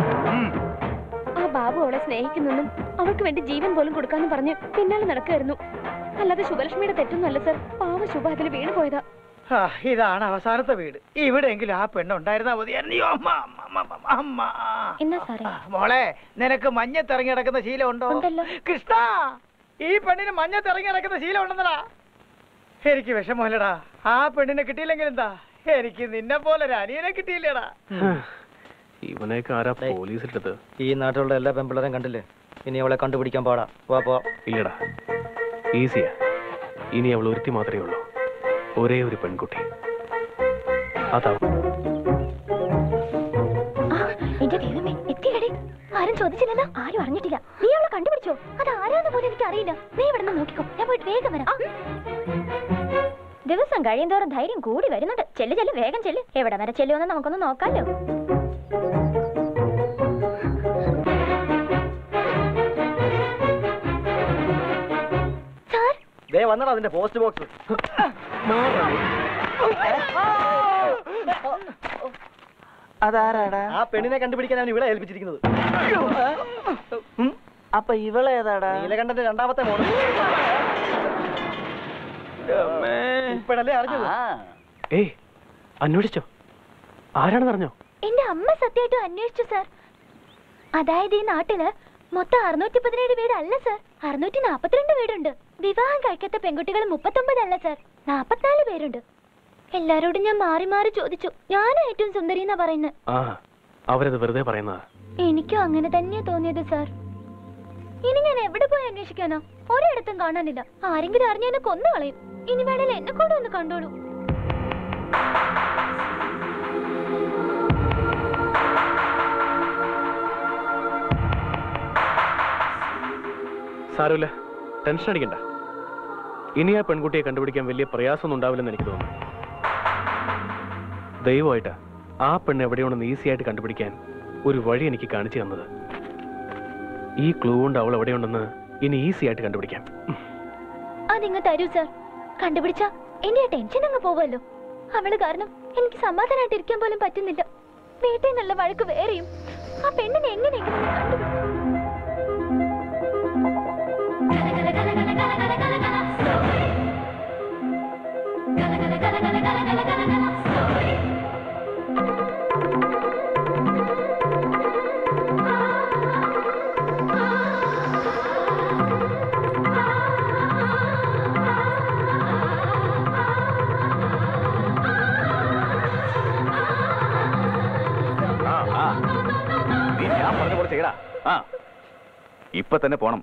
ആ ബാബു അവളെ സ്നേഹിക്കുന്നെന്നും അവൾക്ക് വേണ്ടി ജീവൻ പോലും കൊടുക്കാന്ന് പറഞ്ഞ് പിന്നാലെ നടക്കായിരുന്നു അല്ലാതെ ശുഭലക്ഷ്മിയുടെ തെറ്റൊന്നുമല്ല സർ പാവ ശുഭ അതിൽ വീണ് പോയതാ ആ, ഇതാണ് അവസാനത്തെ വീട് ഇവിടെയെങ്കിലും ആ പെണ്ണുണ്ടായിരുന്നാ മതിയായിരുന്നു അയ്യോ, അമ്മ അമ്മ, അമ്മ, അമ്മ, അമ്മ എന്നാ സാറേ ആ, മോളെ നിനക്ക് മഞ്ഞത്തിറങ്ങി നടക്കുന്ന ശീലം ഉണ്ടോ ഉണ്ടല്ലോ. കൃഷ്ണ ഈ പെണ്ണിന് മഞ്ഞത്തിറങ്ങി നടക്കുന്ന ശീലം ഉണ്ടെന്നടാ എനിക്ക് വിഷമമില്ലടാ ആ പെണ്ണിനെ കിട്ടിയില്ലെങ്കിൽ എന്താ എനിക്ക് നിന്നെ പോലെ ഒരു അനിയനെ കിട്ടിയില്ലടാ ഇവനെയൊക്കെ ആരാ പോലീസിട്ടത് ഈ നാട്ടിലുള്ള എല്ലാ പെൺപിള്ളേരും കണ്ടില്ലേ ഇനി അവളെ കണ്ടുപിടിക്കാൻ പാടാ വാ പോ ഇല്ലടാ ഈസിയാ ഇനി അവൾ ഒരുത്തി മാത്രമേ ഉള്ളൂ ഒരേ ഒരു പെൺകുട്ടി അതാ ആ, എന്റെ ദൈവമേ എത്തിയടേ ആരും ചോദിച്ചില്ലല്ലോ ആരും അറിഞ്ഞിട്ടില്ല നീ അവളെ കണ്ടുപിടിച്ചോ അത് ആരാന്ന് പോലും എനിക്ക് അറിയില്ല നീ ഇവിടെ നിന്ന് നോക്കിക്കോ ഞാൻ പോയിട്ട് വേഗം വരാം ദിവസം കഴിയുന്തോറും ധൈര്യം കൂടി വരുന്നുണ്ട് ചെല്ല് ചെല്ല് വേഗം ചെല്ല് എവിടെ വരെ ചെല്ലുമെന്ന് നമുക്കൊന്ന് നോക്കാലോ സാർ ദേ വന്നടാ അതിന്റെ പോസ്റ്റ് ബോക്സ് അതാരാടാ ആ പെണ്ണിനെ കണ്ടുപിടിക്കാനാണ് ഇവിടെ ഏൽപ്പിച്ചിരിക്കുന്നത് അപ്പൊ ഇവളേതാടാ നീലകണ്ഠന്റെ രണ്ടാമത്തെ മോള് ഇപ്പഴല്ലേ അറിഞ്ഞത് ആ ഏയ് അന്വേഷിച്ചോ ആരാണെന്ന് അറിഞ്ഞോ എന്റെ അമ്മ സത്യമായിട്ടും അന്വേഷിച്ചു സാർ അതായത് ഈ നാട്ടില് മൊത്തം അറുന്നൂറ്റി പതിനേഴ് വീടല്ല സാർ അറുന്നൂറ്റി നാപ്പത്തിരണ്ട് വീടുണ്ട് വിവാഹം കഴിക്കാത്ത പെൺകുട്ടികൾ മുപ്പത്തൊമ്പതല്ല സാർ നാപ്പത്തിനാല് പേരുണ്ട് എല്ലാരോടും ഞാൻ മാറി മാറി ചോദിച്ചു ഞാനാ ഏറ്റവും സുന്ദരി എന്നാ പറയുന്നത് ആ അവരത് വെറുതെ പറയുന്നതാ എനിക്കും അങ്ങനെ തന്നെയാ തോന്നിയത് സാർ ഇനി ഞാൻ എവിടെ പോയി അന്വേഷിക്കാനോ ഒരിടത്തും കാണാനില്ല ആരെങ്കിലും അറിഞ്ഞ എന്നെ കൊന്നു കളയും ഇനി വേണേൽ എന്നെ കൂടെ ഒന്ന് കണ്ടോളൂ സാരമില്ല ടെൻഷൻ അടിക്കണ്ട ഇനി ആ പെൺകുട്ടിയെ കണ്ടുപിടിക്കാൻ വലിയ പ്രയാസമൊന്നും ഉണ്ടാവില്ലെന്ന് എനിക്ക് തോന്നുന്നു ദൈവമായിട്ടാ ആ പെണ്ണ് എവിടെയുണ്ടെന്ന് ഈസി ആയിട്ട് കണ്ടുപിടിക്കാൻ ഒരു വഴി എനിക്ക് കാണിച്ചു തന്നത് ഈ ക്ലൂ കൊണ്ട് അവൾ എവിടെയുണ്ടെന്ന് ഇനി ഈസി ആയിട്ട് കണ്ടുപിടിക്കാം അതിങ്ങ് തരൂ സർ കണ്ടുപിടിച്ച എന്റെ ആ ടെൻഷൻ അങ്ങ് പോവല്ലോ അവള് കാരണം എനിക്ക് സമാധാനമായിട്ട് ഇരിക്കാൻ പോലും പറ്റുന്നില്ല വീട്ടിൽ നിന്നുള്ള വഴക്ക് വേറെയും ആ പെണ്ണിനെ എങ്ങനെയെങ്കിലും ഒന്ന് കണ്ടുപിടിക്കണം. ആ, ആ. നീ ഞാൻ പറഞ്ഞ പോലെ ചെയ്യടാ ആ ഇപ്പൊ തന്നെ പോണം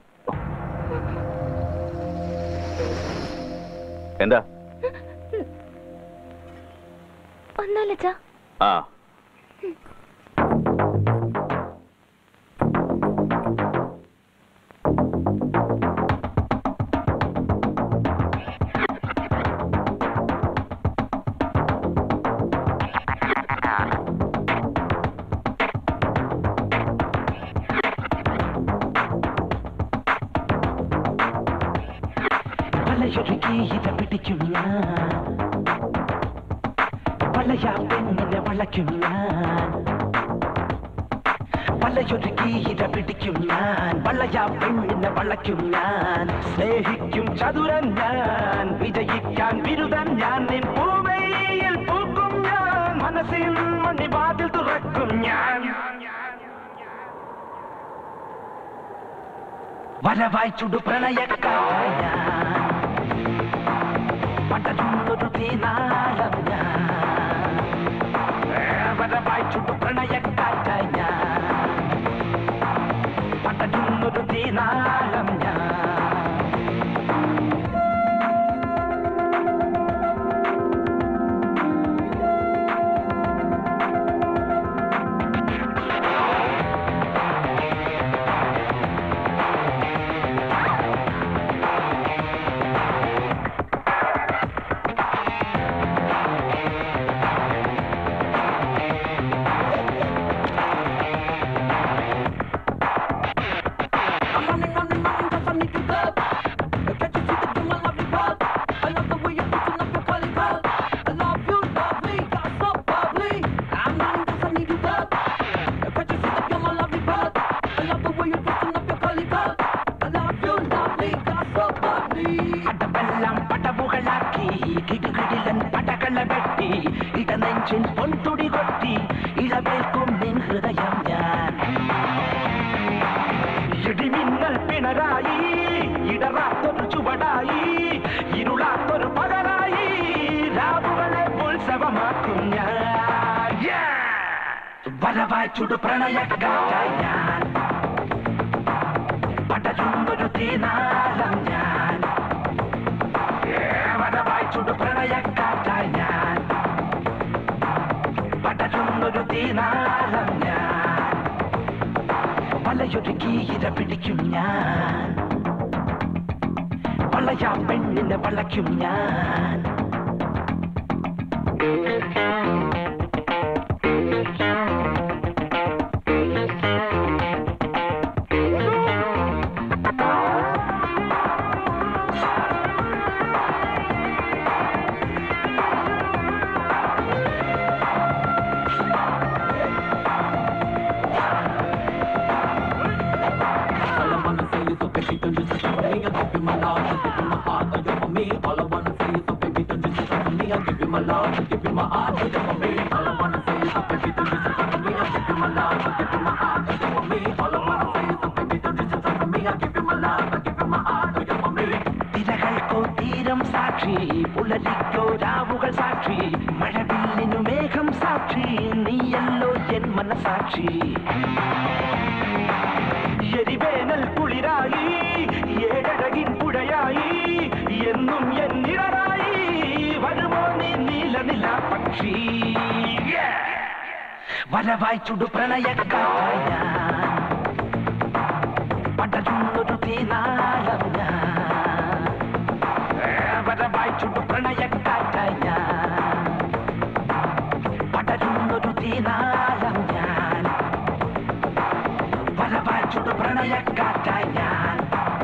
എന്താ ഒന്നുമില്ല ചാ ആ വലയൊരുക്കി ഇര പിടിക്കും ഞാൻ വളയാ പെണ്ണിനെ വളയ്ക്കും ഞാൻ വലയൊരുക്കി ഇര പിടിക്കും ഞാൻ വളയാ പെണ്ണിനെ വളയ്ക്കും ഞാൻ സ്നേഹിക്കും ചതുരൻ ഞാൻ വിജയിക്കാൻ ബിരുദൻ ഞാൻ നിൻ പൂവയിൽ പൂക്കും ഞാൻ മനസ്സിൽ മണിവാതിൽ തുറക്കും ഞാൻ വരവായി ചുടു പ്രണയക്കായ പടരുന്നൊരു തീനാളം ഞാൻ വരവായി ചുടു പ്രണയക്കാറ്റായ ഞാൻ പടരുന്നൊരു തീനാളം ഞാൻ അടവെല്ലാം പടവുകളാക്കി കിടുകിടിലൻ പടകള വെട്ടി ഇടനെഞ്ചിൽ പൊൻതുടി കൊട്ടി ഇളവേൽക്കും നിൻ ഹൃദയം ഞാൻ ഇടിമിന്നൽ പിണരായി ഇടറാത്തൊരു ചുവടായി ഇരുളാത്തൊരു പകലായി രാവുകളെ ഉത്സവമാക്കും ഞാൻ Yeah! വരവായി ചുടു പ്രണയക്കാറ്റായി ഞാൻ പടരുന്നൊരു തീനാളം ഞാൻ വരവായി ചുടു പ്രണയക്കാറ്റായി ഞാൻ പടരുന്നൊരു തീനാളം ഞാൻ വലയൊരുക്കി ഇര പിടിക്കും ഞാൻ വളയാ പെണ്ണിനെ വളയ്ക്കും ഞാൻ തിരകൾക്കോ തീരം സാക്ഷി പുലരിക്കോ രാവുകൾ സാക്ഷി മഴവില്ലിനു മേഘം സാക്ഷി നീയല്ലോ എൻ മനസാക്ഷി എരിവേനൽ കുളിരായി ഏഴഴകിൻ പുഴയായി എന്നും എന്നിടറായി വരുമോ നീ നീല നില പക്ഷി വരവായി ചുടു പ്രണയക്കായ പടരുന്നൊരു തീനാളം ഞാൻ ചുട്ടു പ്രണയക്കാറ്റായി ഞാൻ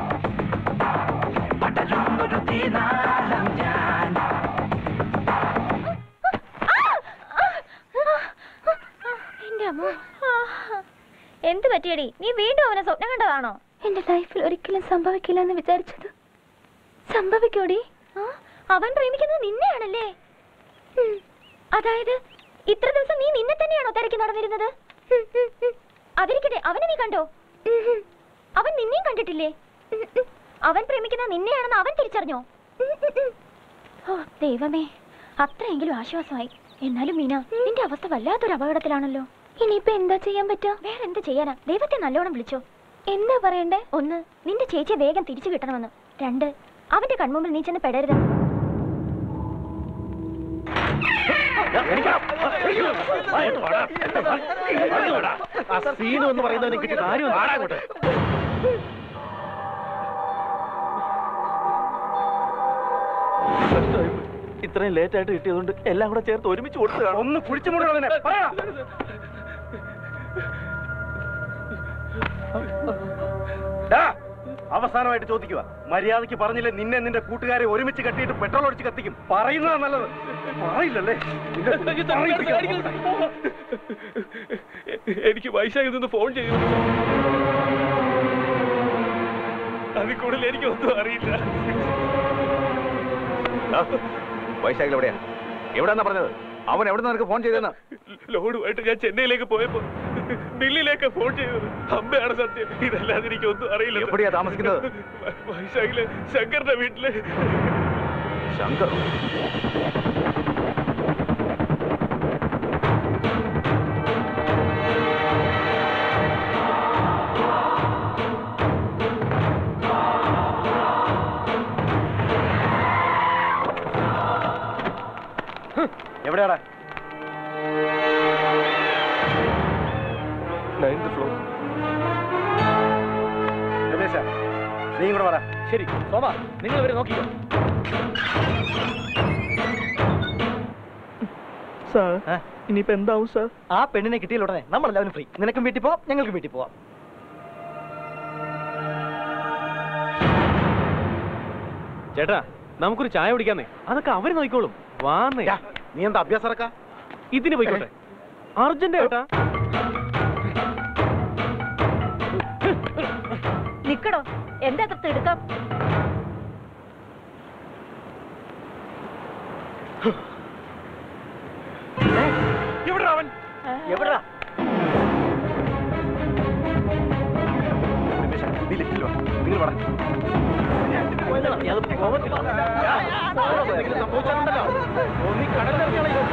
പടരുന്നൊരു തീനാളം ഞാൻ എന്റെ അമ്മ എന്ത് പറ്റിയടി നീ വീണ്ടും അവനെ സ്വപ്നം കണ്ടതാണോ എന്റെ ലൈഫിൽ ഒരിക്കലും സംഭവിക്കില്ല എന്ന് വിചാരിച്ചത് സംഭവിക്കോടി ആ, അവൻ പ്രേമിക്കുന്നത് നിന്നെയാണല്ലേ ഉം. അതായത് ഇത്ര ദിവസം നീ നിന്നെ തന്നെയാണോ തിരക്കി നടന്നിരുന്നത് ഉം, ഉം, ഉം. അതിരിക്കട്ടെ അവനെ നീ കണ്ടോ ഉം, ഉം. അവൻ നിന്നെയും കണ്ടിട്ടില്ലേ ഉം, ഉം. അവൻ പ്രേമിക്കുന്ന നിന്നെയാണെന്ന് അവൻ തിരിച്ചറിഞ്ഞോ ഉം, ഉം, ഉം. ഓ ദൈവമേ അത്രയെങ്കിലും ആശ്വാസമായി എന്നാലും മീന നിന്റെ അവസ്ഥ വല്ലാത്തൊരു അപകടത്തിലാണല്ലോ ഇനിയിപ്പോ എന്താ ചെയ്യാൻ പറ്റുക വേറെ എന്ത് ചെയ്യാനാ ദൈവത്തെ നല്ലോണം വിളിച്ചോ എന്താ പറയണ്ടേ ഒന്ന് നിന്റെ ചേച്ചിയെ വേഗം തിരിച്ചു കിട്ടണമെന്ന് രണ്ട് അവന്റെ കൺമുമ്പിൽ നീ ചെന്ന് പെടരുത് ആ സീനു എന്ന് പറയുന്നവനെ കിട്ടി കാര്യം അങ്ങോട്ട് ഇത്രയും ലേറ്റ് ആയിട്ട് കിട്ടിയതുകൊണ്ട് എല്ലാം കൂടെ ചേർത്ത് ഒരുമിച്ച് കൊടുത്തതാണ് ഒന്ന് കുഴിച്ചു മുഴുവനെ പറയാ ഡാ, അവസാനമായിട്ട് ചോദിക്കുക മര്യാദയ്ക്ക് പറഞ്ഞില്ലേ നിന്നെ നിന്റെ കൂട്ടുകാരെ ഒരുമിച്ച് കെട്ടിയിട്ട് പെട്രോൾ ഒഴിച്ച് കത്തിക്കും പറയുന്നതാ നല്ലത് പറയില്ലല്ലേ നിന്നെ പറയിപ്പിക്കാം. എനിക്ക് വൈശാഖിൽ നിന്ന് ഫോൺ ചെയ്തു അതിൽ കൂടുതൽ എനിക്കൊന്നും അറിയില്ല വൈശാഖിൽ എവിടെയാ എവിടെന്നാ പറഞ്ഞത് അവൻ എവിടെ നിനക്ക് ഫോൺ ചെയ്തെന്ന് ലോഡുമായിട്ട് ഞാൻ ചെന്നൈയിലേക്ക് പോയപ്പോ ദില്ലിയിലേക്ക് ഫോൺ ചെയ്തത് അമ്മയാണ് സത്യം ഇതല്ലാതെ എനിക്കൊന്നും അറിയില്ല എവിടെയാ താമസിക്കുന്നത് വൈശാഖിലെ ശങ്കറിന്റെ വീട്ടില് ശങ്കർ എവിടെയാടാ നയൻത് ഫ്ലോർ രമേശ നീ കൂടെ പറ ശരി സോമ നിങ്ങൾ ഇവരെ നോക്കിക്കോ സാർ ഇനിയിപ്പോ എന്താവും സാർ ആ പെണ്ണിനെ കിട്ടിയാൽ ഉടനെ നമ്മളെല്ലാവരും ഫ്രീ നിനക്കും വീട്ടിൽ പോവാം ഞങ്ങൾക്കും വീട്ടിൽ പോവാം ചേട്ടാ നമുക്കൊരു ചായ കുടിക്കാന്നേ അതൊക്കെ അവര് നോക്കിക്കോളും വാന്നേ നീ എന്താ അഭ്യാസം ഇറക്കാ ഇതിന് പോയിക്കോട്ടെ അർജന്റ് ചേട്ടാ നിക്കടോ എന്താ അത്ര തിടുക്കം എവിടെ അവൻ എവിടാ രമേശ നീ ലിഫ്റ്റിൽ വാ നിങ്ങൾ പറ സംഭവിച്ചാലുണ്ടല്ലോ നീ കടലിറങ്ങിയാലോ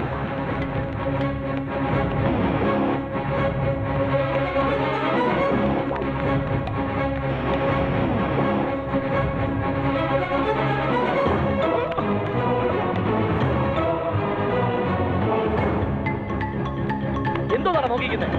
എന്തോ നട നോക്കിക്കുന്നത്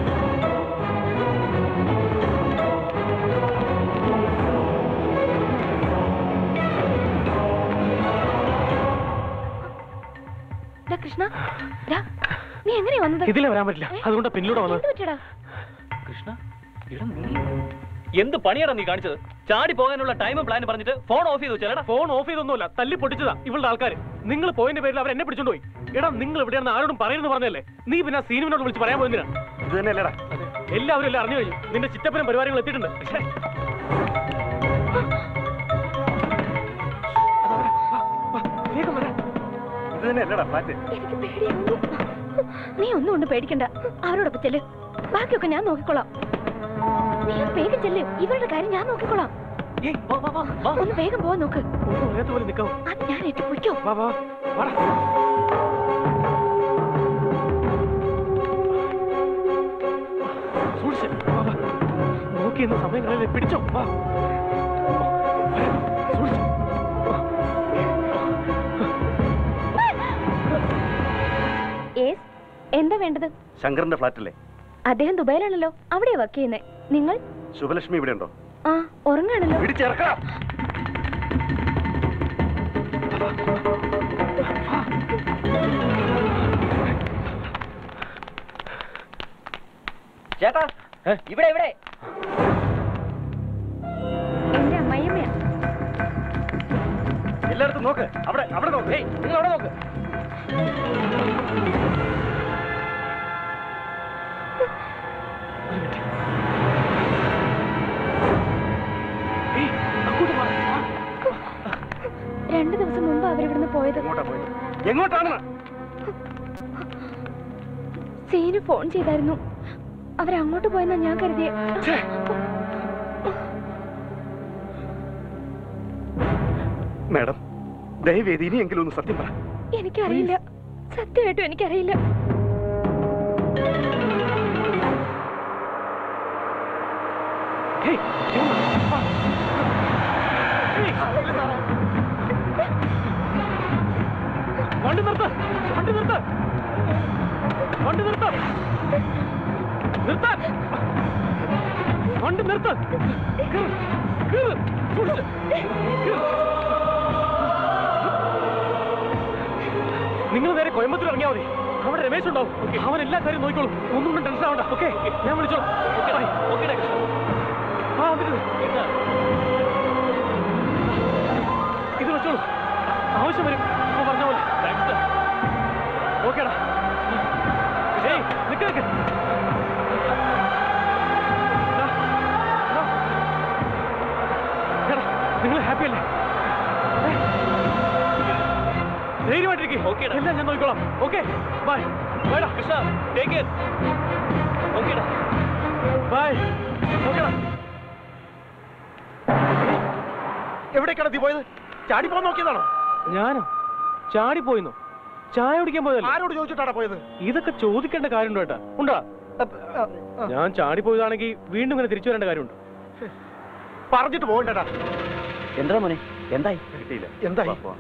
ഡാ കൃഷ്ണ ഡാ, നീ എങ്ങനെയാ വന്നത് ഇതിലെ വരാൻ പറ്റില്ല അതുകൊണ്ട് പിന്നിലൂടെ വന്നത് എന്ത് പറ്റിയടാ കൃഷ്ണ ഇട നീ എന്ത് പണിയാടാ നീ കാണിച്ചത് ചാടി പോകാനുള്ള ടൈമും പ്ലാൻ പറഞ്ഞിട്ട് ഫോൺ ഓഫ് ചെയ്തു വെച്ചാലടാ ഫോൺ ഓഫ് ചെയ്തൊന്നുമല്ല തല്ലി പൊട്ടിച്ചതാ ഇവളുടെ ആൾക്കാർ നിങ്ങൾ പോയതിന്റെ പേരിൽ അവർ എന്നെ പിടിച്ചോണ്ട് പോയി എടാ നിങ്ങൾ എവിടെയാണെന്ന് ആരോടും പറയുന്നു പറഞ്ഞല്ലേ നീ പിന്നെ ആ സീനുവിനോട് വിളിച്ച് പറയാൻ പോയിരുന്നില്ല ഇത് തന്നെയല്ലേടാ എല്ലാവരും എല്ലാം അറിഞ്ഞു കഴിഞ്ഞു നിന്റെ ചിറ്റപ്പനും പരിപാടികൾ എത്തിയിട്ടുണ്ട് ശ്ശേ. വേഗം വരാം ഇത് തന്നെയല്ലേടാ ഫ്ലാറ്റ് എനിക്ക് പേടിയാവുന്നു നീ ഒന്നും കൊണ്ട് പേടിക്കണ്ട അവരോടൊപ്പം ചെല്ല് ബാക്കിയൊക്കെ ഞാൻ നോക്കിക്കോളാം നീ ഒന്ന് വേഗം ചെല്ല് ഇവരുടെ കാര്യം ഞാൻ നോക്കിക്കോളാം ഏയ്, വാ, വാ, വാ, വാ. ഒന്ന് വേഗം പോവാൻ നോക്ക് ഒന്നും അറിയാത്ത പോലെ നിൽക്കാവോ അത് ഞാൻ ഏറ്റു പൊയ്ക്കോ വാ വാ വാടാ സൂക്ഷിച്ച് വാ വാ നോക്കി ഇന്ന് സമയം കളയല്ലേ പിടിച്ചോ വാ സൂക്ഷിച്ച് ഏസ് എന്താ വേണ്ടത് ശങ്കറിന്റെ ഫ്ലാറ്റല്ലേ അദ്ദേഹം ദുബായിലാണല്ലോ അവിടെയാ വർക്ക് ചെയ്യുന്നേ നിങ്ങൾ ശുഭലക്ഷ്മി ഇവിടെ ഉണ്ടോ ആ ഉറങ്ങാണല്ലോ പിടിച്ചിറക്കാം ചേട്ടാ ഇവിടെ ഇവിടെ എല്ലായിടത്തും നോക്ക് അവിടെ അവിടെ നോക്ക് നിങ്ങൾ അവിടെ നോക്ക് രണ്ടു ദിവസം മുമ്പ് അവരിവിടുന്ന് പോയത് എങ്ങോട്ടാ പോയത് എങ്ങോട്ടാണ് സീന് ഫോൺ ചെയ്തായിരുന്നു അവരങ്ങോട്ട് പോയെന്നാ ഞാൻ കരുതിയേ മാഡം ദയവേദി ഇനിയെങ്കിലും ഒന്ന് സത്യം പറ എനിക്കറിയില്ല സത്യമായിട്ടും എനിക്കറിയില്ല വണ്ടി നിർത്ത് വണ്ടി നിർത്ത് വണ്ടി നിർത്ത് നിർത്താൻ വണ്ടി നിർത്ത് കേറ്, കേറ്, സൂക്ഷിച്ച്. കേറ്. നിങ്ങൾ നേരെ കോയമ്പത്തൂർ ഇറങ്ങിയാൽ മതി അവിടെ രമേശ് ഉണ്ടാവും അവൻ എല്ലാ കാര്യം നോക്കിക്കോളും ഒന്നും കൊണ്ട് ടെൻഷൻ ആവണ്ട ഓക്കെ ഞാൻ വിളിച്ചോളാം Bye. ആ വന്നിട്ട് ഇത് വെച്ചോളൂ ആവശ്യം വരും ഇപ്പൊ പറഞ്ഞ പോലെ ഓക്കേടാ ഏയ് നിക്ക് നിക്ക് ദാ, ദാ. എടാ, നിങ്ങൾ ഹാപ്പി അല്ലേ ഏ? ധൈര്യമായിട്ടിരിക്കും ഓക്കെ എല്ലാം ഞാൻ നോക്കിക്കോളാം ഓക്കെ ബൈ ബൈഡാ കൃഷ്ണ ടേക്ക് ഇറ്റ് ഓക്കേടാ ബൈ ഓക്കേടാ എവിടേക്കാണ് നീ പോയത് ചാടിപ്പോ നോക്കിയതാണോ ഞാനോ ചാടി പോയിന്നോ ചായ കുടിക്കാൻ പോയതല്ലേ ആരോട് ചോദിച്ചിട്ടാണ് പോയത് ഇതൊക്കെ ചോദിക്കേണ്ട കാര്യമുണ്ടോ ഏട്ടാ ഉണ്ടാ ഞാൻ ചാടി പോയതാണെങ്കിൽ വീണ്ടും ഇങ്ങനെ തിരിച്ചു വരേണ്ട കാര്യമുണ്ട് പറഞ്ഞിട്ട് പോകണ്ടടാ എന്താ മോനെ എന്തായി കിട്ടിയില്ല എന്തായി വാ, വാ.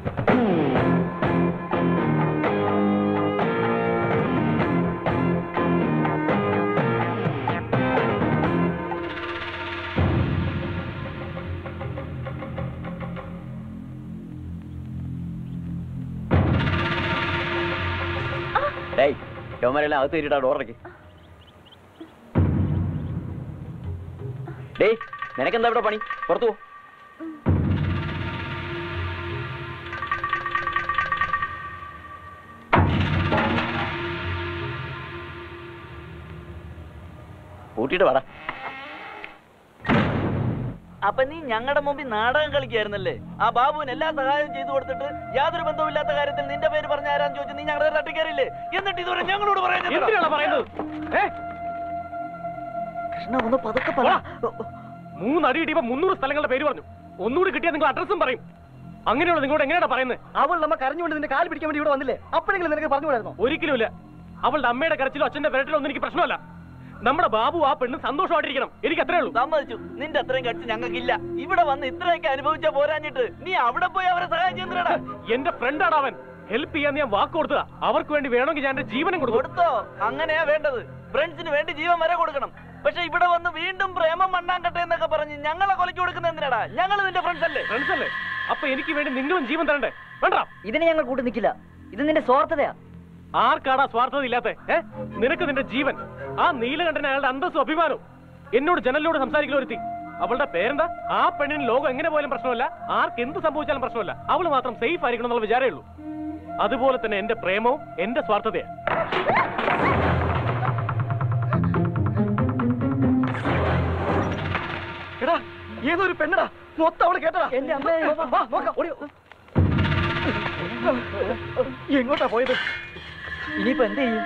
ഡേയ് യവന്മാരെല്ലാം അകത്ത് കയറിയിട്ട് ആ ഡോറയ്ക്ക് ഡേയ് നിനക്കെന്താ ഇവിടെ പണി പുറത്തു പോ കൂട്ടിയിട്ട് വാടാ അപ്പൊ നീ ഞങ്ങളുടെ മുമ്പിൽ നാടകം കളിക്കായിരുന്നല്ലേ ആ ബാബുവിന് എല്ലാ സഹായവും ചെയ്തു കൊടുത്തിട്ട് യാതൊരു ബന്ധവുമില്ലാത്ത കാര്യത്തിൽ നിന്റെ പേര് പറഞ്ഞ ആരാന്ന് ചോദിച്ചു നീ ഞങ്ങളുടെ തട്ടിക്കയറില്ലേ എന്നിട്ട് ഇതുവരെ ഞങ്ങളോട് പറയാൻ എന്തിനാണ് പറയുന്നത് ഏ കൃഷ്ണ ഒന്ന് പതുക്കെ പറ മൂന്ന് അടി ഇടിയപ്പോ മുന്നൂറ് സ്ഥലങ്ങളുടെ പേര് പറഞ്ഞു ഒന്നുകൂടി കിട്ടിയാൽ നിങ്ങൾ അഡ്രസ്സും പറയും അങ്ങനെയുള്ള നിങ്ങളോട് എങ്ങനെയാണ് പറയുന്നത് അവൾ നമ്മ കരഞ്ഞുകൊണ്ട് നിന്റെ കാല് പിടിക്കാൻ വേണ്ടി ഇവിടെ വന്നില്ലേ അപ്പോഴെങ്കിലും നിനക്ക് പറഞ്ഞുകൂടായിരുന്നോ ഒരിക്കലുമില്ല അവളുടെ അമ്മയുടെ കരച്ചിലോ അച്ഛന്റെ വിരട്ടിലോ ഒന്നും എനിക്ക് പ്രശ്നമല്ല നമ്മുടെ ബാബു ആ പെണ്ണ് സന്തോഷമായിട്ടിരിക്കണം എനിക്ക് അത്രേ ഉള്ളൂ സമ്മതിച്ചു നിന്റെ അത്രയും കടിച്ച് ഞങ്ങൾക്കില്ല ഇവിടെ വന്ന് ഇത്രയൊക്കെ അനുഭവിച്ച പോരാഞ്ഞിട്ട് നീ അവിടെ പോയി അവരെ സഹായം ചെയ്യുന്നടാ എന്റെ ഫ്രണ്ടാണ് അവൻ ഹെൽപ്പ് ചെയ്യാൻ ഞാൻ വാക്ക് കൊടുത്തതാ അവർക്ക് വേണ്ടി വേണമെങ്കിൽ ഞാൻ എന്റെ ജീവനം കൊടുക്കും കൊടുത്തോ അങ്ങനെയാ വേണ്ടത് ഫ്രണ്ട്സിന് വേണ്ടി ജീവൻ വരെ കൊടുക്കണം പക്ഷെ ഇവിടെ വന്ന് വീണ്ടും പ്രേമം മണ്ണാങ്കട്ടെ എന്നൊക്കെ പറഞ്ഞ് ഞങ്ങളെ കൊലക്ക് കൊടുക്കുന്ന എന്തിനാടാ ഞങ്ങൾ നിന്റെ ഫ്രണ്ട്സ് അല്ലേ ഫ്രണ്ട്സ് അല്ലേ അപ്പൊ എനിക്ക് വേണ്ടി നിങ്ങളും ജീവൻ തരണ്ടേ വേണ്ട ഇതിന് ഞങ്ങൾ കൂട്ടി നിൽക്കില്ല ഇത് നിന്റെ സ്വാർത്ഥതയാ ആർക്കാടാ സ്വാർത്ഥത ഇല്ലാത്ത ഏ നിനക്ക് നിന്റെ ജീവൻ ആ നീലകണ്ഠന് അയാളുടെ അന്തസ്സും അഭിമാനവും എന്നോട് ജനലിലൂടെ സംസാരിക്കൽ ഒരുത്തി അവളുടെ പേരെന്താ ആ പെണ്ണിന് ലോകം എങ്ങനെ പോയാലും പ്രശ്നമല്ല ആർക്ക് എന്ത് സംഭവിച്ചാലും പ്രശ്നമല്ല അവള് മാത്രം സേഫ് ആയിരിക്കണം എന്നുള്ള വിചാരമേ ഉള്ളൂ അതുപോലെ തന്നെ എന്റെ പ്രേമവും എന്റെ സ്വാർത്ഥതയാ എടാ ഏതൊരു പെണ്ണടാ മൊത്തം അവള് കേട്ടടാ എന്റെ അമ്മേ. വാ, വാ, നോക്കാം ഓടി. എങ്ങോട്ടാ പോയത് ഇനിയിപ്പോ എന്ത് ചെയ്യും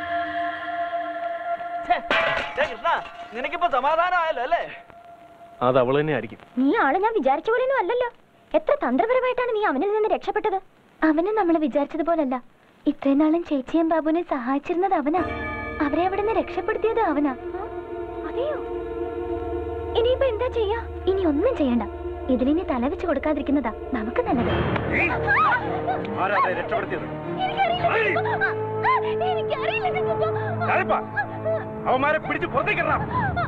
കൃഷ്ണ നിനക്കിപ്പോ സമാധാനമായല്ലോ അല്ലേ അത് അവൾ തന്നെ ആയിരിക്കും നീ ആള് ഞാൻ വിചാരിച്ച പോലെയൊന്നും അല്ലല്ലോ എത്ര തന്ത്രപരമായിട്ടാണ് നീ അവനിൽ നിന്ന് രക്ഷപ്പെട്ടത് അവനെ നമ്മൾ വിചാരിച്ചതുപോലല്ല ഇത്രയും നാളും ചേച്ചിയും ബാബുവിനെ സഹായിച്ചിരുന്നത് അവനാ അവരെ അവിടെ നിന്ന് രക്ഷപ്പെടുത്തിയത് അവനാ ആ? അതെയോ ഇനിയിപ്പോ എന്താ ചെയ്യാ ഇനി ഒന്നും ചെയ്യണ്ട ഇതിലിനി തലവെച്ച് കൊടുക്കാതിരിക്കുന്നതാ നമുക്ക് നല്ലത് ആരാ അവരെ രക്ഷപ്പെടുത്തിയത് എനിക്കറിയില്ല ഞാനിപ്പാ അവന്മാരെ പിടിച്ച് പുറത്തേക്കിടാം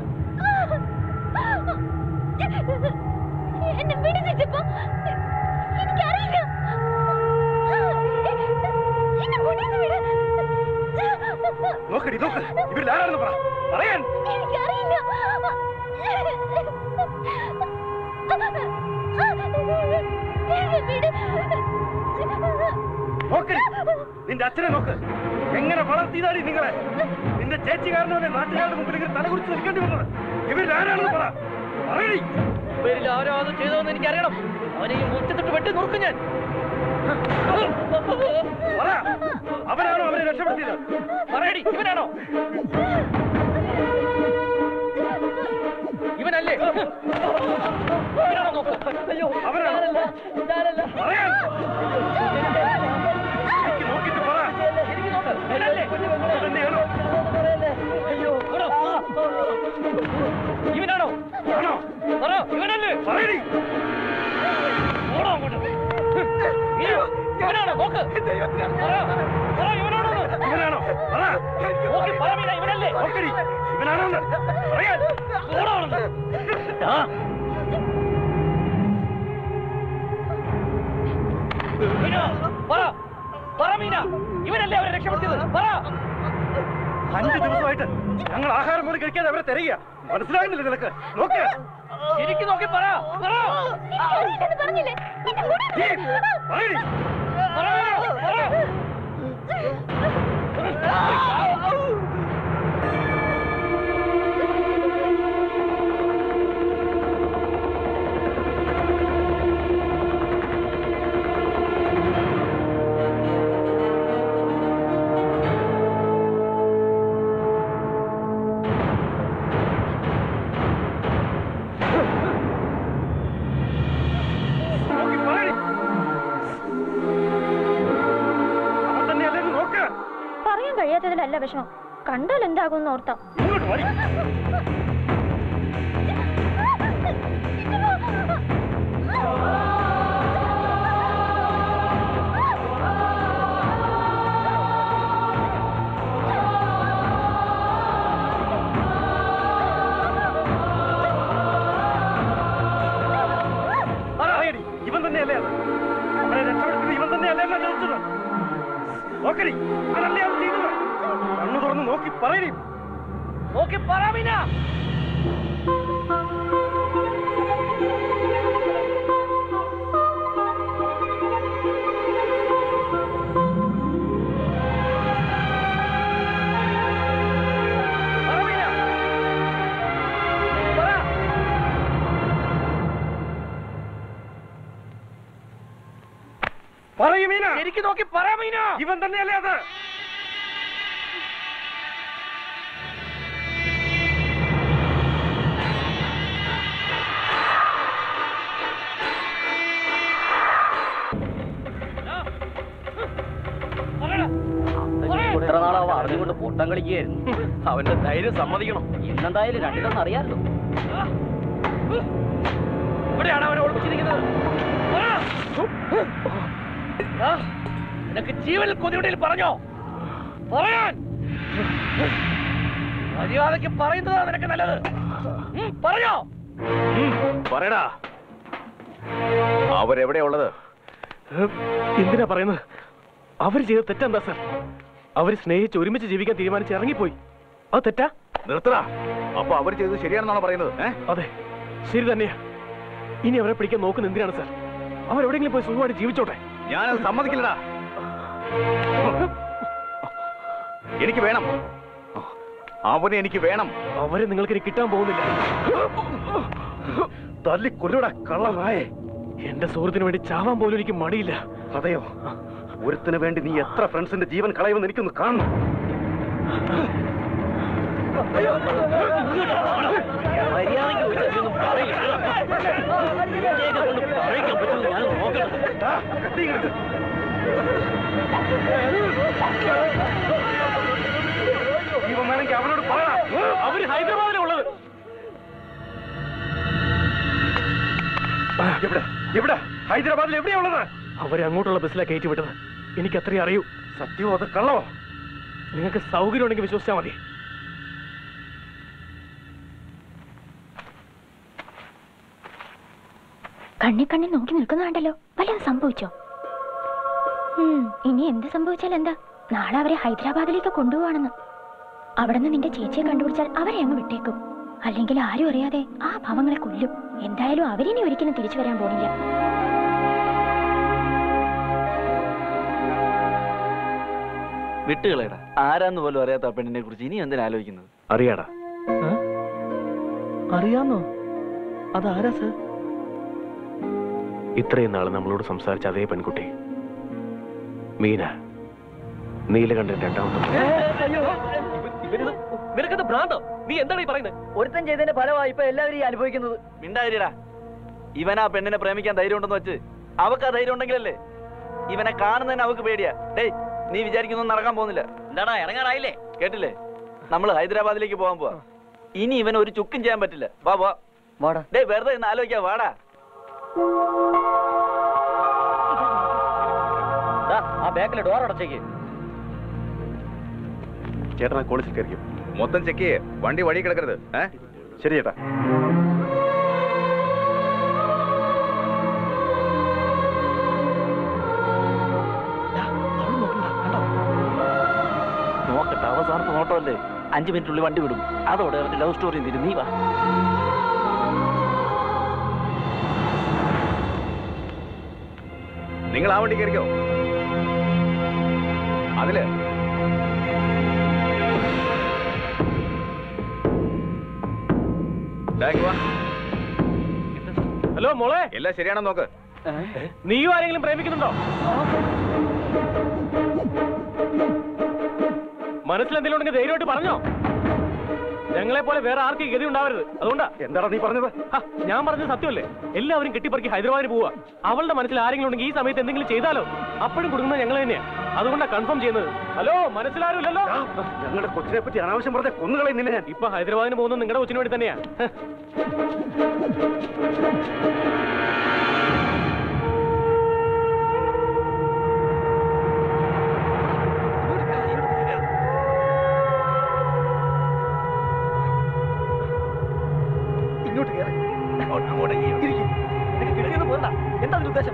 എന്നെ പിടിച്ചിട്ടിപ്പോ എനിക്കറിയില്ല എന്നെ കൊണ്ടുവന്ന് വിട്. നോക്കടി നോക്ക് ഇവരിൽ ആരാണെന്ന് പറ പറയാൻ എനിക്കറിയില്ല എന്നെ വിട് നിന്റെ അച്ഛനെ നോക്ക് എങ്ങനെ വളർത്തിയതാടി നിങ്ങളെ നിന്റെ ചേച്ചി കാരണമല്ലേ നാട്ടുകാരുടെ മുമ്പിൽ ഇങ്ങനെ തലകുറിച്ച് നിൽക്കേണ്ടി വന്നത് ഇവരാരാണെന്ന് പറ പറയടി പേരിൽ ആരോ അത് ചെയ്തതെന്ന് എനിക്കറിയണം അവനെ ഈ മുറ്റത്തിട്ട് വെട്ടി നുറുക്കും ഞാൻ പറ അവനാണോ അവരെ രക്ഷപ്പെടുത്തിയത് പറയടി ഇവനാണോ ഇവനല്ലേ ഇവനാണോ നോക്ക് അയ്യോ അവനാണോ? ഞാനല്ല പറയാൻ എനിക്ക് നോക്കിയിട്ട് പറ എനിക്ക് നോക്ക് ഇവനല്ലേ അത് തന്നെയാണോ അയ്യോ പറ. ഇവനാണോ ആണോ പറ ഇവനല്ലേ പറയടി ഓടോ അങ്ങോട്ട് ഇവ- ഇവനാണോ നോക്ക് പറ പറ ഇവനാണോ ഇവനാണോ പറ നോക്കി പറ മീന ഇവനല്ലേ നോക്കടി ഇവനാണോന്ന് പറയാൻ ഓടോ അവിടുന്ന്. ആ. മീന, പറ പറ മീന ഇവനല്ലേ അവരെ രക്ഷപ്പെടുത്തിയത് പറ അഞ്ച് ദിവസമായിട്ട് ഞങ്ങൾ ആഹാരം പോലും കഴിക്കാതെ അവരെ തിരയുക മനസ്സിലാകുന്നില്ല നിനക്ക് നോക്ക് എനിക്ക് നോക്കി പറ പറ പറഞ്ഞില്ലേ ഈ, പറയടി പറ മീന, പറ നോക്കി പറയടി അവൻ തന്നെയല്ലേ ഇത് നോക്ക് പറയാൻ കഴിയാത്തതിലല്ല വിഷമം കണ്ടാൽ എന്താകുമെന്ന് ഓർത്താം ഇങ്ങോട്ട് വാടി പറയടി ഇവൻ തന്നെയല്ലേ അത് അവനെ രക്ഷപ്പെടുത്തിയത് ഇവൻ തന്നെയല്ലേ എന്നാ ചോദിച്ചത് നോക്കടി അതല്ലേ അവൻ ചെയ്തത് കണ്ണു തുറന്ന് നോക്കി പറയടി നോക്കി പറ മീന പറ മീന പറ പറയൂ മീന എനിക്ക് നോക്കി പറ മീന ഇവൻ തന്നെയല്ലേ അത് ഇത്ര നാളാവ അറിഞ്ഞുകൊണ്ട് പൊട്ടം കളിക്കുകയായിരുന്നു അവന്റെ ധൈര്യം സമ്മതിക്കണം ഇന്നെന്തായാലും രണ്ടിലൊന്നും അറിയാമല്ലോ ഇവിടെയാണ് അവനെ ഒളിപ്പിച്ചിരിക്കുന്നത് പറ. ആ, നിനക്ക് ജീവനിൽ കൊതിയുണ്ടെങ്കിൽ പറഞ്ഞോ പറയാൻ മര്യാദയ്ക്ക് പറയുന്നതാ നിനക്ക് നല്ലത് ഉം, പറഞ്ഞോ പറയടാ അവരെവിടെയാ ഉള്ളത് എന്തിനാ പറയുന്നത് അവർ ചെയ്ത തെറ്റെന്താ സർ അവർ സ്നേഹിച്ച് ഒരുമിച്ച് ജീവിക്കാൻ തീരുമാനിച്ച് ഇറങ്ങിപ്പോയി അത് തെറ്റാ നിർത്തടാ അപ്പൊ അവർ ചെയ്തത് ശരിയാണെന്നാണോ പറയുന്നത് ഏ അതെ ശരി തന്നെയാ ഇനി അവരെ പിടിക്കാൻ നോക്കുന്ന എന്തിനാണ് സർ അവരെവിടെയെങ്കിലും പോയി സുഖമായിട്ട് ജീവിച്ചോട്ടെ ഞാനത് സമ്മതിക്കില്ലടാ എനിക്ക് വേണം അവനെ എനിക്ക് വേണം അവരെ നിങ്ങൾക്ക് ഇനി കിട്ടാൻ പോകുന്നില്ല തല്ലി കൊല്ലൂടാ കള്ളനായേ എന്റെ സുഹൃത്തിന് വേണ്ടി ചാവാൻ പോലും എനിക്ക് മടിയില്ല അതെയോ ഒരുത്തിന് വേണ്ടി നീ എത്ര ഫ്രണ്ട്സിന്റെ ജീവൻ കളയുമെന്ന് എനിക്കൊന്ന് കാണണം മര്യാദയ്ക്ക് ഒരു തെറ്റൊന്നും പറയില്ല. ഇതിനെയൊക്കെ കൊണ്ട് പറയിക്കാൻ പറ്റുമെന്ന് ഞാൻ നോക്കട്ടെ ദാ, കത്തി ഇങ്ങോട്ട്. ജീവൻ വേണമെങ്കിൽ അവനോട് പറയണം അവര് ഹൈദരാബാദിലുള്ളത് എവിടെ എവിടെ ഹൈദരാബാദിൽ എവിടെയാ ഉള്ളത് അവരെ അങ്ങോട്ടുള്ള ബസ്സിലാണ് കയറ്റി വിട്ടത് എനിക്ക് അത്രയും അറിയൂ സത്യമോ അത് കള്ളമോ നിങ്ങൾക്ക് സൗകര്യം ഉണ്ടെങ്കിൽ വിശ്വസിച്ചാൽ മതി കണ്ണി കണ്ണി നോക്കി നിൽക്കുന്നുണ്ടല്ലോ വല്ലതും സംഭവിച്ചോ ഉം, ഇനി എന്ത് സംഭവിച്ചാൽ എന്താ നാളെ അവരെ ഹൈദരാബാദിലേക്ക് കൊണ്ടുപോവാണെന്ന് അവിടെ നിന്ന് നിന്റെ ചേച്ചിയെ കണ്ടുപിടിച്ചാൽ അവരെ അങ്ങ് വിട്ടേക്കും അല്ലെങ്കിൽ ആരും അറിയാതെ ആ പാവങ്ങളെ കൊല്ലും എന്തായാലും അവരിനി ഒരിക്കലും തിരിച്ചു വരാൻ പോണില്ല വിട്ടുകളയടാ ആരാന്ന് പോലും അറിയാത്ത ആ പെണ്ണിനെ കുറിച്ച് ഇനി എന്തിനാ ആലോചിക്കുന്നത് അറിയാടാ അറിയാന്നോ അതാരാ സർ ഇത്രയും നാൾ നമ്മളോട് സംസാരിച്ച അതേ പെൺകുട്ടി മീന നീലകണ്ഠൻ രണ്ടാമത്തെ നിനക്കത് ഭ്രാന്തോ നീ എന്താണ് ഈ പറയുന്നത് ഒരുത്തൻ ചെയ്തതിന്റെ ഫലമായി ഇപ്പൊ എല്ലാവരും ഈ അനുഭവിക്കുന്നത് മിണ്ടാതിരിടാ ഇവൻ ആ പെണ്ണിനെ പ്രേമിക്കാൻ ധൈര്യം ഉണ്ടെന്ന് വെച്ച് അവക്ക് ആ ധൈര്യം ഉണ്ടെങ്കിലല്ലേ ഇവനെ കാണുന്നതിന് അവക്ക് പേടിയാ ഡേയ് നീ വിചാരിക്കുന്നൊന്നും നടക്കാൻ പോകുന്നില്ല എന്താടാ ഇറങ്ങാറായില്ലേ കേട്ടില്ലേ നമ്മൾ ഹൈദരാബാദിലേക്ക് പോകാൻ പോവാ ഇനി ഇവൻ ഒരു ചുക്കും ചെയ്യാൻ പറ്റില്ല വാ വാ വാടാ ഡേ വെറുതെ ഇന്ന് ആലോചിക്കാം വാടാ ദാ, ആ ബാക്കിലെ ഡോർ അടച്ചേക്ക് ചേട്ടനെ കോളേജിൽ കയറിക്കും മൊത്തം ചെക്ക് ചെയ്യേ വണ്ടി വഴി കിടക്കരുത് ഏ ശരി ചേട്ടാ നോക്കട്ടെ അവസാനത്തെ നോട്ടമല്ലേ അഞ്ചു മിനിറ്റിനുള്ളിൽ വണ്ടി വിടും അതോടെ അവരുടെ ലവ് സ്റ്റോറി തീരും നീ വാ നിങ്ങൾ ആ വണ്ടി കയറിക്കോ അതില് ദാ ഇങ്ങ് വാ. ഹലോ മോളെ എല്ലാം ശരിയാണോ നോക്ക് നീയും ആരെങ്കിലും പ്രേമിക്കുന്നുണ്ടോ മനസ്സിലെന്തെങ്കിലും ഉണ്ടെങ്കിൽ ധൈര്യമായിട്ട് പറഞ്ഞോ ഞങ്ങളെ പോലെ വേറെ ആർക്കും ഈ ഗതി ഉണ്ടാവരുത് അതുകൊണ്ടാ എന്താടാ നീ പറഞ്ഞത് ഞാൻ പറഞ്ഞത് സത്യമല്ലേ എല്ലാവരും കെട്ടിപ്പറക്കി ഹൈദരാബാദിന് പോവാ അവളുടെ മനസ്സിൽ ആരെങ്കിലും ഉണ്ടെങ്കിൽ ഈ സമയത്ത് എന്തെങ്കിലും ചെയ്താലോ അപ്പോഴും കൊടുക്കുന്നത് ഞങ്ങൾ തന്നെയാ അതുകൊണ്ടാ കൺഫേം ചെയ്യുന്നത് ഹലോ മനസ്സിലാരുമില്ലല്ലോ ഞങ്ങളുടെ കൊച്ചിനെ പറ്റി അനാവശ്യം പറഞ്ഞ കൊന്നുകളയും നിന്നെ ഞാൻ ഇപ്പൊ ഹൈദരാബാദിന് പോകുന്നത് നിങ്ങളുടെ കൊച്ചിന് വേണ്ടി തന്നെയാ ഹ്. ഇങ്ങോട്ട് കയറി കിട്ടിയൊന്നും പോകണ്ട എന്താ അതിന്റെ ഉദ്ദേശം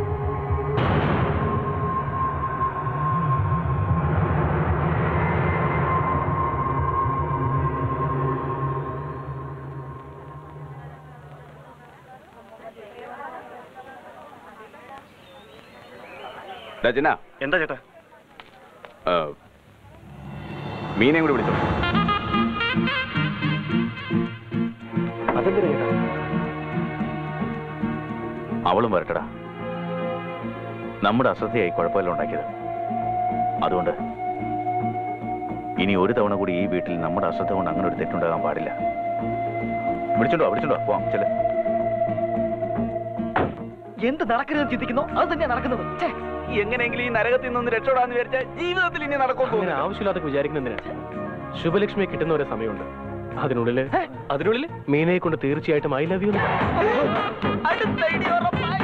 രചന എന്താ ചേട്ടാ മീനെയും കൂടി വിളിച്ചോ അതെന്തിനാ ചേട്ടാ അവളും വരട്ടടാ നമ്മുടെ അശ്രദ്ധയായി കുഴപ്പമില്ല ഉണ്ടാക്കിയത് അതുകൊണ്ട് ഇനി ഒരു തവണ കൂടി ഈ വീട്ടിൽ നമ്മുടെ അശ്രദ്ധ കൊണ്ട് അങ്ങനെ ഒരു തെറ്റുണ്ടാകാൻ പാടില്ല വിളിച്ചോണ്ടോ വിളിച്ചോണ്ടോ പോവാം ചെല്ലേ എന്ത് നടക്കരുതെന്ന് ചിന്തിക്കുന്നോ അത് തന്നെയാ നടക്കുന്നത് ഛേ, എങ്ങനെയെങ്കിലും ഈ നരകത്തിൽ നിന്ന് രക്ഷപ്പെടാന്ന് വിചാരിച്ചാൽ ജീവിതത്തിൽ ഇനി നടക്കും അങ്ങനെ ആവശ്യമില്ലാത്ത വിചാരിക്കുന്നതിനാ ശുഭലക്ഷ്മിയെ കിട്ടുന്ന ഒരു സമയമുണ്ട് അതിനുള്ളില് അതിനുള്ളിൽ മീനയെ കൊണ്ട് തീർച്ചയായിട്ടും ഐ ലവ് യു അടുത്ത ഐഡിയ ഉറപ്പായി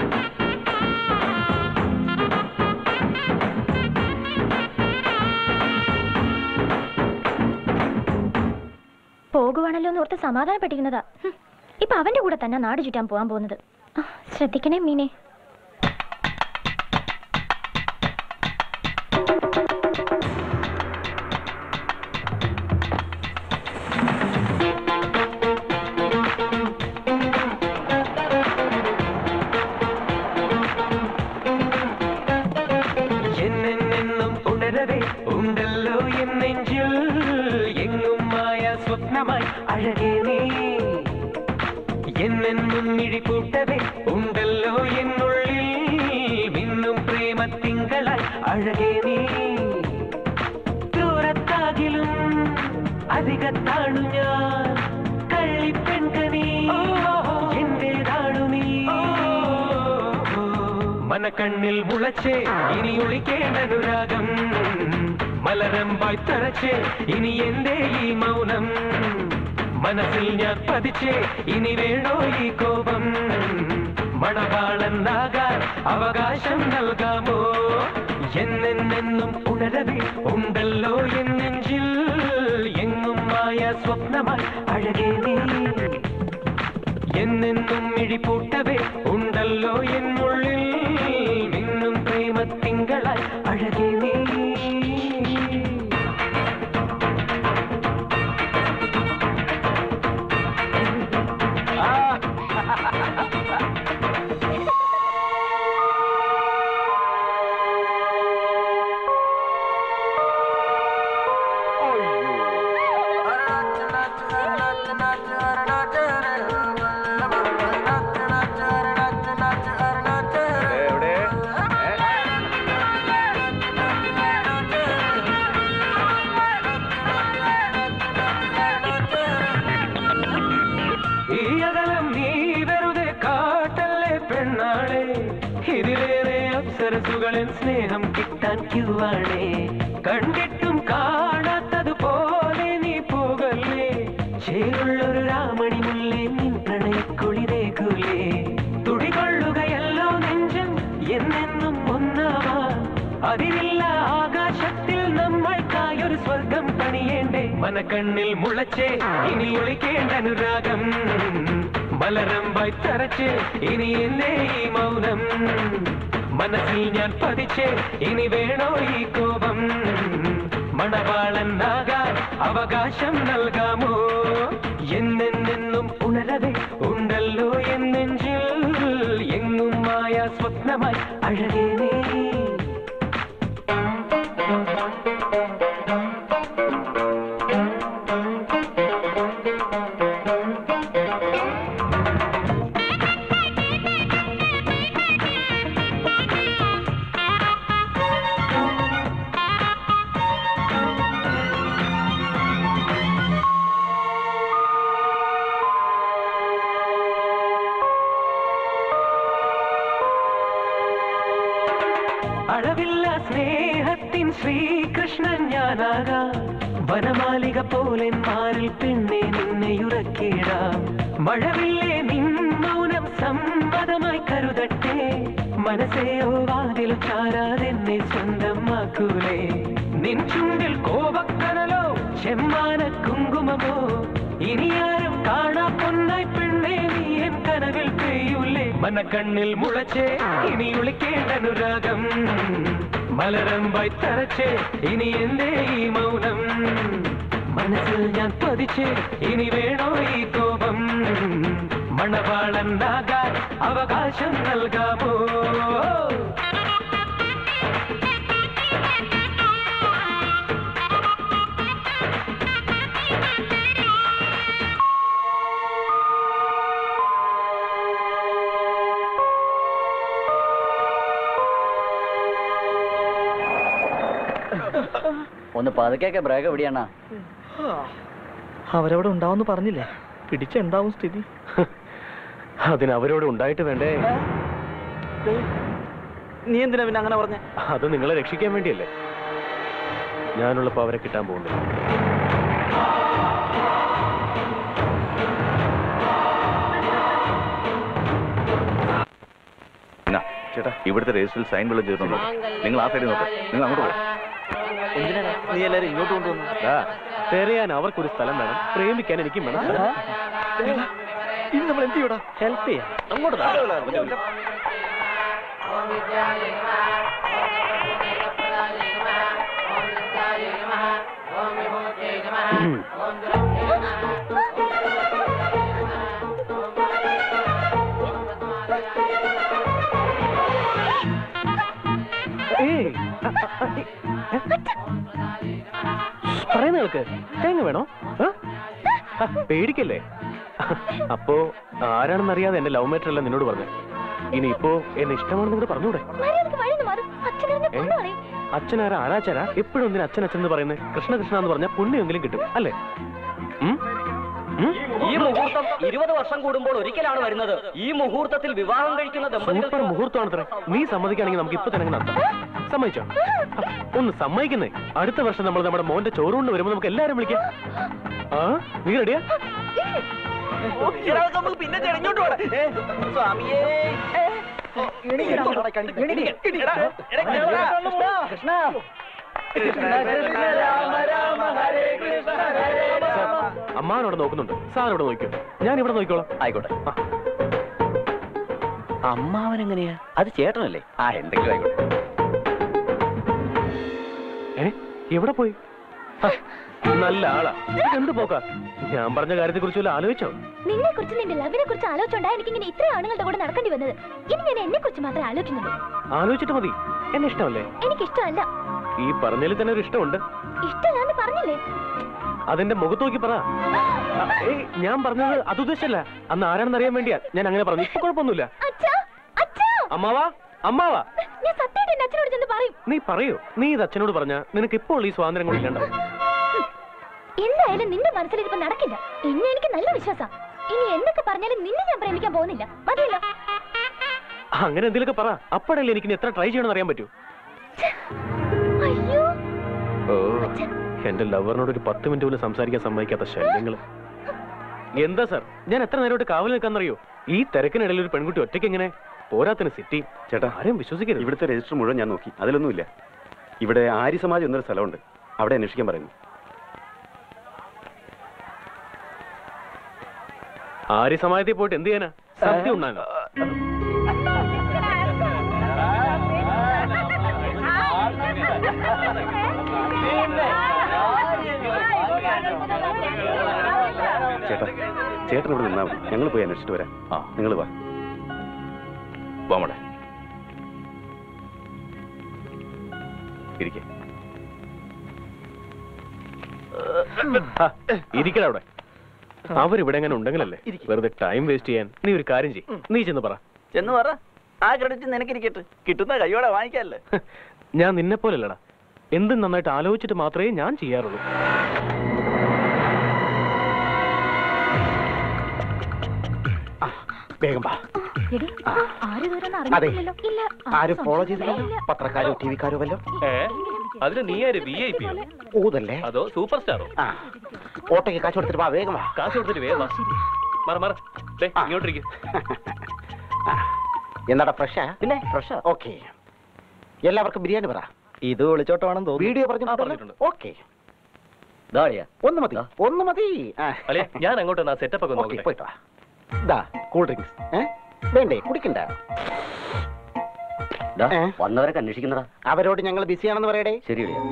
പോകുവാണല്ലോ എന്ന് ഓർത്ത് സമാധാനപ്പെട്ടിരുന്നതാ ഹും. ഇപ്പൊ അവന്റെ കൂടെ തന്നെ നാട് ചുറ്റാൻ പോകാൻ പോകുന്നത് ആ, ശ്രദ്ധിക്കണേ മീനെ എന്നെന്നും ഉണരവേ ഉണ്ടല്ലോ എൻ നെഞ്ചിൽ എങ്ങും മായ സ്വപ്നമായി അഴകേ നീ എന്നെന്നും മിഴികൂട്ടവേ ഉണ്ടല്ലോ എന്നുള്ളിൽ മിന്നും പ്രേമത്തിങ്കളായി അഴകേ നീ ദൂരത്താകിലും അധികത്താണു ഞാൻ കള്ളിപ്പെൺകനീ എന്റേതാണു നീ മനക്കണ്ണിൽ മുളച്ചേ ഇനി ഒളിക്കേണ്ട അനുരാഗം മലരമ്പായി തറച്ചേ ഇനി എന്റെ ഈ മൗനം മനസ്സിൽ ഞാൻ പതിച്ചേ ഇനി വേണോ ഈ കോപം മണവാളനാകാൻ അവകാശം നൽകാമോ എന്നെന്നെന്നും ഉണരവേ ഉണ്ടല്ലോ എൻ നെഞ്ചിൽ എങ്ങും മായ സ്വപ്നമായി അഴകേ നീ എന്നെന്നും മിഴിപൂട്ടവേ ഉണ്ടല്ലോ എന്നുള്ളിൽ മിന്നും പ്രേമത്തിങ്കളായി അഴകേ നീ മനസ്സുകളിൽ സ്നേഹം കിട്ടാൻ ക്യൂവാണേ കണ്ടിട്ടും കാണാത്തതുപോലെ നീ പോകല്ലേ ചേരുള്ളൊരു രാമണി മുല്ലേ നിൻ പ്രണയക്കുളിരേകുലേ തുടികൊള്ളുകയല്ലോ നെഞ്ചം എന്നെന്നും ഒന്നാവാ അതിരില്ല ആകാശത്തിൽ നമ്മൾക്കായൊരു സ്വർഗം പണിയേണ്ടേ മനക്കണ്ണിൽ മുളച്ചേ ഇനി ഒളിക്കേണ്ട അനുരാഗം മലരമ്പായി തറച്ച് ഇനി എന്നെ ഈ മൗനം മനസ്സിൽ ഞാൻ പതിച്ച് ഇനി വേണോ ഈ കോപം മണവാളനാകാൻ അവകാശം നൽകാമോ എന്നെന്നും ഉണരവേ ഉണ്ടല്ലോ എന്നെഞ്ചിൽ എങ്ങും മായ സ്വപ്നമായി അഴകേ നീ അളവില്ല സ്നേഹത്തിൻ ശ്രീകൃഷ്ണൻ ഞാനാകാം വനമാലിക പോലെ മാറിൽ പെണ്ണെ നിന്നെയുറക്കിടാം മഴവില്ലേ നിൻ മൗനം സമ്മതമായി കരുതട്ടെ മനസ്സേയോ വാതിൽ ചാരാതെന്നെ സ്വന്തമാക്കൂലേ നിൻ ചുണ്ടിൽ കോപക്കനലോ ചെമ്മാന കുങ്കുമമോ ഇനിയാരും കാണാ പൊന്നായി പെണ്ണെ നീ എൻ കനവിൽ പെയ്യൂലേ മനക്കണ്ണിൽ മുളച്ചേ ഇനി ഒളിക്കേണ്ട അനുരാഗം മലരമ്പായി തറച്ചേ ഇനി എന്തേ ഈ മൗനം മനസ്സിൽ ഞാൻ പതിച്ച് ഇനി വേണോ ഈ കോപം മണവാളനാകാൻ അവകാശം നൽകാമോ ഒന്ന് പതുക്കെയൊക്കെ ബ്രേക്ക് എവിടെയാണ അവരവിടെ ഉണ്ടാവുമെന്ന് പറഞ്ഞില്ലേ പിടിച്ചുണ്ടാവും സ്ഥിതി അതിന് അവരോട് ഉണ്ടായിട്ട് വേണ്ടേ നീ എന്തിനാ പിന്നെ അങ്ങനെ പറഞ്ഞേ അത് നിങ്ങളെ രക്ഷിക്കാൻ വേണ്ടിയല്ലേ ഞാനുള്ളപ്പോ അവരെ കിട്ടാൻ പോകുന്നില്ല എന്നാ, ചേട്ടാ ഇവിടുത്തെ രജിസ്റ്ററിൽ സൈൻ വല്ലതും ചെയ്തിട്ടുണ്ടോ നിങ്ങൾ ആ സൈഡിൽ നോക്ക് നിങ്ങൾ അങ്ങോട്ട് പോകും എന്തിനാ നീ എല്ലാരും ഇങ്ങോട്ട് കൊണ്ടുവന്നു തെരയാൻ അവർക്കൊരു സ്ഥലം വേണം പ്രേമിക്കാൻ എനിക്കും വേണം ഇനി നമ്മൾ എന്ത് ചെയ്യൂടാ ഹെൽപ്പ് ചെയ്യാം അങ്ങോട്ട് ഏയ്, പറയുന്ന കേൾക്ക് തേങ്ങ വേണോ ആ? ആ, പേടിക്കല്ലേ അപ്പോ ആരാണെന്ന് അറിയാതെ എന്റെ ലവ് മാറ്റർ അല്ല നിന്നോട് പറഞ്ഞു ഇനി ഇപ്പോ എന്നെ ഇഷ്ടമാണെന്ന് കൂടെ പറഞ്ഞൂടെ മര്യാദക്ക് വഴിന്ന് മാറും അച്ഛനെ ഏ? കൊണ്ടുപോണേ അച്ഛനാരാ ആരാച്ചാരാ എപ്പോഴും എന്തിനാ അച്ഛൻ അച്ഛൻ എന്ന് പറയുന്നത് കൃഷ്ണ കൃഷ്ണ എന്ന് പറഞ്ഞാൽ പുണ്യമെങ്കിലും കിട്ടും അല്ലേ ഉം? ഉം? ഈ മുഹൂർത്തം ഇരുപത് വർഷം കൂടുമ്പോൾ ഒരിക്കലാണ് വരുന്നത് ഈ മുഹൂർത്തത്തിൽ വിവാഹം കഴിക്കുന്ന സൂപ്പർ ദമ്പതികൾ മുഹൂർത്തമാണത്രേ നീ സമ്മതിക്കുകയാണെങ്കിൽ നമുക്ക് ഇപ്പൊ തന്നെ അങ്ങ് നടത്താം സമ്മതിച്ചോ ആ, ഒന്ന് സമ്മതിക്കുന്നേ അടുത്ത വർഷം നമ്മൾ നമ്മുടെ മോന്റെ ചോറുകൊണ്ട് വരുമ്പോൾ നമുക്ക് എല്ലാരും വിളിക്കാം ആ നീ റെഡിയാ നമുക്ക് പിന്നെ ചെടഞ്ഞോട്ട് പോടാ ഏ, സ്വാമിയേ ഏ, എടാ, എടാ, കൃഷ്ണ കൃഷ്ണ കൃഷ്ണ രാമ രാമ ഹരേ കൃഷ്ണ ഹരേ രാമ അമ്മാനോട് നോക്കുന്നുണ്ട് സാർ ഇവിടെ നോക്കിയോ ഞാൻ ഇവിടെ നോക്കിക്കോളാം ആയിക്കോട്ടെ ആ. അമ്മാവനെങ്ങനെയാ അത് ചേട്ടനല്ലേ ആ എന്തെങ്കിലും ആയിക്കോട്ടെ ഏ എവിടെ പോയി ആ, നല്ല ആളാ എന്ത് പോക്കാ ഞാൻ പറഞ്ഞ കാര്യത്തെ കുറിച്ച് വല്ല ആലോചിച്ചോ നിന്നെ കുറിച്ച് നിന്റെ ലവിനെ കുറിച്ച് ആലോചിച്ചോണ്ടാ എനിക്ക് ഇങ്ങനെ ഇത്രയും ആണുങ്ങളുടെ കൂടെ നടക്കേണ്ടി വന്നത് ഇനി ഞാൻ എന്നെ കുറിച്ച് മാത്രമേ ആലോചിക്കുന്നുള്ളൂ ആലോചിച്ചിട്ട് മതി എന്നെ ഇഷ്ടമല്ലേ എനിക്ക് ഇഷ്ടമല്ല ഈ പറഞ്ഞതിൽ തന്നെ ഒരു ഇഷ്ടമുണ്ട് ഇഷ്ടമല്ലാന്ന് പറഞ്ഞില്ലേ അതെന്റെ മുഖത്ത് നോക്കി പറ ആ, ഏയ് ഞാൻ പറഞ്ഞത് അത് ഉദ്ദേശല്ല അന്ന് ആരാണെന്ന് അറിയാൻ വേണ്ടിയാ ഞാൻ അങ്ങനെ പറഞ്ഞു ഇപ്പൊ കുഴപ്പമൊന്നുമില്ല അച്ഛാ അച്ഛാ അമ്മാവാ അമ്മാവാ ഞാൻ സത്യമായിട്ട് എന്റെ അച്ഛനോട് ചെന്ന് പറയും നീ പറയൂ നീ ഇത് അച്ഛനോട് പറഞ്ഞ നിനക്ക് ഇപ്പോൾ ഈ സ്വാതന്ത്ര്യം കൂടി ഇല്ലണ്ടാവും എന്തായാലും നിന്റെ മനസ്സിൽ ഇതിപ്പോ നടക്കില്ല എന്നെ എനിക്ക് നല്ല വിശ്വാസം ഇനി എന്തൊക്കെ പറഞ്ഞാലും നിന്നെ ഞാൻ പ്രേമിക്കാൻ പോകുന്നില്ല മതിയല്ലോ അങ്ങനെ എന്തെങ്കിലുമൊക്കെ പറ അപ്പോഴല്ലേ എനിക്ക് ഇനി എത്ര ട്രൈ ചെയ്യണമെന്ന് അറിയാൻ പറ്റൂ അയ്യോ ഓ എന്റെ ലവറിനോട് ഒരു പത്ത് മിനിറ്റ് പോലും സംസാരിക്കാൻ സമ്മതിക്കാത്ത ശല്യങ്ങൾ എന്താ സാർ ഞാൻ എത്ര നേരമായിട്ട് കാവൽ നിൽക്കാന്നറിയോ ഈ തിരക്കിനിടയിൽ ഒരു പെൺകുട്ടി ഒറ്റയ്ക്ക് എങ്ങനെ പോരാത്തിന് സിറ്റി ചേട്ടാ ആരെയും വിശ്വസിക്കരുത് ഇവിടുത്തെ രജിസ്റ്റർ മുഴുവൻ ഞാൻ നോക്കി അതിലൊന്നുമില്ല ഇവിടെ ആര്യ സമാജ് എന്നൊരു സ്ഥലമുണ്ട് അവിടെ അന്വേഷിക്കാൻ പറയുന്നു ആര്യ സമാജത്തിൽ പോയിട്ട് എന്ത് ചെയ്യാനാ സത്യം ഉണ്ടാകും ചേട്ടാ ചേട്ടൻ ഇവിടെ നിന്നാ മതി ഞങ്ങൾ പോയി അന്വേഷിച്ചിട്ട് വരാം ആ നിങ്ങൾ വാ വാമടെ ഇരിക്കേ ഇരിക്കട അവിടെ അവരിവിടെ എങ്ങനെ ഉണ്ടെങ്കിലല്ലേ വെറുതെ ടൈം വേസ്റ്റ് ചെയ്യാൻ നീ ഒരു കാര്യം ചെയ്യ് നീ ചെന്ന് പറ ചെന്ന് പറ ആ ക്രെഡിറ്റ് നിനക്കിരിക്കട്ടെ കിട്ടുന്ന കൈയോടെ വാങ്ങിക്കാല്ലേ ഞാൻ നിന്നെ പോലല്ലടാ എന്തും നന്നായിട്ട് ആലോചിച്ചിട്ട് മാത്രമേ ഞാൻ ചെയ്യാറുള്ളൂ വേഗം വാ എടി ആര് ദൂരം അതെ. അറിഞ്ഞില്ലല്ലോ ഇല്ല ആരും ഫോളോ ചെയ്തില്ലല്ലോ പത്രക്കാരോ ടി വിക്കാരോ വല്ലോ അതിന് നീ ആര് വി ഐ പിയോ ഊതല്ലേ അതോ സൂപ്പർ സ്റ്റാറോ ആ ഓട്ടോയ്ക്ക് കാശ് കൊടുത്തിട്ട് വാ വേഗം വാ കാശ് കൊടുത്തിട്ട് വേഗം വാ. മാറ മാറ ദേ, ആ. ഇങ്ങോട്ടിരിക്കും എന്നാടാ ഫ്രഷാ പിന്നെ ഫ്രഷാ ഓക്കെ എല്ലാവർക്കും ബിരിയാണി പറ ഇത് വിളിച്ചോട്ടാണെന്ന് തോന്നുന്നു വീഡിയോ ആ, പറഞ്ഞു പറഞ്ഞിട്ടുണ്ട്. ഓക്കെ ദാളിയാ ഒന്ന് മതി ഒന്ന് മതി ആ. അളിയ ഞാൻ അങ്ങോട്ട് ആ സെറ്റപ്പ് ഒക്കെ ഓക്കേ, നോക്കട്ടെ പോയിട്ട് വാ ഇതാ കൂൾ ഡ്രിങ്ക്സ് ഏ വേണ്ടേ കുടിക്കണ്ട ദാ, ഏ? വന്നവരൊക്കെ അന്വേഷിക്കുന്നടാ അവരോട് ഞങ്ങൾ ബിസിയാണെന്ന് പറയടേ ശരി അളിയാ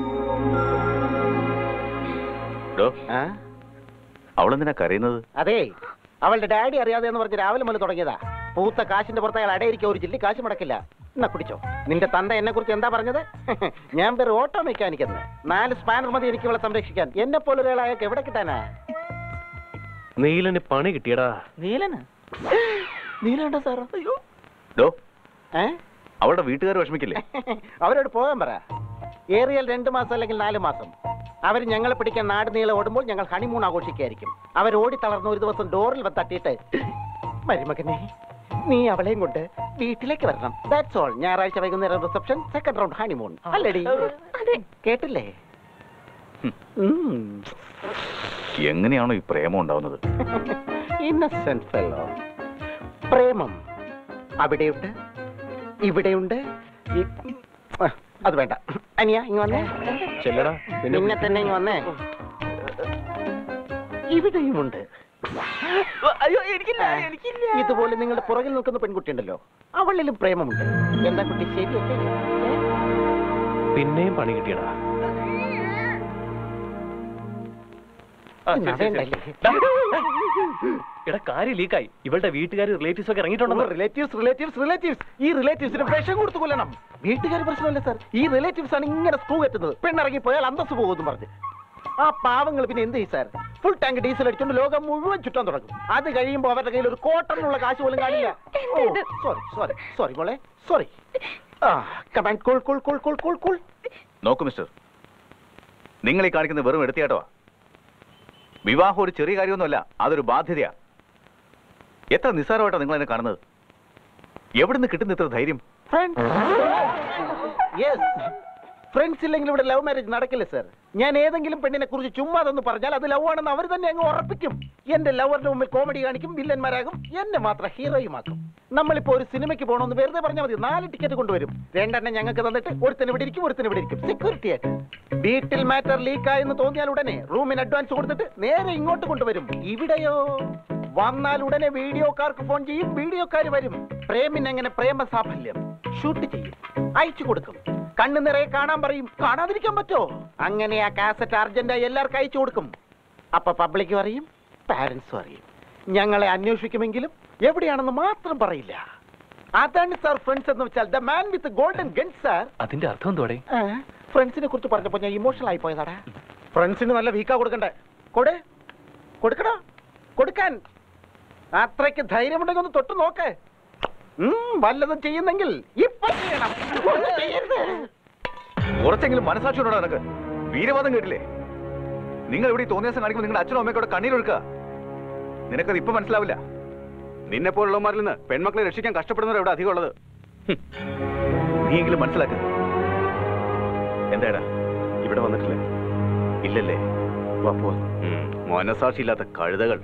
ഡോ ആ അവളെന്തിനാ കരയുന്നത് അതെ അവളുടെ ഡാഡി അറിയാതെ എന്ന് പറഞ്ഞ് രാവിലെ മുതൽ തുടങ്ങിയതാ പൂത്ത കാശിന്റെ പുറത്ത് അയാൾ അടയിരിക്കും ഒരു ജില്ലി കാശ് മുടക്കില്ല എന്നാ കുടിച്ചോ നിന്റെ തന്ത എന്നെ കുറിച്ച് എന്താ പറഞ്ഞത് ഞാൻ വെറും ഓട്ടോ മെക്കാനിക് എന്ന് നാല് സ്പാനർ മതി എനിക്ക് ഇവളെ സംരക്ഷിക്കാൻ എന്നെ പോലെ ഒരാളായൊക്കെ എവിടെ കിട്ടാനാ നീലന് പണി കിട്ടിയടാ നീലന് നീലണ്ട സാറോ അയ്യോ ഡോ ഏ അവളുടെ വീട്ടുകാർ വിഷമിക്കില്ലേ അവരോട് പോകാൻ പറ ഏറിയാൽ രണ്ട് മാസം അല്ലെങ്കിൽ നാല് മാസം അവർ ഞങ്ങളെ പിടിക്കാൻ നാട് നീളെ ഓടുമ്പോൾ ഞങ്ങൾ ഹണിമൂൺ ആഘോഷിക്കായിരിക്കും അവർ ഓടി തളർന്ന ഒരു ദിവസം ഡോറിൽ വന്ന് തട്ടിയിട്ട് മരുമകനെ നീ അവളെയും കൊണ്ട് വീട്ടിലേക്ക് വരണം ദാറ്റ്സ് ഓൾ ഞായറാഴ്ച വൈകുന്നേരം റിസപ്ഷൻ സെക്കൻഡ് റൗണ്ട് ഹണിമൂൺ അല്ലടി കേട്ടില്ലേ ഉം. എങ്ങനെയാണോ ഈ പ്രേമം ഉണ്ടാവുന്നത് ഇന്നസെന്റ് ഫെല്ലോ പ്രേമം അവിടെയുണ്ട് ഇവിടെയുണ്ട് ഈ- ആ, അത് വേണ്ട അനിയ ഇങ്ങ് വന്നേ ചെല്ലടാ പിന്നെ നിന്നെ തന്നെ ഇങ്ങ് വന്നേ ഇവിടെയുമുണ്ട് അയ്യോ എനിക്കില്ല എനിക്കില്ല ഇതുപോലെ നിങ്ങളുടെ പുറകിൽ നിൽക്കുന്ന പെൺകുട്ടി ഉണ്ടല്ലോ അവളിലും പ്രേമമുണ്ട് എന്താ കുട്ടി ശരിയല്ലേ ഏ? പിന്നെയും പണി കിട്ടിയടാ ആ, ശരി, ശരി, ശരി. വേണ്ടല്ലേ? ഡാ, എടാ കാര്യം ലീക്കായി ഇവളുടെ വീട്ടുകാർ റിലേറ്റീവ്സ് ഒക്കെ ഇറങ്ങിയിട്ടുണ്ടോ റിലേറ്റീവ്സ് റിലേറ്റീവ്സ് റിലേറ്റീവ്സ് ഈ റിലേറ്റീവ്സിന് വിഷം കൊടുത്തു കൊല്ലണം വീട്ടുകാർ പ്രശ്നമല്ല സാർ ഈ റിലേറ്റീവ്സ് ആണ് ഇങ്ങനെ സ്ക്രൂ കെട്ടുന്നത് പെണ്ണിറങ്ങി പോയാൽ അന്തസ് പോകുമെന്ന് പറഞ്ഞ് ആ പാവങ്ങൾ പിന്നെ എന്ത് ചെയ്യും സാർ ഫുൾ ടാങ്ക് ഡീസൽ അടിച്ചുകൊണ്ട് ലോകം മുഴുവൻ ചുറ്റാൻ തുടങ്ങും അത് കഴിയുമ്പോൾ അവരുടെ കയ്യിൽ ഒരു കോട്ടണിനുള്ള കാശ് പോലും കാണില്ല സോറി സോറി സോറി മോളെ സോറി ആ come on cool cool cool cool cool cool നോക്കൂ മിസ്റ്റർ നിങ്ങൾ ഈ കാണിക്കുന്ന വെറും എടുത്തിയാട്ടോ വിവാഹം ഒരു ചെറിയ കാര്യമൊന്നുമല്ല അതൊരു ബാധ്യതയാ എത്ര നിസ്സാരമായിട്ടാണ് നിങ്ങൾ എന്നെ കാണുന്നത് എവിടുന്ന് കിട്ടുന്ന ഇത്ര ധൈര്യം യെസ് ഫ്രണ്ട്സ് ഇല്ലെങ്കിൽ ഇവിടെ ലവ് മാരേജ് നടക്കില്ല സർ ഞാൻ ഏതെങ്കിലും പെണ്ണിനെ കുറിച്ച് ചുമ്മാ അതൊന്ന് പറഞ്ഞാൽ അത് ലവ് ആണെന്ന് അവർ തന്നെ അങ്ങ് ഉറപ്പിക്കും എന്റെ ലവറിന്റെ മുമ്പിൽ കോമഡി കാണിക്കും വില്ലന്മാരാകും എന്നെ മാത്രം ഹീറോയുമാക്കും നമ്മളിപ്പോ ഒരു സിനിമയ്ക്ക് പോകണമെന്ന് വെറുതെ പറഞ്ഞാൽ മതി നാല് ടിക്കറ്റ് കൊണ്ടുവരും രണ്ടെണ്ണം ഞങ്ങൾക്ക് തന്നിട്ട് ഒരുത്തന് ഇവിടെ ഇരിക്കും ഒരുത്തന് ഇവിടെ ഇരിക്കും സെക്യൂരിറ്റി ആയിട്ട് വീട്ടിൽ മാറ്റർ ലീക്ക് ആയെന്ന് തോന്നിയാൽ ഉടനെ റൂമിന് അഡ്വാൻസ് കൊടുത്തിട്ട് നേരെ ഇങ്ങോട്ട് കൊണ്ടുവരും ഇവിടെയോ വന്നാൽ ഉടനെ വീഡിയോക്കാർക്ക് ഫോൺ ചെയ്യും വീഡിയോക്കാർ വരും പ്രേമിന് എങ്ങനെ പ്രേമ സാഫല്യം ഷൂട്ട് ചെയ്യും അയച്ചു കൊടുക്കും കണ്ണു നിറയെ കാണാൻ പറയും കാണാതിരിക്കാൻ പറ്റോ അങ്ങനെ ആ കാസറ്റ് അർജന്റായി എല്ലാവർക്കും അയച്ചു കൊടുക്കും അപ്പൊ പബ്ലിക്കും അറിയും പാരന്റ്സും അറിയും ഞങ്ങളെ അന്വേഷിക്കുമെങ്കിലും എവിടെയാണെന്ന് മാത്രം പറയില്ല അതാണ് സാർ ഫ്രണ്ട്സ് എന്ന് വെച്ചാൽ the man with golden gun sir അതിന്റെ അർത്ഥം എന്തോടെ ഫ്രണ്ട്സിനെ കുറിച്ച് പറഞ്ഞപ്പോ ഞാൻ ഇമോഷണൽ ആയി പോയതാടാ ഫ്രണ്ട്സിന് നല്ല വീക്കാ കൊടുക്കണ്ടേ കൊട് കൊടുക്കണോ കൊടുക്കാൻ അത്രയ്ക്ക് ധൈര്യമുണ്ടെങ്കിൽ ഒന്ന് തൊട്ട് നോക്ക് ഉം, വല്ലതും ചെയ്യുന്നെങ്കിൽ ഇപ്പൊ ചെയ്യണം ഒന്നും ചെയ്യരുത് കുറച്ചെങ്കിലും മനസാക്ഷിയോടെ നിനക്ക് വീരവാദം കേട്ടില്ലേ നിങ്ങൾ ഇവിടെ ഈ തോന്നിയ ദിവസം കാണിക്കുമ്പോൾ നിങ്ങളുടെ അച്ഛനും അമ്മയൊക്കെ കണ്ണീരൊഴുക്കുക നിനക്കത് ഇപ്പൊ മനസ്സിലാവില്ല നിന്നെ പോലുള്ളവന്മാരിൽ നിന്ന് പെൺമക്കളെ രക്ഷിക്കാൻ കഷ്ടപ്പെടുന്നവർ എവിടെ അധികം ഉള്ളത് നീയെങ്കിലും മനസ്സിലാക്ക എന്താടാ ഇവിടെ വന്നിട്ടില്ലേ ഇല്ലല്ലേ വാ പോ മനസാക്ഷിയില്ലാത്ത കഴുതകൾ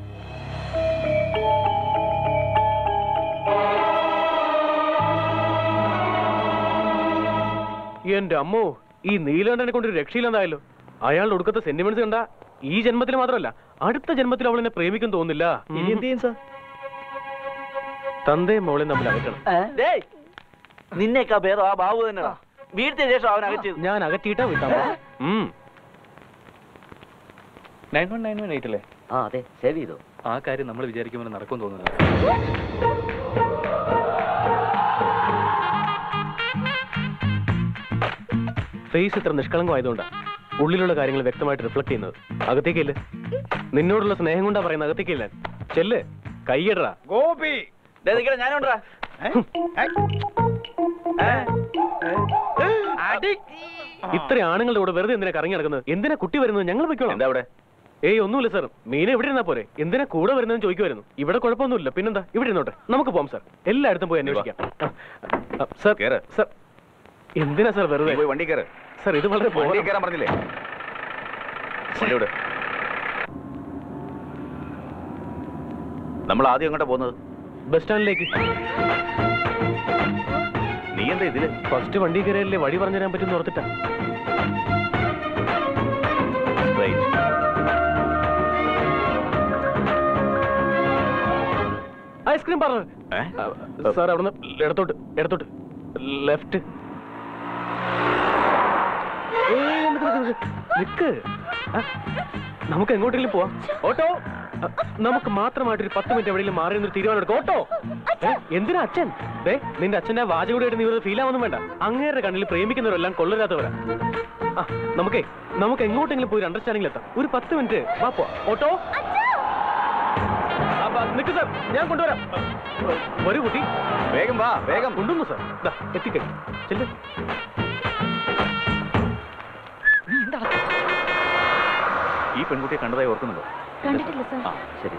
എന്റെ അമ്മോ ഈ നീലകണ്ഠനെ കൊണ്ട് ഒരു രക്ഷയില്ലെന്നായല്ലോ അയാളുടെ ഒടുക്കത്തെ സെന്റിമെന്റ്സ് കണ്ട ഈ ജന്മത്തിൽ മാത്രമല്ല അടുത്ത ജന്മത്തിൽ അവൾ എന്നെ പ്രേമിക്കും തോന്നില്ല ഇനി എന്ത് ചെയ്യും സാർ തന്തയും മോളെയും തമ്മിൽ അകറ്റണം ഡേയ് നിന്നേക്കാ ഭേദം ആ ബാബു തന്നെടാ വീഴ്ത്തിയ ശേഷം അവൻ അകറ്റിയത് ഞാൻ അകറ്റിയിട്ടാ വിട്ടാ ഉം nine one nine one eight അല്ലേ ആ അതെ സേവ് ചെയ്തോ ആ കാര്യം നമ്മൾ വിചാരിക്കുമ്പോൾ നടക്കും തോന്നുന്നു ഫേസ് ഇത്ര നിഷ്കളങ്കമായതുകൊണ്ടാ ഉള്ളിലുള്ള കാര്യങ്ങൾ വ്യക്തമായിട്ട് റിഫ്ലക്ട് ചെയ്യുന്നത് അകത്തേക്കില്ല നിന്നോടുള്ള സ്നേഹം കൊണ്ടാ പറയുന്നത് അകത്തേക്കില്ല ചെല്ല് കൈയിടറാ ഗോപി ഡേ നിക്കടാ ഞാനുണ്ടാ ഇത്ര ആണുങ്ങളുടെ കൂടെ വെറുതെ എന്തിനാ കറങ്ങി നടക്കുന്നത് എന്തിനാ കുട്ടി വരുന്നത് ഞങ്ങൾ വെക്കണം എന്താ അവിടെ ഏയ് ഒന്നുമില്ല സാർ മീന എവിടെ ഇരുന്നാ പോരെ എന്തിനാ കൂടെ വരുന്നതെന്ന് ചോദിക്കുമായിരുന്നു ഇവിടെ കുഴപ്പമൊന്നുമില്ല പിന്നെന്താ ഇവിടെ ഇരുന്നോട്ടെ നമുക്ക് പോകാം സാർ എല്ലായിടത്തും പോയി അന്വേഷിക്കാം ആ, ആ, സാർ കേറ്. സാർ എന്തിനാ സാർ വെറുതെ നീ പോയി വണ്ടി കയറ് സാർ ഇത് വളരെ വണ്ടി ബോറാ. കയറാൻ പറഞ്ഞില്ലേ വണ്ടി വിട് നമ്മൾ ആദ്യം എങ്ങോട്ടാ പോകുന്നത് ബസ് സ്റ്റാൻഡിലേക്ക് നീ എന്താ ഇതില് ഫസ്റ്റ് വണ്ടി കയറിയല്ലേ വഴി പറഞ്ഞു തരാൻ പറ്റുമെന്ന് ഓർത്തിട്ടാ റൈറ്റ് ഐസ്ക്രീം പറഞ്ഞു സാർ അവിടുന്ന് ഇടത്തോട്ട് ഇടത്തോട്ട് ലെഫ്റ്റ് നിക്ക് ആ, നമുക്ക് എങ്ങോട്ടെങ്കിലും പോവാം ഓട്ടോ ആ, നമുക്ക് മാത്രമായിട്ട് ഒരു പത്ത് മിനിറ്റ് എവിടെയെങ്കിലും മാറി നിന്നൊരു തീരുമാനം എടുക്കാം ഓട്ടോ ഏ, എന്തിനാ അച്ഛൻ ദേ നിന്റെ അച്ഛന്റെ വാചകൂടെ നീ ഫീൽ ആവുന്നു വേണ്ട അങ്ങേരുടെ കണ്ണിൽ പ്രേമിക്കുന്നവരെല്ലാം കൊള്ളരാത്തവരാ ആ നമുക്കേ നമുക്ക് എങ്ങോട്ടെങ്കിലും പോയി അണ്ടർസ്റ്റാൻഡിംഗിൽ എത്താം ഒരു പത്ത് മിനിറ്റ് വാ പോ ഓട്ടോ ആ, ബ- നിക്ക് സാർ ഞാൻ കൊണ്ടുവരാം വരൂ കുട്ടി വേഗം വാ വേഗം കൊണ്ടുവന്നു സാർ ദാ, എത്തിക്കഴിഞ്ഞു ചെല്ലു ഈ പെൺകുട്ടിയെ കണ്ടതായി ഓർക്കുന്നുണ്ടോ കണ്ടിട്ടില്ല സാർ ആ ശരി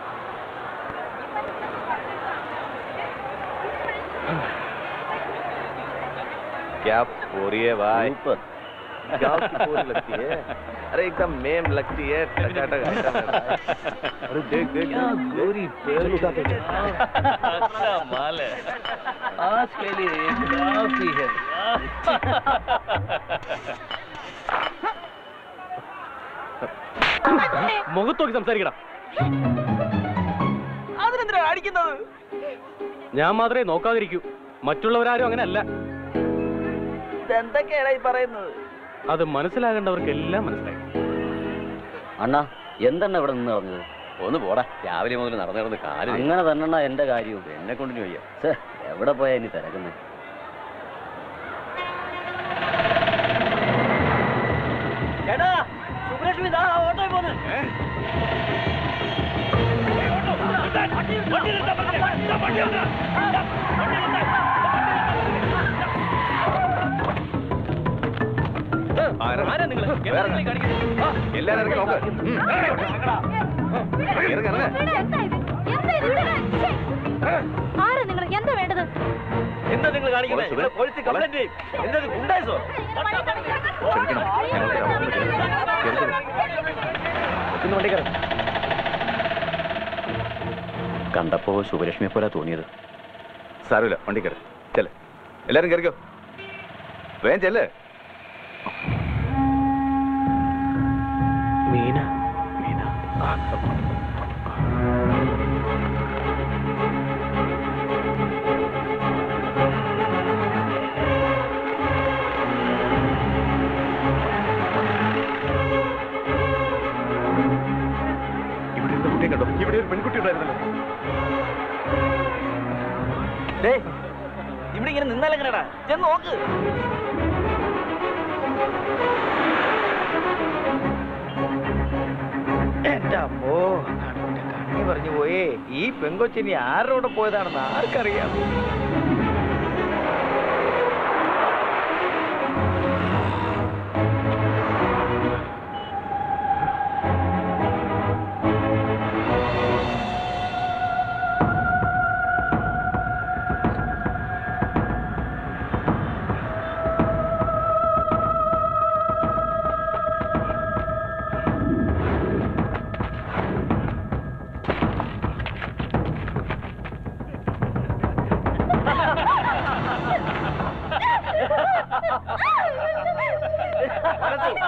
क्या पूरी है भाई गाँव की पूरी लगती है अरे एकदम मेम लगती है टकाटक आइटम है भाई। अरे देख देख गोरी तेल उठाते अच्छा माल है आज के लिए काफी है മുഖത്ത് നോക്കി സംസാരിക്കടാ അതിനെന്തിനാ അടിക്കുന്നത് ഞാൻ മാത്രമേ നോക്കാതിരിക്കൂ മറ്റുള്ളവരാരും അങ്ങനെ അല്ല ഇതെന്തൊക്കെയാണ് ഈ പറയുന്നത് അത് മനസ്സിലാകേണ്ടവർക്ക് എല്ലാം മനസ്സിലായി അണ്ണാ എന്തെണ്ണ ഇവിടെ നിന്ന് പറഞ്ഞത് ഒന്ന് പോടാ രാവിലെ മുതൽ നടന്നു നടന്ന് കാര്യം അങ്ങനെ തന്നെ എന്റെ കാര്യവും എന്നെ കൊണ്ടിന് വയ്യ ഛേ, എവിടെ പോയാ ഇനി തിരക്കുന്നത് ചേട്ടാ സുബ്രലക്ഷ്മി ദാ ഓട്ടോയിൽ പോന്ന് ആരാ നിങ്ങൾ എല്ലാരും ഇറങ്ങി നോക്ക് ഉം. ഇറങ്ങ്, ഇറങ്ങ്. ആരാ നിങ്ങൾ എന്താ വേണ്ടത് എന്താ നിങ്ങൾ കാണിക്കുന്നത് ഓ, ഇവിടെ പോലീസ് കംപ്ലൈന്റ് ചെയ്യും എന്താ ഇത് ഗുണ്ടായിസോ ക്ഷമിക്കണം ഞങ്ങൾ തരാം. കേറി, ഇന്ന് വണ്ടി കയറും കണ്ടപ്പോ ശുഭലക്ഷ്മിയെ പോലെ തോന്നിയത് സാരമില്ല വണ്ടി കയറി ചെല് എല്ലാരും കയറിക്കോ വേഗം ചെല്ല് മീന മീന ഇവിടെ ഇരുന്ന കുട്ടിയെ കണ്ടോ ഇവിടെ ഒരു പെൺകുട്ടി ഉണ്ടായിരുന്നല്ലോ ഡേ ഇവിടെ ഇങ്ങനെ നിന്നാലെങ്ങനെടാ ചെന്ന് നോക്ക് എന്റെ അമ്മോ കണ്ണിന്റെ കണ്ണി പറഞ്ഞു പോയേ ഈ പെങ്കൊച്ചിനി ആരുടെ കൂടെ പോയതാണെന്ന് ആർക്കറിയാം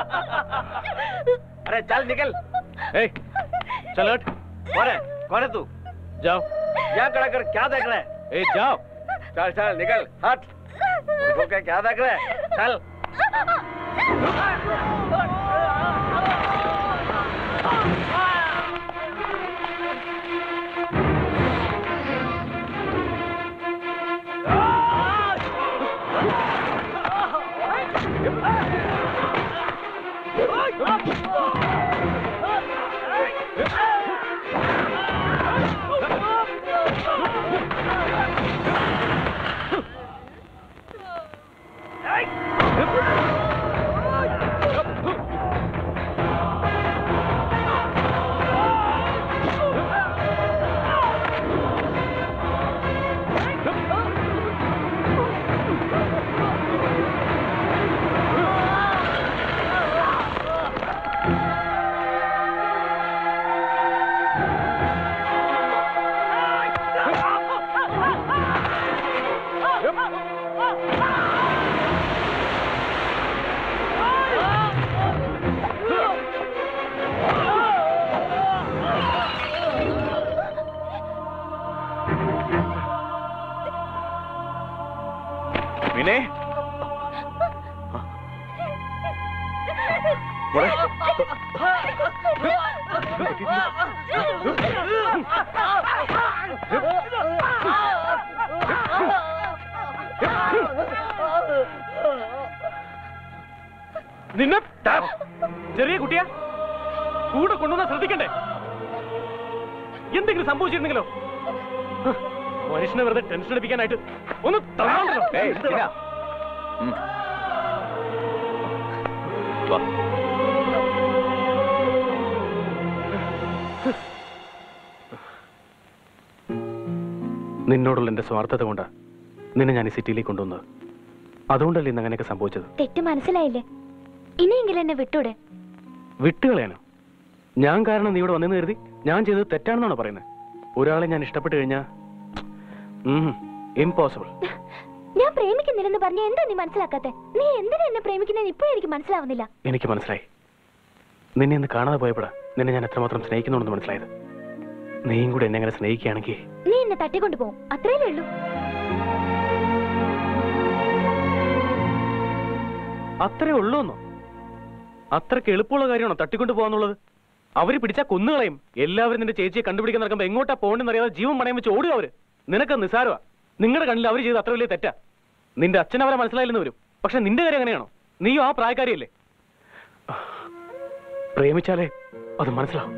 अरे चल निकल ए चल हट कौन है कौन है तू जाओ यहाँ खड़ा कर क्या देख रहा है ए जाओ चल चल निकल हट उठो के क्या देख रहा है चल വിനേ മോളെ നിന്നെ ചെറിയ കുട്ടിയാ കൂടെ കൊണ്ടുവന്നാ ശ്രദ്ധിക്കണ്ടേ എന്തെങ്കിലും സംഭവിച്ചിരുന്നെങ്കിലോ ഹ്, മനുഷ്യനെ വെറുതെ ടെൻഷൻ അടിപ്പിക്കാനായിട്ട് ഒന്ന് തള്ളാണ്ടല്ലോ. ഏയ്, ചിന്ന. ഉം. വാ. നിന്നോടുള്ള എന്റെ സ്വാർത്ഥത കൊണ്ടാ നിന്നെ ഞാൻ ഈ സിറ്റിയിലേക്ക് കൊണ്ടുവന്നത് അതുകൊണ്ടല്ലേ ഇന്ന് അങ്ങനെയൊക്കെ സംഭവിച്ചത് തെറ്റ് മനസ്സിലായില്ലേ ഇനിയെങ്കിലും എന്നെ വിട്ടൂടെ വിട്ടുകളയാനോ ഞാൻ കാരണം നീ ഇവിടെ വന്നെന്ന് കരുതി ഞാൻ ചെയ്തത് തെറ്റാണെന്നാണോ പറയുന്നത് ഒരാളെ ഞാൻ ഇഷ്ടപ്പെട്ട് കഴിഞ്ഞാ ഇമ്പോസിബിൾ ഞാൻ പ്രേമിക്കുന്നില്ലെന്ന് പറഞ്ഞ എന്താ നീ മനസ്സിലാക്കാത്തെ നീ എന്തിനാ എന്നെ പ്രേമിക്കുന്നതെന്ന് ഇപ്പോഴും എനിക്ക് മനസ്സിലാവുന്നില്ല എനിക്ക് മനസ്സിലായി നിന്നെ ഇന്ന് കാണാതെ പോയപ്പോഴാ നിന്നെ ഞാൻ എത്രമാത്രം സ്നേഹിക്കുന്നുണ്ടെന്ന് മനസ്സിലായത് നീയും കൂടെ എന്നെ അങ്ങനെ സ്നേഹിക്കുകയാണെങ്കിൽ നീ എന്നെ തട്ടിക്കൊണ്ടു പോകും അത്രയല്ലേ ഉള്ളൂ അത്രേ ഉള്ളൂന്നോ അത്രയ്ക്ക് എളുപ്പമുള്ള കാര്യമാണോ തട്ടിക്കൊണ്ട് പോകാന്നുള്ളത് അവര് പിടിച്ചാ കൊന്നുകളയും എല്ലാവരും നിന്റെ ചേച്ചിയെ കണ്ടുപിടിക്കാൻ നടക്കുമ്പോ എങ്ങോട്ടാ പോകണ്ടെന്ന് അറിയാതെ ജീവൻ പണയം വെച്ച് ഓടുക അവര് നിനക്ക് നിസാരമാ നിങ്ങളുടെ കണ്ണിൽ അവർ ചെയ്ത് അത്ര വലിയ തെറ്റാ നിന്റെ അച്ഛൻ അവരെ മനസ്സിലായില്ലെന്ന് വരും പക്ഷെ നിന്റെ കാര്യം എങ്ങനെയാണോ നീയും ആ പ്രായക്കാരിയല്ലേ പ്രേമിച്ചാലേ അത് മനസ്സിലാവും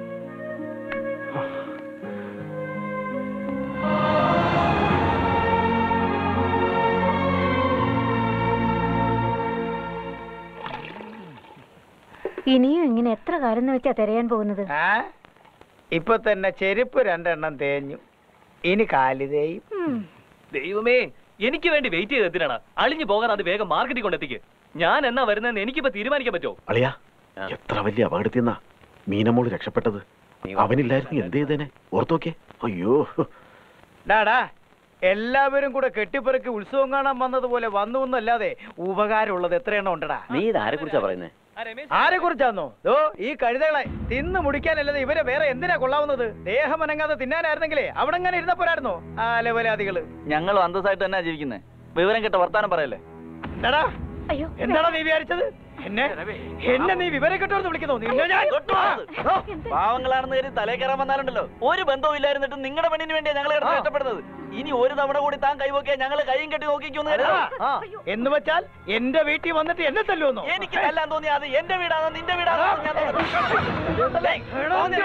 ഇനിയും ഇങ്ങനെ എത്ര കാലം എന്ന് വെച്ചാ തിരയാൻ പോകുന്നത് ആ ഇപ്പൊ തന്നെ ചെരുപ്പ് രണ്ടെണ്ണം തേഞ്ഞു ഇനി കാല് തേയും ദൈവമേ എനിക്ക് വേണ്ടി വെയിറ്റ് ചെയ്ത് എന്തിനാണ് അളിഞ്ഞു പോകാൻ അത് വേഗം മാർക്കറ്റിൽ കൊണ്ടെത്തിക്ക് ഞാൻ എന്നാ വരുന്നതെന്ന് എനിക്കിപ്പോ തീരുമാനിക്കാൻ പറ്റുമോ അളിയാ എത്ര വലിയ അപകടത്തിൽ നിന്നാ മീനമോള് രക്ഷപ്പെട്ടത് അവനില്ലായിരുന്നു എന്ത് ചെയ്തേനെ ഓർത്തോക്കെ അയ്യോ ഡാടാ എല്ലാവരും കൂടെ കെട്ടിപ്പെറുക്കി ഉത്സവം കാണാൻ വന്നതുപോലെ വന്നു എന്നല്ലാതെ ഉപകാരമുള്ളത് എത്രയെണ്ണം ഉണ്ടടാ നീ ഇത് ആരെ കുറിച്ചാ പറയുന്നേ ആരെ കുറിച്ചാന്നോ ഓ ഈ കഴുതകളെ തിന്ന് മുടിക്കാനല്ലാതെ ഇവരെ വേറെ എന്തിനാ കൊള്ളാവുന്നത് ദേഹം അനങ്ങാതെ തിന്നാനായിരുന്നെങ്കിലേ അവിടെ അങ്ങനെ ഇരുന്ന പോരായിരുന്നോ ആ ലവലാദികള് ഞങ്ങൾ അന്തസ്സായിട്ട് തന്നെ ജീവിക്കുന്നത് വിവരം കേട്ട വർത്താനം പറയല്ലേ എടാ അയ്യോ എന്താടാ നീ വിചാരിച്ചത് എന്നെ എന്നെ നീ വിവരം കെട്ടോന്ന് വിളിക്കുന്നോ നിന്നെ ഞാൻ പാവങ്ങളാണെന്ന് കരുതി തലേ കയറാൻ വന്നാലുണ്ടല്ലോ ഒരു ബന്ധവും ഇല്ലായിരുന്നിട്ട് നിങ്ങളുടെ പെണ്ണിന് വേണ്ടിയാ ഞങ്ങൾ കിടന്ന് കഷ്ടപ്പെടുന്നത് ഇനി ഒരു തവണ കൂടി താൻ കൈവോക്കിയാ ഞങ്ങൾ കൈയും കെട്ടി നോക്കിക്കൊന്നു ആ, എന്ന് വെച്ചാൽ എന്റെ വീട്ടിൽ വന്നിട്ട് എന്നെ തല്ലുവന്നോ എനിക്ക് തല്ലാൻ തോന്നി അത് എന്റെ വീടാണോ നിന്റെ വീടാണോ ഞാൻ തോന്നുന്നു. ഏയ്, തോന്നി,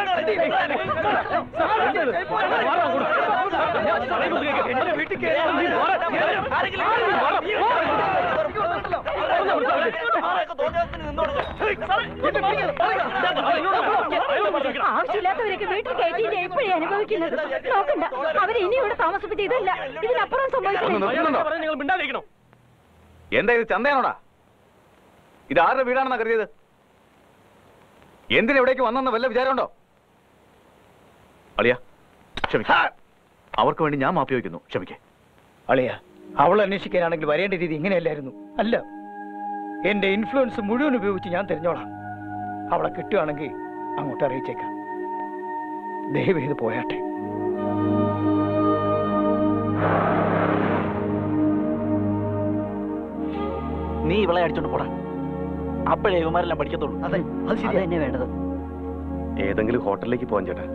എന്റെ വീട്ടിൽ കയറി ആവശ്യമില്ലാത്തവരൊക്കെ വീട്ടിൽ കയറ്റിയിട്ട് എപ്പോഴേ അനുഭവിക്കുന്നത് നോക്കണ്ട അവരെ ഇനി ഇവിടെ താമസിപ്പിച്ച് ഇതല്ല ഇതിനപ്പുറം ഒന്ന് സംഭവിക്കുന്നു നിർത്തുന്നുണ്ടോ? നിങ്ങൾ മിണ്ടാതിരിക്കണോ എന്താ ഇത് ചന്തയാണോടാ ഇത് ആരുടെ വീടാണെന്നാ കരുതിയത് എന്തിനാ ഇവിടേക്ക് വന്നെന്ന് വല്ല വിചാരമുണ്ടോ അളിയ ക്ഷമിക്ക അവർക്ക് വേണ്ടി ഞാൻ മാപ്പി വയ്ക്കുന്നു ക്ഷമിക്കേ അളിയ അവൾ അന്വേഷിക്കാനാണെങ്കിൽ വരേണ്ട രീതി ഇങ്ങനെയല്ലായിരുന്നു അല്ല എന്റെ ഇൻഫ്ലുവൻസ് മുഴുവൻ ഉപയോഗിച്ച് ഞാൻ തിരഞ്ഞോളാം അവളെ കിട്ടുകയാണെങ്കിൽ അങ്ങോട്ട് അറിയിച്ചേക്കാം ദയവ് ചെയ്ത് പോയാട്ടെ നീ ഇവളെ അടിച്ചോണ്ട് പോടാ അപ്പോഴേ ഇവന്മാരെല്ലാം പഠിക്കത്തുള്ളൂ അതെ അത് ശരി തന്നെ വേണ്ടത് ഏതെങ്കിലും ഹോട്ടലിലേക്ക് പോകാൻ ചേട്ടാ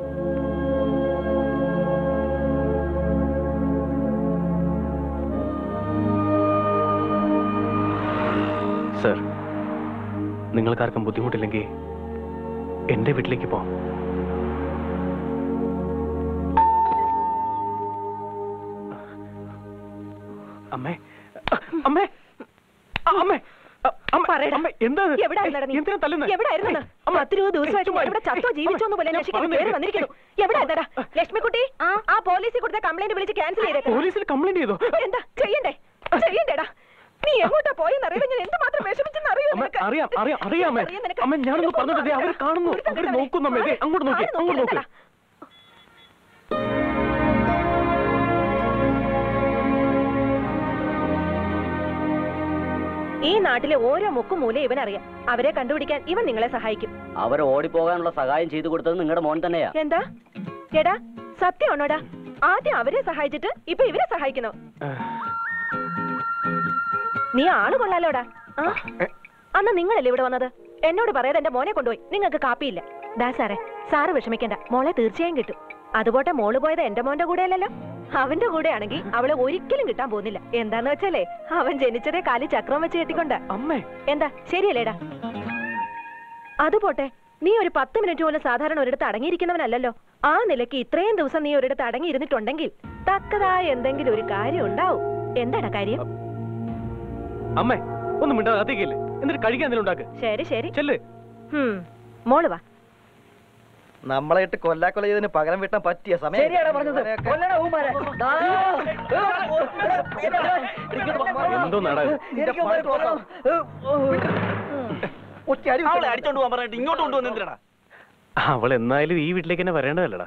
സർ നിങ്ങൾക്കാർക്കും ബുദ്ധിമുട്ടില്ലെങ്കിൽ എന്റെ വീട്ടിലേക്ക് പോവാം അമ്മേ അമ്മേ ആ, അമ്മേ അ- അമ്മ- അമ്മേ, എന്താ ഇത്? എവിടായിരുന്നെടാ നീ? എന്തിനാ തല്ലുന്നെ? എവിടായിരുന്നെന്ന്? അമ്മ, പത്ത് ഇരുപത് ദിവസമായിട്ട് ചുമ്മാ ഇവിടെ ചത്തോ അമ്മ, ജീവിച്ചോ എന്ന് പോലും ഞാൻ അന്വേഷിക്കാൻ പറയുന്നത് പേര് വന്നിരിക്കുന്നു എവിടായിരുന്നടാ ലക്ഷ്മിക്കുട്ടി ആ പോലീസിൽ കൊടുത്ത കംപ്ലൈന്റ് വിളിച്ച് ക്യാൻസൽ ചെയ്തേക്കാം പോലീസിൽ കംപ്ലൈന്റ് ചെയ്തോ എന്താ ചെയ്യണ്ടേ ചെയ്യണ്ടേടാ നീ എങ്ങോട്ടാ പോയെന്ന് അറിയാൻ ഞാൻ എന്തുമാത്രം വിഷമിച്ചെന്ന് അറിയോ അമ്മ നിനക്ക്? അറിയാം അറിയാം അറിയാമേ അറിയാം നിനക്ക്. അമ്മ ഞാനൊന്ന് നിനക്ക് പറഞ്ഞിട്ട് ദേ, അവര് കാണുന്നു ഒരുത്തൻ അവര് കണ്ടേ? നോക്കുന്നു അമ്മേ ദേ, അങ്ങോട്ട് നോക്കി ആര് അങ്ങോട്ട് നോക്കി നോക്കിയെടാ? ഈ നാട്ടിലെ ഓരോ മുക്കും മൂല ഇവനറിയാം അവരെ കണ്ടുപിടിക്കാൻ ഇവൻ നിങ്ങളെ സഹായിക്കും അവർ ഓടിപ്പോകാനുള്ള സഹായം ചെയ്തു കൊടുത്തത് നിങ്ങളുടെ മോൻ തന്നെയാ എന്താ എടാ സത്യമാണോടാ ആദ്യം അവരെ സഹായിച്ചിട്ട് ഇപ്പൊ ഇവരെ സഹായിക്കുന്നു നീ ആള് കൊള്ളാലോടാ ആ അന്ന് നിങ്ങളല്ലേ ഇവിടെ വന്നത് എന്നോട് പറയാതെ എന്റെ മോനെ കൊണ്ടുപോയി നിങ്ങൾക്ക് കാപ്പിയില്ല ദാ സാറേ സാറ് വിഷമിക്കണ്ട മോളെ തീർച്ചയായും കിട്ടും അതുപോട്ടെ മോള് പോയത് എന്റെ മോന്റെ കൂടെയല്ലല്ലോ അവന്റെ കൂടെയാണെങ്കിൽ അവളെ ഒരിക്കലും കിട്ടാൻ പോകുന്നില്ല എന്താന്ന് വെച്ചാലേ അവൻ ജനിച്ചതേ കാലി ചക്രം വെച്ച് കെട്ടിക്കൊണ്ട് അമ്മേ എന്താ ശരിയല്ലേടാ അത് പോട്ടെ നീ ഒരു പത്ത് മിനിറ്റ് പോലും സാധാരണ ഒരിടത്ത് അടങ്ങിയിരിക്കുന്നവനല്ലല്ലോ ആ നിലയ്ക്ക് ഇത്രയും ദിവസം നീ ഒരിടത്ത് അടങ്ങിയിരുന്നിട്ടുണ്ടെങ്കിൽ തക്കതായ എന്തെങ്കിലും ഒരു കാര്യം ഉണ്ടാവും എന്താടാ കാര്യം അമ്മേ ഒന്നും മിണ്ടാതെ അകത്തേക്കില്ലേ എന്നിട്ട് കഴിക്കാൻ എന്തെങ്കിലും ഉണ്ടാക്ക് ശരി ശരി ചെല്ല് ഹും, മോള് വാ നമ്മളെ ഇട്ട് കൊല്ലാക്കൊല ചെയ്തതിന് പകരം വീട്ടാൻ പറ്റിയ സമയം ശരിയാടാ പറഞ്ഞത് കൊല്ലടാ ഊമാരെ ദാ. എന്തോ നാടകം എനിക്ക് അവരെ കൊല്ലണം. അവളെ അടിച്ചോണ്ട് പോകാൻ പറഞ്ഞിട്ട് ഇങ്ങോട്ട് കൊണ്ടുവന്ന് എന്തിനാ അവൾ എന്നായാലും ഈ വീട്ടിലേക്ക് തന്നെ വരേണ്ടതല്ലടാ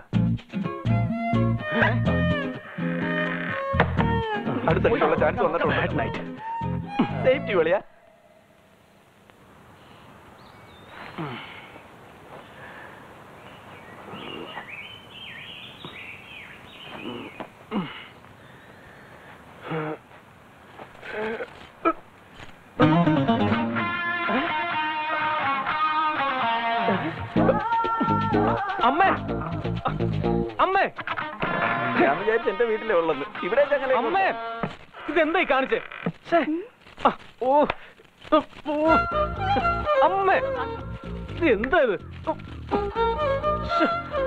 അടുത്തുള്ള ചാൻസ് വന്നിട്ടുണ്ട് സേഫ്റ്റി വിളിയാ അമ്മേ അമ്മേ ഞാൻ വിചാരിച്ചു എന്റെ വീട്ടിലേ ഉള്ളത് ഇവിടെ അങ്ങനെ അമ്മേ ഇതെന്തായി കാണിച്ചേ ഛേ. ആ, ഓ ഉ, ഓ. അമ്മേ ഇത് എന്താ ഇത് ഉ, ശ്ശെ.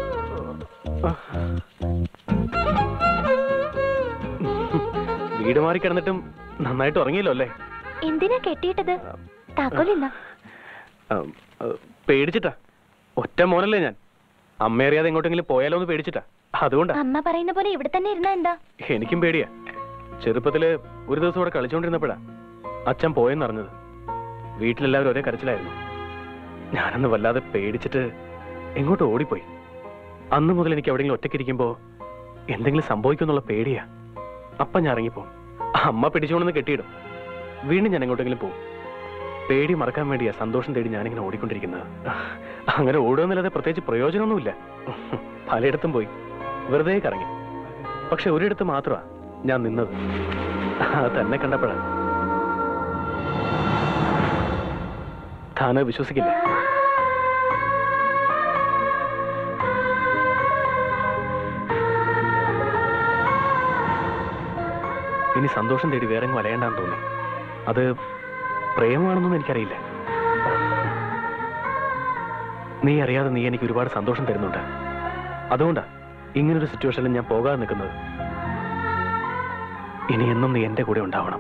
വീട് മാറി കിടന്നിട്ടും നന്നായിട്ട് ഉറങ്ങിയല്ലോ അല്ലേ എന്തിനാ കെട്ടിയിട്ടത് താക്കോലില്ല ആ, ആ, പേടിച്ചിട്ടാ ഒറ്റ മോനല്ലേ ഞാൻ അമ്മ അറിയാതെ എങ്ങോട്ടെങ്കിലും പോയാലോ എന്ന് പേടിച്ചിട്ടാ അതുകൊണ്ടാ അമ്മ പറയുന്ന പോലെ ഇവിടെ തന്നെ ഇരുന്നാ എന്താ എനിക്കും പേടിയാ ചെറുപ്പത്തില് ഒരു ദിവസം ഇവിടെ കളിച്ചോണ്ടിരുന്നപ്പോഴാ അച്ഛൻ പോയെന്നറിഞ്ഞത് വീട്ടിലെല്ലാവരും ഒരേ കരച്ചിലായിരുന്നു ഞാനന്ന് വല്ലാതെ പേടിച്ചിട്ട് എങ്ങോട്ട് ഓടിപ്പോയി അന്ന് മുതൽ എനിക്ക് എവിടെയെങ്കിലും ഒറ്റയ്ക്കിരിക്കുമ്പോ എന്തെങ്കിലും സംഭവിക്കുമെന്നുള്ള പേടിയാ അപ്പം ഞാൻ ഇറങ്ങിപ്പോവും അമ്മ പിടിച്ചുകൊണ്ടെന്ന് കെട്ടിയിടും വീണ്ടും ഞാൻ എങ്ങോട്ടെങ്കിലും പോകും പേടി മറക്കാൻ വേണ്ടിയാ സന്തോഷം തേടി ഞാനിങ്ങനെ ഓടിക്കൊണ്ടിരിക്കുന്നത് അങ്ങനെ ഓടുകയെന്നല്ലാതെ പ്രത്യേകിച്ച് പ്രയോജനമൊന്നുമില്ല പലയിടത്തും പോയി വെറുതെ കറങ്ങി പക്ഷെ ഒരിടത്ത് മാത്രമാ ഞാൻ നിന്നത് അത് തന്നെ കണ്ടപ്പോഴാ താന് വിശ്വസിക്കില്ല ഇനി സന്തോഷം തേടി വേറെ എങ്ങും അലയണ്ടാന്ന് തോന്നി അത് പ്രേമമാണെന്നൊന്നും എനിക്കറിയില്ല നീ അറിയാതെ നീ എനിക്ക് ഒരുപാട് സന്തോഷം തരുന്നുണ്ട് അതുകൊണ്ടാ ഇങ്ങനൊരു സിറ്റുവേഷനിൽ ഞാൻ പോകാതെ നിൽക്കുന്നത് ഇനി എന്നും നീ എന്റെ കൂടെ ഉണ്ടാവണം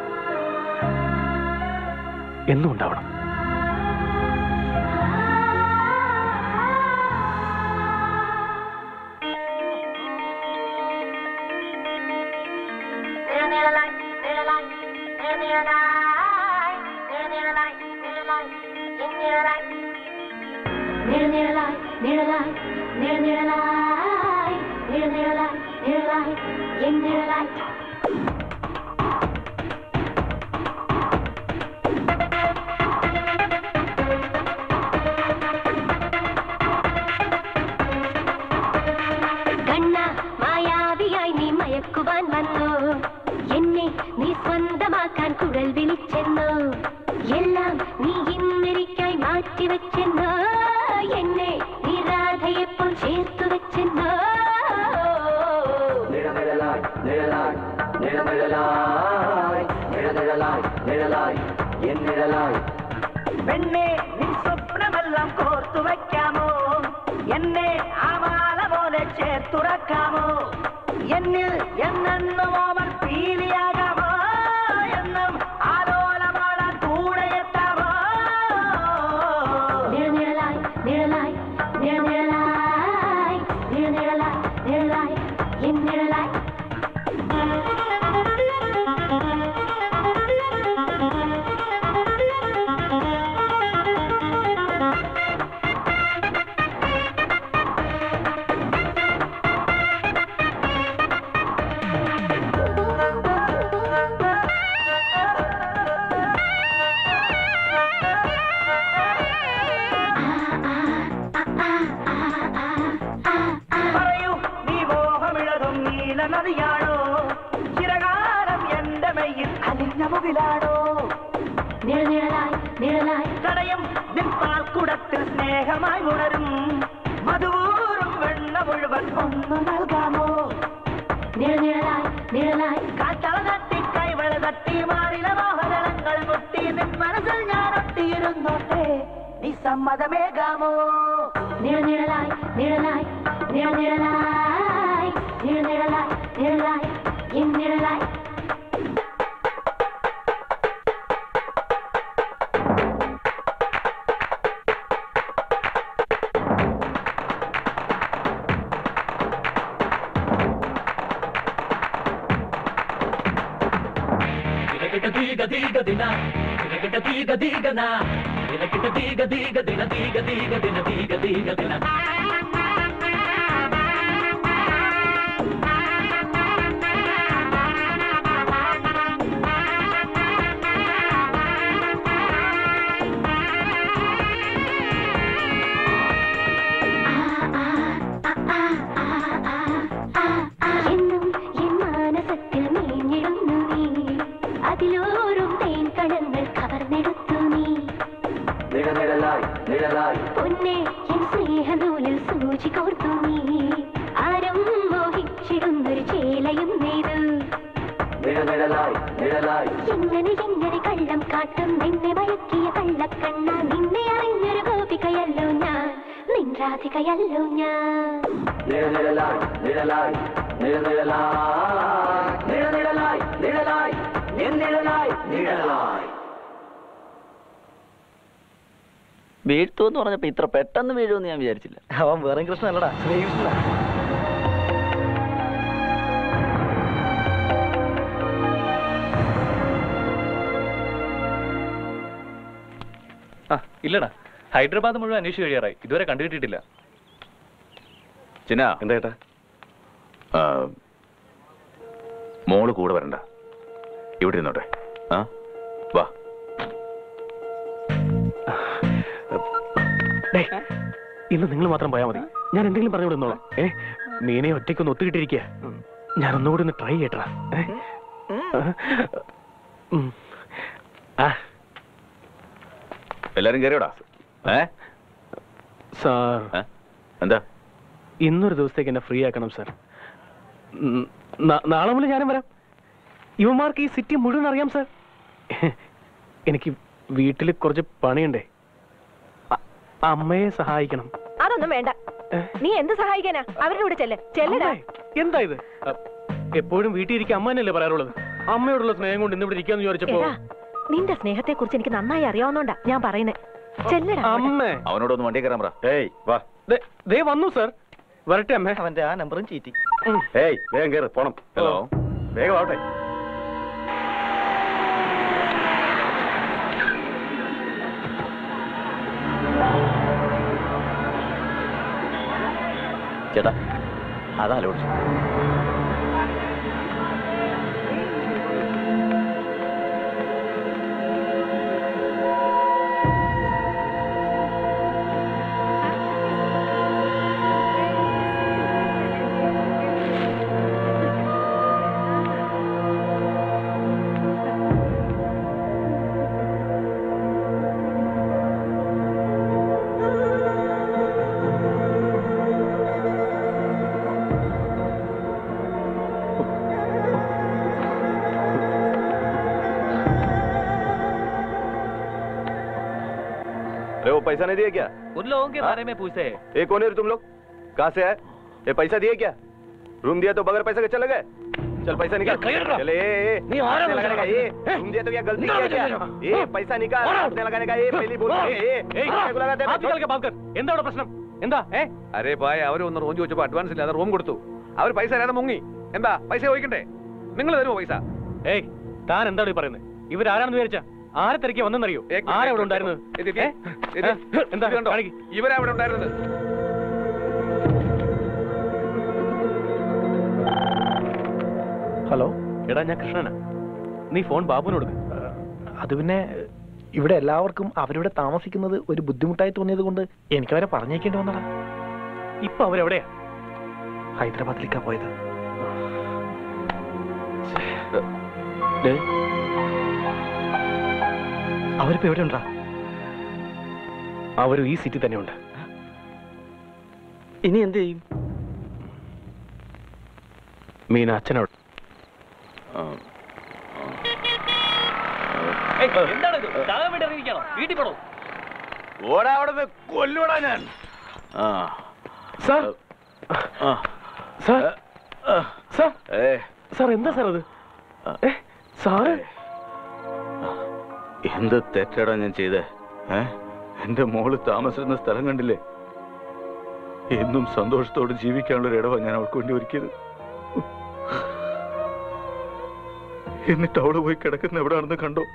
എന്നും ഉണ്ടാവണം നിഴലായി നിഴലായി നിഴനിഴലായി നിഴനിഴലായി നിഴലായി എൻ നിഴലായി മണക്കുവാൻ വന്നു എന്നെ നീ സ്വന്തമാക്കാൻ കുഴൽ വിളിച്ചെന്നു എല്ലാം നീ ഇന്നെനിക്കായി മാറ്റിവെച്ചെന്നു എന്നെ നീ രാധയെപ്പോൾ ചേർത്തു വെച്ചെന്നു നിഴനിഴലായി നിഴലായി നിഴനിഴലായി നിഴനിഴലായി നിഴലായി എൻ നിഴലായി പെണ്ണെ നീ സ്വപ്നമെല്ലാം കോർത്തു വയ്ക്കാമോ എന്നെ ആ മാല പോലെ ചേർത്തുറക്കാമോ എന്നിൽ എന്നെന്നും അവൻ പീലിയാകാമോ എന്നും ആലോലമാടാൻ കൂടെ എത്താമോ നിഴനിഴലായി നിഴലായി നിഴനിഴലായി നിഴനിഴലായി നിഴലായി എൻ നിഴലായി പറയൂ നീ മോഹമിഴകും നീല നദിയാണോ ചിരകാലം എന്റെ മെയ്യിൽ അലിഞ്ഞ മുകിലാണോ നിഴനിഴലായി നിഴലായി തടയും നിൻ പാൽക്കുടത്തിൽ സ്നേഹമായി ഉണരും മധുവൂറും വെണ്ണ മുഴുവൻ ഒന്ന് നൽകാമോ നിഴനിഴലായി നിഴലായി കാറ്റള തട്ടി കൈവള തട്ടി മാറില മോഹനങ്ങൾ മുട്ടി നിൻ മനസ്സിൽ ഞാൻ ഒട്ടിയിരുന്നോട്ടെ നീ സമ്മതമേകാമോ നിഴനിഴലായി നിഴലായി നിഴനിഴലായി നിഴനിഴലായി നിഴലായി എൻ നിഴലായി ದಿನಕಿಟ ದೀಗ ದೀಗ ದಿನ ದಿನಕಿಟ ದೀಗ ದೀಗ ನ ದಿನಕಿಟ ದೀಗ ದೀಗ ದಿನ ದೀಗ ದೀಗ ದಿನ ದೀಗ ದೀಗ ದಿನ എന്നും എൻ മാനസത്തിൽ മേഞ്ഞിടുന്നു നീ അതിലോരും തേൻ കണങ്ങൾ കവർന്നെടുത്തു നീ നിഴനിഴലായി നിഴലായി പൊന്നെ എൻ സ്നേഹനൂലിൽ സൂചി കോർത്തു നീ ആരും മോഹിച്ചിടുന്നൊരു ചേലയും നെയ്തു നിഴനിഴലായി നിഴലായി എങ്ങനെ എങ്ങനെ കള്ളം കാട്ടും നിന്നെ മയക്കിയ കള്ളക്കണ്ണ നിന്നെ അറിഞ്ഞൊരു ഗോപികയല്ലോ ഞാൻ നിൻ രാധികയല്ലോ ഞാൻ നിഴനിഴലായി നിഴലായി നിഴനിഴലായി നിഴനിഴലായി നിഴലായി എൻ നിഴലായി നിഴലായി വീഴ്ത്തു എന്ന് പറഞ്ഞപ്പോ ഇത്ര പെട്ടെന്ന് വീഴുമെന്ന് ഞാൻ വിചാരിച്ചില്ല അവൻ വേറെ കൃഷ്ണൻ അല്ലടാ ശ്രീകൃഷ്ണ ആ ഇല്ലടാ ഹൈദരാബാദ് മുഴുവൻ അന്വേഷിച്ച് കഴിയാറായി ഇതുവരെ കണ്ടുകിട്ടിയിട്ടില്ല ചിന്ന എന്താ ഏട്ടാ മോള് കൂടെ വരണ്ട ഇവിടെ ഇരുന്നോട്ടെ ആ വാ ഡേയ്, ഇന്ന് നിങ്ങൾ മാത്രം പോയാൽ മതി ഞാൻ എന്തെങ്കിലും പറഞ്ഞു വിടുന്നോളാം ഏ മീനെ ഒറ്റയ്ക്കൊന്ന് ഒത്തുകിട്ടിരിക്കുക ഞാൻ ഒന്നുകൂടി ഒന്ന് ട്രൈ ചെയ്യട്ടാ ഏ? ഉം. ആ എല്ലാരും കയറിയോടാ ഏ സാർ എന്താ ഇന്നൊരു ദിവസത്തേക്ക് എന്നെ ഫ്രീ ആക്കണം സാർ ഉം, നാ- നാളെ മുതൽ ഞാനും വരാം ഇവന്മാർക്ക് ഈ സിറ്റി മുഴുവൻ അറിയാം സാർ എനിക്ക് വീട്ടിൽ കുറച്ച് പണിയുണ്ടേ അ- അമ്മയെ സഹായിക്കണം അതൊന്നും വേണ്ട നീ എന്ത് സഹായിക്കാനാ അവരുടെ കൂടെ ചെല്ല് ചെല്ലടാ അമ്മേ, എന്താ ഇത് അ, എപ്പോഴും വീട്ടിൽ ഇരിക്കാൻ അമ്മ തന്നെയല്ലേ പറയാറുള്ളത് അമ്മയോടുള്ള സ്നേഹം കൊണ്ട് ഇന്നിവിടെ ഇരിക്കാന്ന് വിചാരിച്ചപ്പോ എടാ നിന്റെ സ്നേഹത്തെ കുറിച്ച് എനിക്ക് നന്നായി അറിയാവുന്നോണ്ടാ ഞാൻ പറയുന്നേ ചെല്ലടാ അമ്മേ അവനോടൊന്ന് വണ്ടി കയറാൻ പറ ഏയ് വാ ദേ- ദേ വന്നു സാർ വരട്ടെ അമ്മേ അവന്റെ ആ നമ്പറും ചീറ്റി ഏയ് വേഗം കയറി പോണം ഹലോ വേഗം ആവട്ടെ ചേട്ടാ അതാ ലോഡ് पैसा नहीं दिया क्या उन लोगों के बारे में पूछे ये कौन है रे तुम लोग कहाँ से आए ये पैसा दिए क्या रूम दिया तो बगैर पैसा के चले गए चल पैसा निकाल चले ए, ए, नहीं, आ रहा हाथ में लगाने का ये रूम दिया तो क्या गलती ना, किया ना, क्या ना, ये पैसा निकाल हाथ में लगाने का ये पहली बोल ए, ए, ए, किसने को लगाते हैं? ആദ്യം ബാങ്കർ എന്താ ഇവിടെ പ്രശ്നം എന്താ ഏ അരേ ഭായ് അവർ ഒന്ന് റൂം ചോദിച്ചപ്പോ അഡ്വാൻസ് ഇല്ലാതെ റൂം കൊടുത്തു അവർ പൈസ തരാതെ മുങ്ങി എന്താ പൈസ ചോദിക്കണ്ടേ നിങ്ങൾ തരുമോ പൈസ ഏയ് താൻ എന്താണ് ഈ പറയുന്നത് ഇവരാരാണെന്ന് വിചാരിച്ച ആരെ തിരക്കി വന്നെന്നറിയോ ആരാ ഇവിടെ ഉണ്ടായിരുന്നത് ഏ? ഏ? എന്താ കാണിക്ക്. ഇവരാ ഇവിടെ ഉണ്ടായിരുന്നത് ഹലോ എടാ ഞാൻ കൃഷ്ണനാ നീ ഫോൺ ബാബുവിന് കൊടുക്ക അത് പിന്നെ ഇവിടെ എല്ലാവർക്കും അവരിവിടെ താമസിക്കുന്നത് ഒരു ബുദ്ധിമുട്ടായി തോന്നിയത് കൊണ്ട് എനിക്ക് അവരെ പറഞ്ഞേക്കേണ്ടി വന്നടാ ഇപ്പൊ അവരെവിടെയാ ഹൈദരാബാദിലേക്കാ പോയത് അവരിപ്പോ എവിടെ ഉണ്ടാ അവരും ഈ സിറ്റി തന്നെയുണ്ട് ഇനി എന്ത് ചെയ്യും മീന അച്ഛനോട് ഏയ്, എന്താണ് ഇത് താഴെ വേണ്ടി ഇറങ്ങിയിരിക്കണോ വീട്ടിൽ പോണോ ഓടാ അവിടെ കൊല്ലൂടാ ഞാൻ ആ സാർ ആ സാർ സാർ ഏ സാർ എന്താ സാർ അത് ഏ, സാറ് എന്ത് തെറ്റാടാ ഞാൻ ചെയ്തേ ഏ എന്റെ മോള് താമസിക്കുന്ന സ്ഥലം കണ്ടില്ലേ എന്നും സന്തോഷത്തോടെ ജീവിക്കാനുള്ള ഒരു ഇടവാ ഞാൻ അവൾക്ക് വേണ്ടി ഒരുക്കിയത് എന്നിട്ട് അവള് പോയി കിടക്കുന്ന എവിടാണെന്ന് കണ്ടോ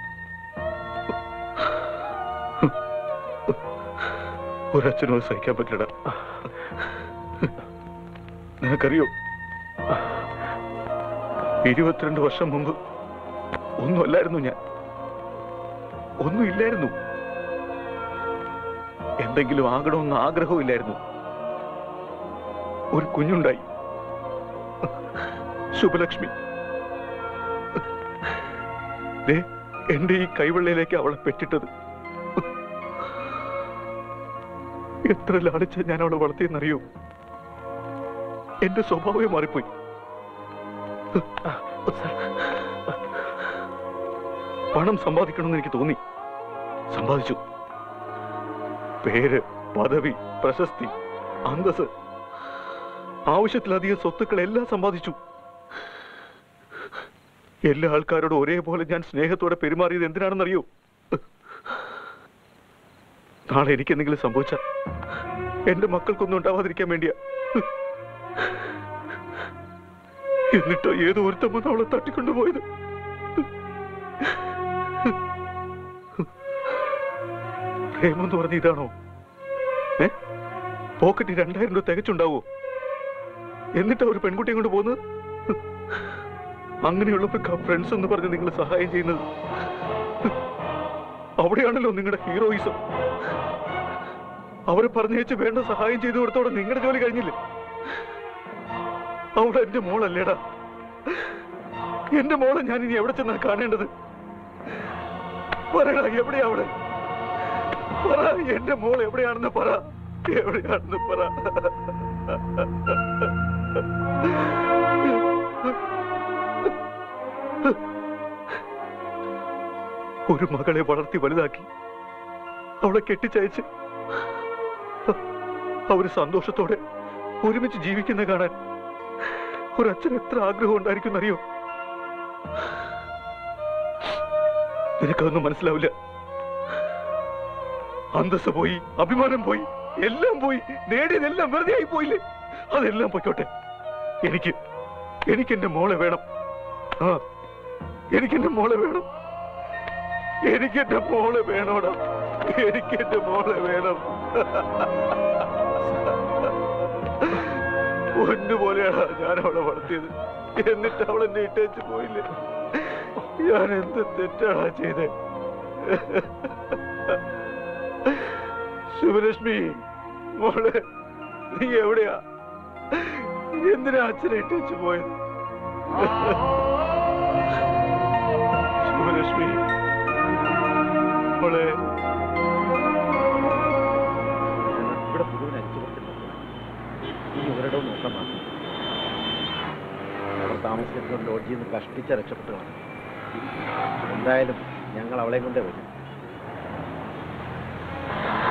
ഒരച്ഛനോ സഹിക്കാൻ പറ്റില്ലടാ നിനക്കറിയോ ഇരുപത്തിരണ്ട് വർഷം മുമ്പ് ഒന്നുമല്ലായിരുന്നു ഞാൻ ഒന്നുമില്ലായിരുന്നു എന്തെങ്കിലും ആകണമെന്ന് ആഗ്രഹവും ഇല്ലായിരുന്നു ഒരു കുഞ്ഞുണ്ടായി ശുഭലക്ഷ്മി ദേ, എന്റെ ഈ കൈവെള്ളയിലേക്ക് അവളെ പെറ്റിട്ടത് എത്ര ലാളിച്ച ഞാൻ അവളെ വളർത്തിയെന്നറിയോ എന്റെ സ്വഭാവം മാറിപ്പോയി പണം സമ്പാദിക്കണമെന്ന് എനിക്ക് തോന്നി സമ്പാദിച്ചു പേര് പദവി പ്രശസ്തി അന്തസ് ആവശ്യത്തിലധികം സ്വത്തുക്കൾ എല്ലാം സമ്പാദിച്ചു എല്ലാ ആൾക്കാരോടും ഒരേപോലെ ഞാൻ സ്നേഹത്തോടെ പെരുമാറിയത് എന്തിനാണെന്നറിയോ നാളെ എനിക്ക് എന്തെങ്കിലും സംഭവിച്ച എന്റെ മക്കൾക്കൊന്നും ഉണ്ടാവാതിരിക്കാൻ വേണ്ടിയാ എന്നിട്ടോ ഏതോ ഒരുത്തം വന്ന് അവളെ തട്ടിക്കൊണ്ടുപോയത് പ്രേമം എന്ന് പറഞ്ഞ ഇതാണോ ഏ പോക്കറ്റിൽ രണ്ടായിരം രൂപ തികച്ചുണ്ടാവോ എന്നിട്ടാ ഒരു പെൺകുട്ടിയെ കൊണ്ട് പോകുന്നത് അങ്ങനെയുള്ളവർക്ക് ഫ്രണ്ട്സ് എന്ന് പറഞ്ഞ് നിങ്ങൾ സഹായം ചെയ്യുന്നത് അവിടെയാണല്ലോ നിങ്ങളുടെ ഹീറോയിസം അവരെ പറഞ്ഞേച്ച് വേണ്ട സഹായം ചെയ്തു കൊടുത്തോടെ നിങ്ങളുടെ ജോലി കഴിഞ്ഞില്ലേ അവിടെ എന്റെ മോളല്ലേടാ എന്റെ മോളെ ഞാൻ ഇനി എവിടെ ചെന്നാ കാണേണ്ടത് പറയടാ എവിടെയാ അവിടെ പറ എന്റെ മോൾ എവിടെയാണെന്ന് പറ എവിടെയാണെന്ന് പറ ഒരു മകളെ വളർത്തി വലുതാക്കി അവളെ കെട്ടിച്ചയച്ച് അവര് സന്തോഷത്തോടെ ഒരുമിച്ച് ജീവിക്കുന്ന കാണാൻ ഒരച്ഛൻ എത്ര ആഗ്രഹം ഉണ്ടായിരിക്കും അറിയോ നിനക്കതൊന്നും മനസ്സിലാവില്ല അന്തസ് പോയി അഭിമാനം പോയി എല്ലാം പോയി നേടിയതെല്ലാം വെറുതെ ആയി പോയില്ലേ അതെല്ലാം പൊയ്ക്കോട്ടെ എനിക്ക് എനിക്ക് എന്റെ മോളെ വേണം ആ എനിക്ക് എന്റെ മോളെ വേണം എനിക്ക് എന്റെ മോളെ വേണോടാ എനിക്ക് എന്റെ മോളെ വേണം പൊന്നുപോലെയാണ് ഞാൻ അവളെ വളർത്തിയത് എന്നിട്ട് അവൾ എന്നെ ഇട്ടേച്ച് പോയില്ലേ ഞാൻ എന്ത് തെറ്റാടാ ചെയ്തേ ശിവലക്ഷ്മി മോളെ നീ എവിടെയാ എന്തിനാ അച്ഛനെ ഇട്ടേച്ച് പോയത് ശിവലക്ഷ്മി മോളെ ഇവിടെ മുഴുവൻ അരിച്ചു കൊടുത്തില്ല ഇനി ഒരിടവും നോക്കാൻ മാത്രം അവർ താമസിക്കുന്ന ലോഡ്ജിൽ നിന്ന് കഷ്ടിച്ച രക്ഷപ്പെട്ടതാണ് എന്തായാലും ഞങ്ങൾ അവളെ കൊണ്ടേ വരും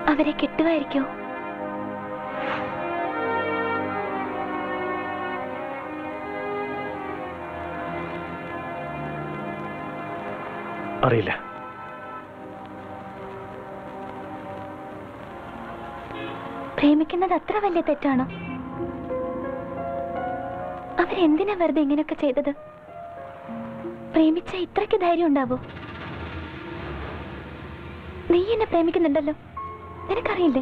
അവരെ കിട്ടുമായിരിക്കോ അറിയില്ല പ്രേമിക്കുന്നത് അത്ര വലിയ തെറ്റാണോ അവരെന്തിനാ വെറുതെ ഇങ്ങനെയൊക്കെ ചെയ്തത് പ്രേമിച്ച ഇത്രയ്ക്ക് ധൈര്യം ഉണ്ടാവോ നീ എന്നെ പ്രേമിക്കുന്നുണ്ടല്ലോ നിനക്കറിയില്ലേ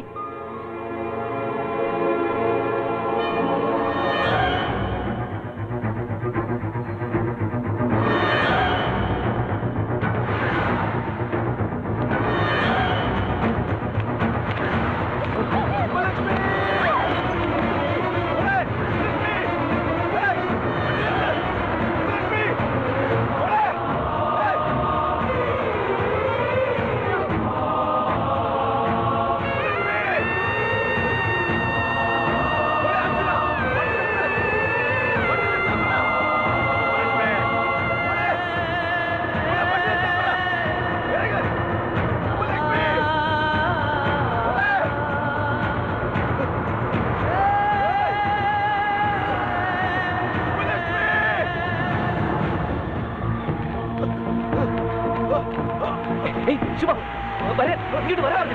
ഏയ് ശുഭ വരാൻ ഇങ്ങോട്ട് വരാൻ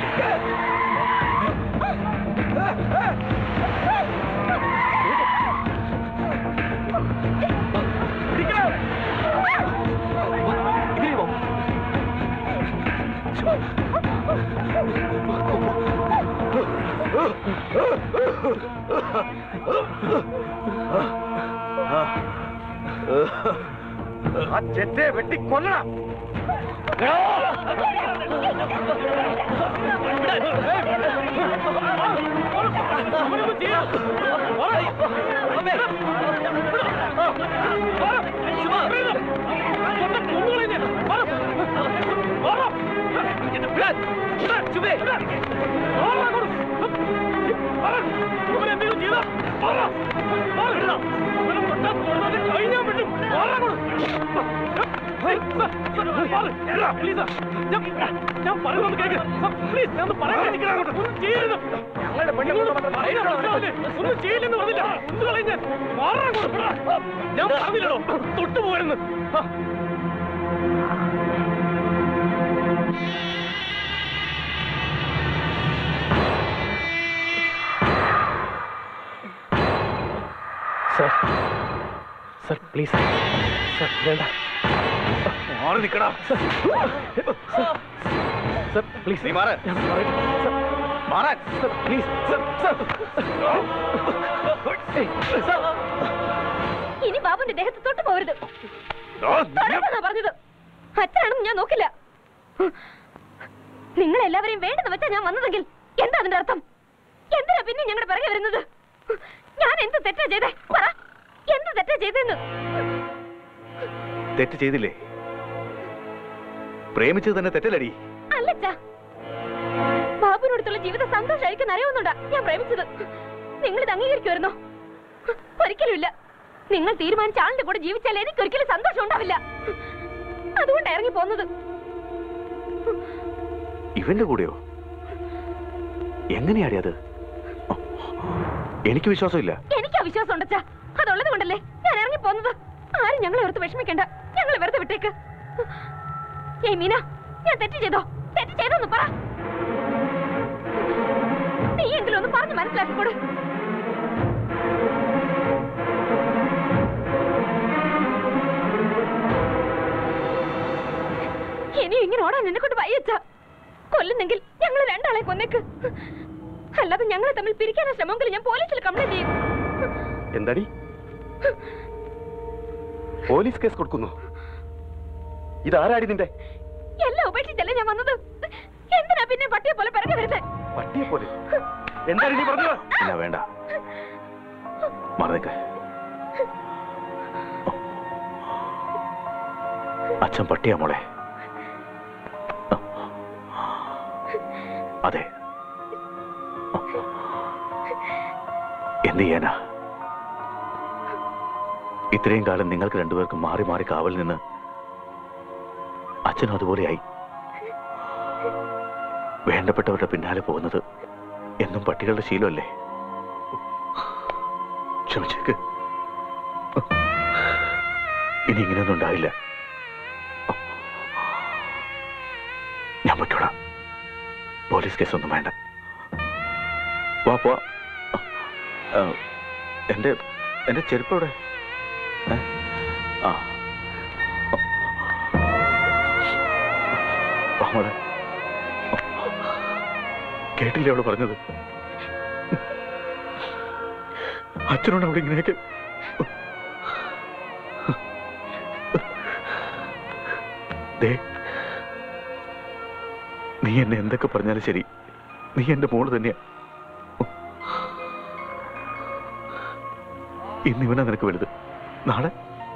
ആ ചെറ്റയെ വെട്ടി കൊല്ലണം ഞാൻ പറയുന്നത് കേൾക്ക് പ്ലീസ് ഞാൻ പറയാൻ ഞങ്ങളുടെ ഒന്നും ചെയ്യില്ലെന്ന് പറഞ്ഞില്ല ഒന്ന് കളയും ഞാൻ മാറാൻ കൊടുക്കടാ ഞാൻ പറഞ്ഞില്ലടോ തൊട്ടു പോയെന്ന് സർ സർ പ്ലീസ് സർ വേണ്ട മാറി നിൽക്കടാ സർ പ്ലീസ് നീ മാറാൻ മാറാൻ സർ പ്ലീസ് സർ സർ ഇനി ബാബുന്റെ ദേഹത്ത് തൊട്ട് പോകരുത് തൊടരുതെന്നാ പറഞ്ഞത് അച്ഛനാണെന്ന് ഞാൻ നോക്കില്ല നിങ്ങൾ എല്ലാവരെയും വേണ്ടെന്ന് വെച്ചാ ഞാൻ വന്നതെങ്കിൽ എന്താ അതിന്റെ അർത്ഥം എന്തിനാ പിന്നെ ഞങ്ങളുടെ പിറകെ വരുന്നത് ഞാൻ എന്ത് തെറ്റാ ചെയ്തേ പറ എന്ത് തെറ്റാ ചെയ്തെന്ന് തെറ്റ് ചെയ്തില്ലേ പ്രേമിച്ചത് തന്നെ തെറ്റല്ലടി അല്ലച്ചാ ബാബുവിനോടുത്തുള്ള ജീവിതം സന്തോഷമായിരിക്കും അറിയാവുന്നുണ്ടാ ഞാൻ പ്രേമിച്ചത് നിങ്ങൾ ഇത് അംഗീകരിക്കുമായിരുന്നോ ഒരിക്കലും ഇല്ല നിങ്ങൾ തീരുമാനിച്ച ആളിന്റെ കൂടെ ജീവിച്ചാൽ എനിക്ക് ഒരിക്കലും സന്തോഷം ഉണ്ടാവില്ല അതുകൊണ്ട് ഇറങ്ങി പോകുന്നത് ഇവന്റെ കൂടെയോ എങ്ങനെയാടി അത് എനിക്ക് വിശ്വാസമില്ല എനിക്ക് ആ വിശ്വാസം ഉണ്ടച്ചാ അതുള്ളത് കൊണ്ടല്ലേ ഞാൻ ഇറങ്ങി പോകുന്നത് ആരും ഞങ്ങളെ ഓർത്ത് വിഷമിക്കണ്ട ഞങ്ങളെ വെറുതെ വിട്ടേക്ക് ഏയ് മീന ഞാൻ തെറ്റ് ചെയ്തോ തെറ്റ് ചെയ്തോന്ന് പറ നീ എങ്കിലും ഒന്ന് പറഞ്ഞ് മനസ്സിലാക്കിക്കൂടെ ഇനിയും ഇങ്ങനെ ഓടാൻ എന്നെ കൊണ്ട് വയ്യച്ച കൊല്ലുന്നെങ്കിൽ ഞങ്ങൾ രണ്ടാളെ കൊന്നേക്ക് അല്ലാതെ ഞങ്ങളെ തമ്മിൽ പിരിക്കാനുള്ള ശ്രമമെങ്കിൽ ഞാൻ പോലീസിൽ കംപ്ലൈന്റ് ചെയ്യും എന്താടി പോലീസ് കേസ് കൊടുക്കുന്നു ഇതാരാടി നിന്റെ എല്ലാം ഉപേക്ഷിച്ചല്ലേ ഞാൻ വന്നത് എന്തിനാ പിന്നെ പട്ടിയെ പോലെ പിറകെ വരുന്നത് പട്ടിയെ പോലെ എന്താടി നീ പറഞ്ഞത് ഇല്ല വേണ്ട മറന്നേക്ക് അച്ഛൻ പട്ടിയാ മോളെ അതെ എന്ത് ചെയ്യാനാ ഇത്രയും കാലം നിങ്ങൾക്ക് രണ്ടുപേർക്കും മാറി മാറി കാവൽ നിന്ന് അച്ഛനും അതുപോലെയായി വേണ്ടപ്പെട്ടവരുടെ പിന്നാലെ പോകുന്നത് എന്നും പട്ടികളുടെ ശീലമല്ലേ ക്ഷമിച്ചേക്ക് ഇനി ഇങ്ങനെയൊന്നും ഉണ്ടാവില്ല ഞാൻ പൊയ്ക്കോളാം പോലീസ് കേസൊന്നും വേണ്ട വാ പോ ആ, എന്റെ എന്റെ ചെരുപ്പ് എവിടെ ഏ? ആ വാ മോളെ കേട്ടില്ലേ അവള് പറഞ്ഞത് അച്ഛനോട് അവിടെ ഇങ്ങനെയൊക്കെ ദേ നീ എന്നെ എന്തൊക്കെ പറഞ്ഞാലും ശരി നീ എന്റെ മോള് തന്നെയാ ഇന്ന് ഇവനാ നിനക്ക് വലുത് നാളെ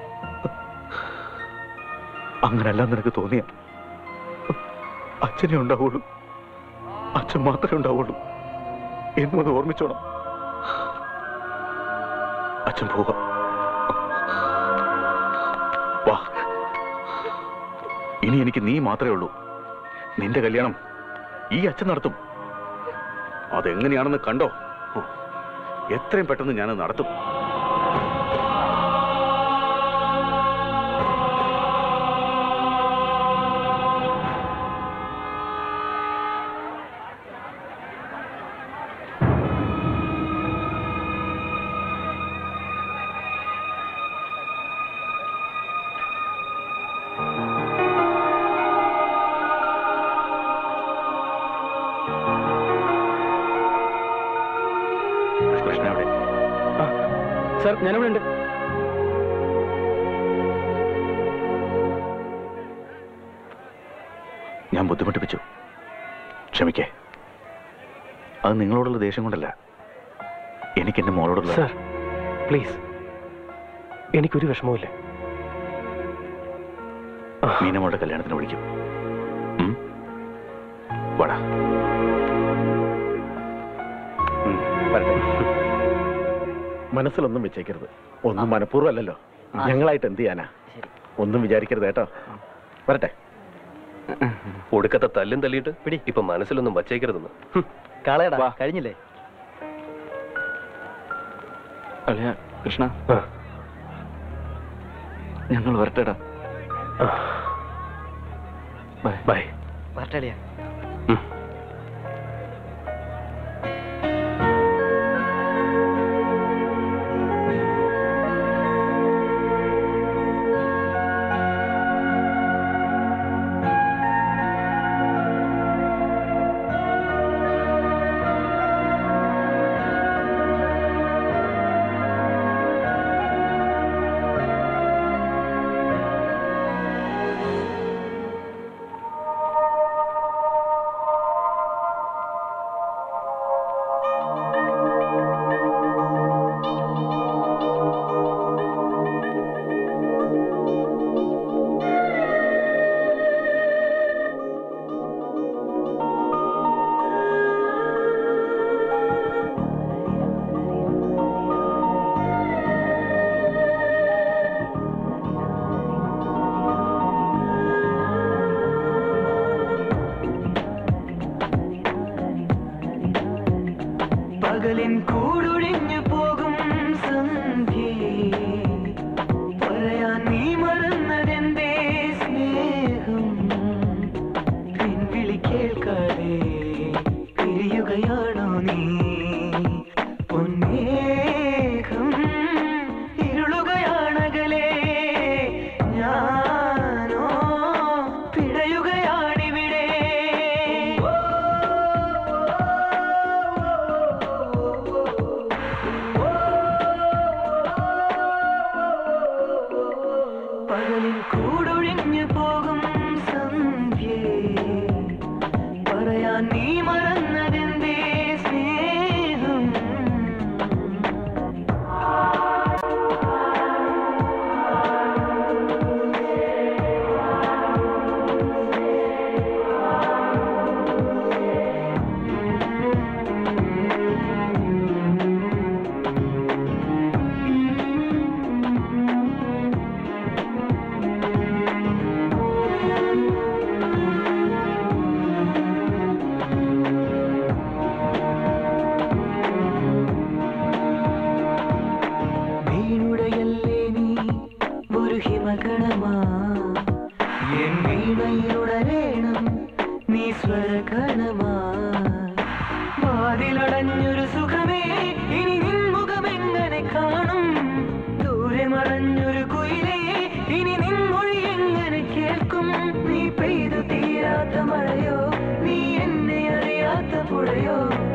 അങ്ങനല്ല നിനക്ക് തോന്നിയ അച്ഛനെ ഉണ്ടാവുള്ളൂ അച്ഛൻ മാത്രമേ ഉണ്ടാവുള്ളൂ എന്നും അത് ഓർമ്മിച്ചോണം അച്ഛൻ പോകാം വാ ഇനി എനിക്ക് നീ മാത്രമേ ഉള്ളൂ നിന്റെ കല്യാണം ഈ അച്ഛൻ നടത്തും അതെങ്ങനെയാണെന്ന് കണ്ടോ എത്രയും പെട്ടെന്ന് ഞാനത് നടത്തും കൃഷ്ണ എവിടെ സാർ ഞാനിവിടെ ഉണ്ട് ഞാൻ ബുദ്ധിമുട്ടിപ്പിച്ചു ക്ഷമിക്കേ അത് നിങ്ങളോടുള്ള ദേഷ്യം കൊണ്ടല്ല എനിക്ക് എന്റെ മോളോടുള്ള സാർ പ്ലീസ് എനിക്കൊരു വിഷമവുമില്ല മീനമ്മയുടെ കല്യാണത്തിന് വിളിക്കും ഉം? വാടാ ഉം, വരട്ടെ മനസ്സിലൊന്നും വെച്ചേക്കരുത് ഒന്നും മനഃപൂർവ്വം അല്ലല്ലോ ഞങ്ങളായിട്ട് എന്ത് ചെയ്യാനാ ഒന്നും വിചാരിക്കരുത് കേട്ടോ വരട്ടെ ഒടുക്കത്തെ തല്ലും തല്ലിയിട്ട് പിടി ഇപ്പൊ മനസ്സിലൊന്നും വച്ചേക്കരുതെന്ന് കാളയടാ കഴിഞ്ഞില്ലേ അളിയ കൃഷ്ണ ഞങ്ങൾ വരട്ടെടാ ബൈ വരട്ടളിയാ പകലിൻ കൂടൊഴിഞ്ഞു പോകും സന്ധ്യേ പറയാൻ നീ മറന്നതെന്തേ സ്നേഹം പിൻവിളി കേൾക്കാതെ പിരിയുകയാണോ നീ പൊന്നേഹം ഇരുളുകയാണകലേ ഞാനോ പിടയുകയാണിവിടെ ഓ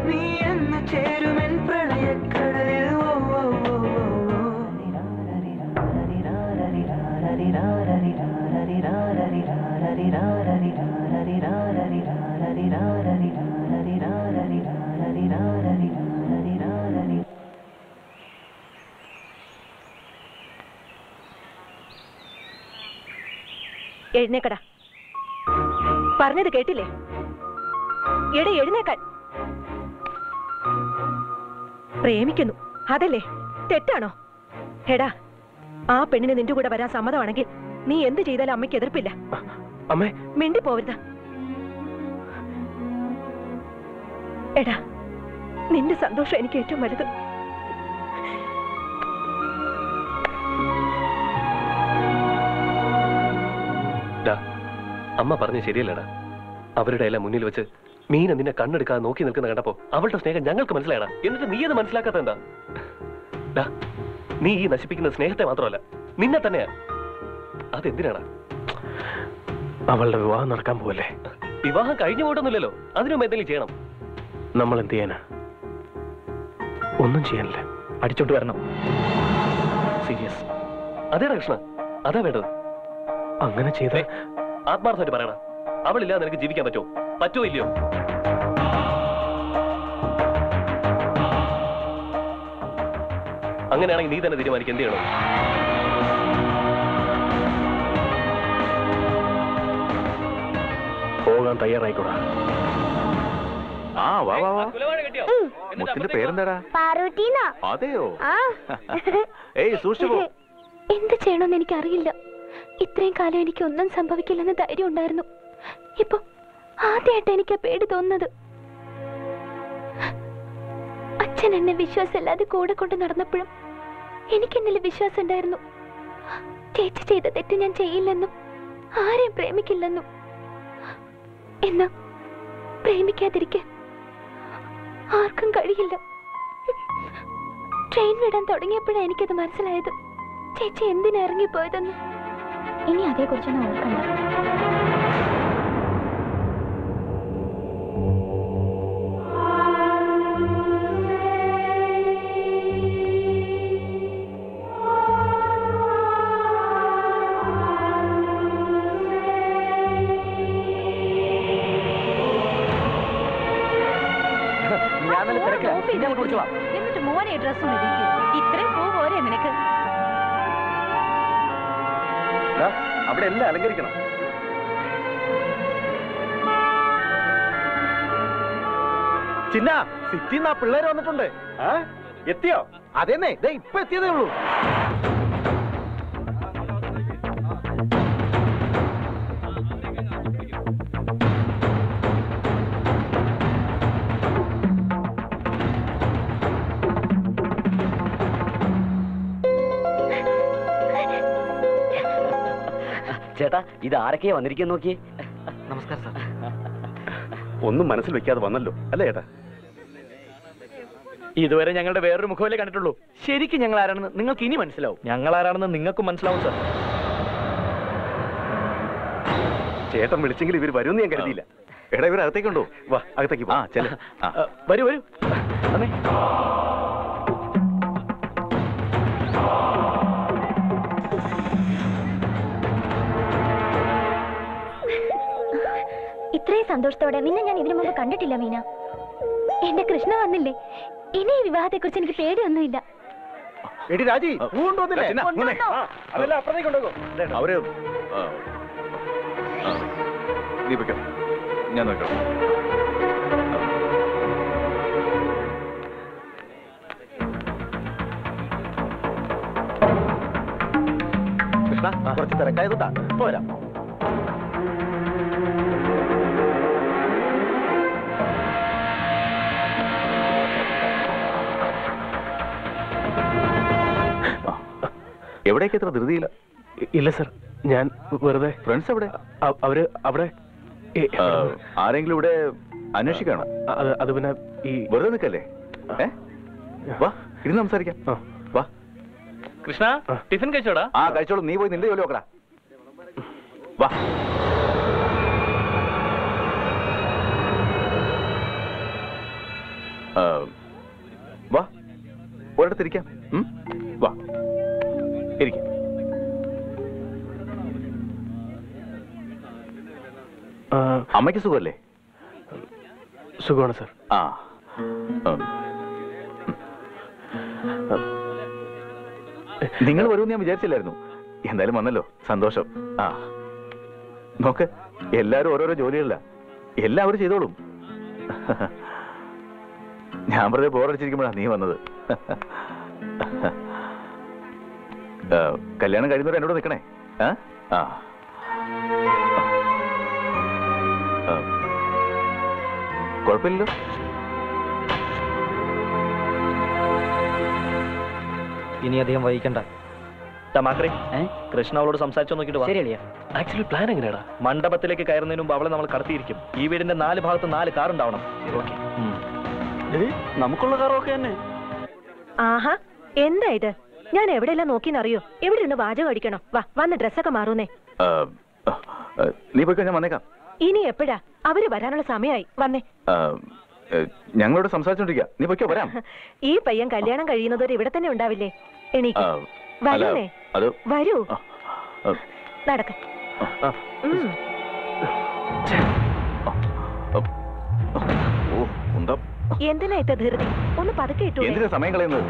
നീ എന്ന് ചേരുമെൻ പ്രളയക്കടലിൽ ഓ ഓ ഓ ഓ ഓ എഴുന്നേക്കടാ പറഞ്ഞത് കേട്ടില്ലേ എടാ എഴുന്നേക്കാൻ പ്രേമിക്കുന്നു അതല്ലേ തെറ്റാണോ എടാ ആ പെണ്ണിന് നിന്റെ കൂടെ വരാൻ സമ്മതമാണെങ്കിൽ നീ എന്ത് ചെയ്താലും അമ്മയ്ക്ക് എതിർപ്പില്ല അമ്മേ മിണ്ടി പോവരുത് എടാ നിന്റെ സന്തോഷം എനിക്ക് ഏറ്റവും വലുത് ഡാ അമ്മ പറഞ്ഞ ശരിയല്ലടാ അവരുടെ എല്ലാം മുന്നിൽ വെച്ച് മീന നിന്നെ കണ്ണെടുക്കാതെ നോക്കി നിൽക്കുന്ന കണ്ടപ്പോ അവളുടെ സ്നേഹം ഞങ്ങൾക്ക് മനസ്സിലായടാ എന്നിട്ട് നീ അത് മനസ്സിലാക്കാത്ത എന്താ ഡാ നീ ഈ നശിപ്പിക്കുന്ന സ്നേഹത്തെ മാത്രമല്ല നിന്നെ തന്നെയാ അതെന്തിനാടാ അവളുടെ വിവാഹം നടക്കാൻ പോവല്ലേ വിവാഹം കഴിഞ്ഞു പോയിട്ടൊന്നുമില്ലല്ലോ അതിനു മുമ്പ് എന്തെങ്കിലും ചെയ്യണം നമ്മൾ എന്ത് ചെയ്യാനാ ഒന്നും ചെയ്യാനില്ല അടിച്ചോണ്ട് വരണം സീരിയസ് അതേടാ കൃഷ്ണ അതാ വേണ്ടത് അങ്ങനെ ചെയ്തേ ആത്മാർത്ഥമായിട്ട് പറയണ അവളില്ലാതെ നിനക്ക് ജീവിക്കാൻ പറ്റുമോ പറ്റുമോ ഇല്ലയോ അങ്ങനെയാണെങ്കിൽ നീ തന്നെ തീരുമാനിക്കും എന്ത് ചെയ്യണം പോകാൻ തയ്യാറായിക്കോടാ ആ വാ വാ വാ മുത്തിന്റെ പേരെന്താടാ പാറൂട്ടീന്നാ അതെയോ ആ ഏയ് സൂക്ഷിച്ചു പോ എന്ത് ചെയ്യണമെന്ന് എനിക്കറിയില്ല ഇത്രയും കാലം എനിക്ക് ഒന്നും സംഭവിക്കില്ലെന്ന് ധൈര്യം ഉണ്ടായിരുന്നു ഇപ്പൊ ആദ്യമായിട്ട് എനിക്ക് ആ പേടി തോന്നുന്നത് അച്ഛൻ എന്നെ വിശ്വാസമില്ലാതെ കൂടെ കൊണ്ട് നടന്നപ്പോഴും എനിക്ക് എന്നിൽ വിശ്വാസം ഉണ്ടായിരുന്നു ചേച്ചി ചെയ്ത തെറ്റ് ഞാൻ ചെയ്യില്ലെന്നും ആരെയും പ്രേമിക്കില്ലെന്നും എന്നാ പ്രേമിക്കാതിരിക്കാൻ ആർക്കും കഴിയില്ല ട്രെയിൻ വിടാൻ തുടങ്ങിയപ്പോഴാണ് എനിക്കത് മനസ്സിലായത് ചേച്ചി എന്തിനാ ഇറങ്ങിപ്പോയതെന്ന് ഇനി അതേക്കുറിച്ചൊന്നും ഓർക്കണ്ട ഞാൻ നല്ല തിരക്കിലാ പിന്നെ അങ്ങോട്ട് വിളിച്ചോളാം എന്നിട്ട് മോനെ ഡ്രസ് ഇത്രയും പൂ പോരെ നിനക്ക് ദാ, അവിടെ എല്ലാം അലങ്കരിക്കണം ചിന്ന സിറ്റിന്ന് ആ പിള്ളേര് വന്നിട്ടുണ്ട് ആ എത്തിയോ അതെന്നെ ദേ ഇപ്പൊ എത്തിയതേ ഉള്ളൂ ചേട്ടാ ഇത് ആരൊക്കെയാ വന്നിരിക്കാൻ നോക്കിയേ നമസ്കാരം സാർ ഒന്നും മനസ്സിൽ വെക്കാതെ വന്നല്ലോ അല്ലേ ഏട്ടാ ഇതുവരെ ഞങ്ങളുടെ വേറൊരു മുഖമല്ലേ കണ്ടിട്ടുള്ളൂ ശരിക്കും ഞങ്ങൾ ആരാണെന്ന് നിങ്ങൾക്ക് ഇനി മനസ്സിലാവും ഞങ്ങൾ ആരാണെന്ന് നിങ്ങൾക്കും മനസ്സിലാവും സാർ ചേട്ടൻ വിളിച്ചെങ്കിൽ ഇവർ വരുമെന്ന് ഞാൻ കരുതിയില്ല എടാ ഇവർ അകത്തേക്കുണ്ടോ വാ അകത്തേക്ക് ആ ചെല വരൂ വരൂ വന്നേ ഇത്രയും സന്തോഷത്തോടെ നിന്നെ ഞാൻ ഇതിനു മുമ്പ് കണ്ടിട്ടില്ല മീന എന്റെ കൃഷ്ണ വന്നില്ലേ ഇനി ഈ വിവാഹത്തെ കുറിച്ച് എനിക്ക് പേടിയൊന്നുമില്ല എടി രാജി പൂ കൊണ്ടുവന്നില്ലേ ചിന്ന, ഇങ്ങോട്ടേ. ആ, അതെല്ലാം അപ്പുറത്തേക്ക് കൊണ്ടുപോകും അവര് ആ, ആ, നീ വെക്കോ ഞാൻ നോക്കാം കൃഷ്ണ കുറച്ച് തിരക്കായതുകൊണ്ടാ പോരാ എവിടേക്ക് എത്ര ധൃതിയില്ല ഇല്ല സർ ഞാൻ വെറുതെ ഫ്രണ്ട്സ് എവിടെ അ- അവര് അവിടെ ഏ, ആ, ആരെങ്കിലും ഇവിടെ അന്വേഷിക്കാണ് അത് അത് പിന്നെ ഈ വെറുതെ നിൽക്കല്ലേ ഏ വാ ഇരുന്ന് സംസാരിക്കാം വാ കൃഷ്ണ ടിഫിൻ കഴിച്ചോടാ ആ കഴിച്ചോളൂ നീ പോയി നിന്റെ ജോലി നോക്കടാ വാ ആ, വാ ഒരിടത്തിരിക്കാം ഉം? വാ ഇരിക്കാം അമ്മയ്ക്ക് സുഖമല്ലേ സുഖമാണ് സർ ആ ഉം. നിങ്ങൾ വരുമെന്ന് ഞാൻ വിചാരിച്ചില്ലായിരുന്നു എന്തായാലും വന്നല്ലോ സന്തോഷം ആ നോക്ക് എല്ലാരും ഓരോരോ ജോലികളില്ല എല്ലാവരും ചെയ്തോളും ഞാൻ വെറുതെ ബോറടിച്ചിരിക്കുമ്പോഴാണ് നീ വന്നത് ആ, കല്യാണം കഴിയുന്നവർ എന്നോട് നിൽക്കണേ ആ ആ ആ. കുഴപ്പമില്ലല്ലോ ഇനി അധികം വൈകണ്ട മാക്രേ കൃഷ്ണ അവളോട് സംസാരിച്ചോ നോക്കിട്ട് ശരിയല്ലേ ആക്ച്വലി പ്ലാൻ എങ്ങനെയാടാ മണ്ഡപത്തിലേക്ക് കയറുന്നതിന് മുമ്പ് അവളെ നമ്മൾ കടത്തിയിരിക്കും ഈ വീടിന്റെ നാല് ഭാഗത്ത് നാല് കാർ ഉണ്ടാവണം ഓക്കെ നമുക്കുള്ള കാറൊക്കെ തന്നെ ആഹാ എന്താ ഇത് ഞാൻ എവിടെയെല്ലാം നോക്കിന്നറിയോ എവിടെ ഇരുന്ന് വാചകം അടിക്കണോ വാ വന്ന് ഡ്രസ്സൊക്കെ മാറൂന്നേ ആ, ആ, ആ, നീ പോയി ഞാൻ വന്നേക്കാം ഇനി എപ്പോഴാ അവര് വരാനുള്ള സമയമായി വന്നേ ആ, ഏ, ഞങ്ങളോട് സംസാരിച്ചോണ്ടിരിക്കുക നീ പൊയ്ക്കോ വരാം ഈ പയ്യൻ കല്യാണം കഴിയുന്നതൊരു ഇവിടെ തന്നെ ഉണ്ടാവില്ലേ എണീക്ക് ആ, അല്ല, വരൂന്നേ അത് വരൂ ആ, നടക്ക ഉം. ഓ ഉണ്ടോ എന്തിനാ ഇത്ത ധൃതി ഒന്ന് പതുക്കെ ഇട്ടു എന്തിനാ സമയം കളയുന്നത്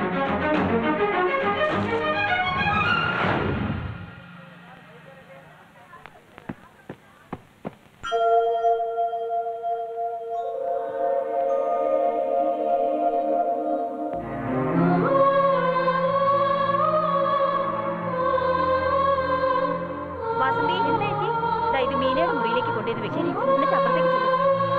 വാസന്തി എന്താ ചേച്ചി ദാ ഇത് മീനയുടെ മുറിയിലേക്ക് കൊണ്ടുവന്ന് വെച്ചു എന്നിട്ട് അപ്പുറത്തേക്ക് ചെല്ലു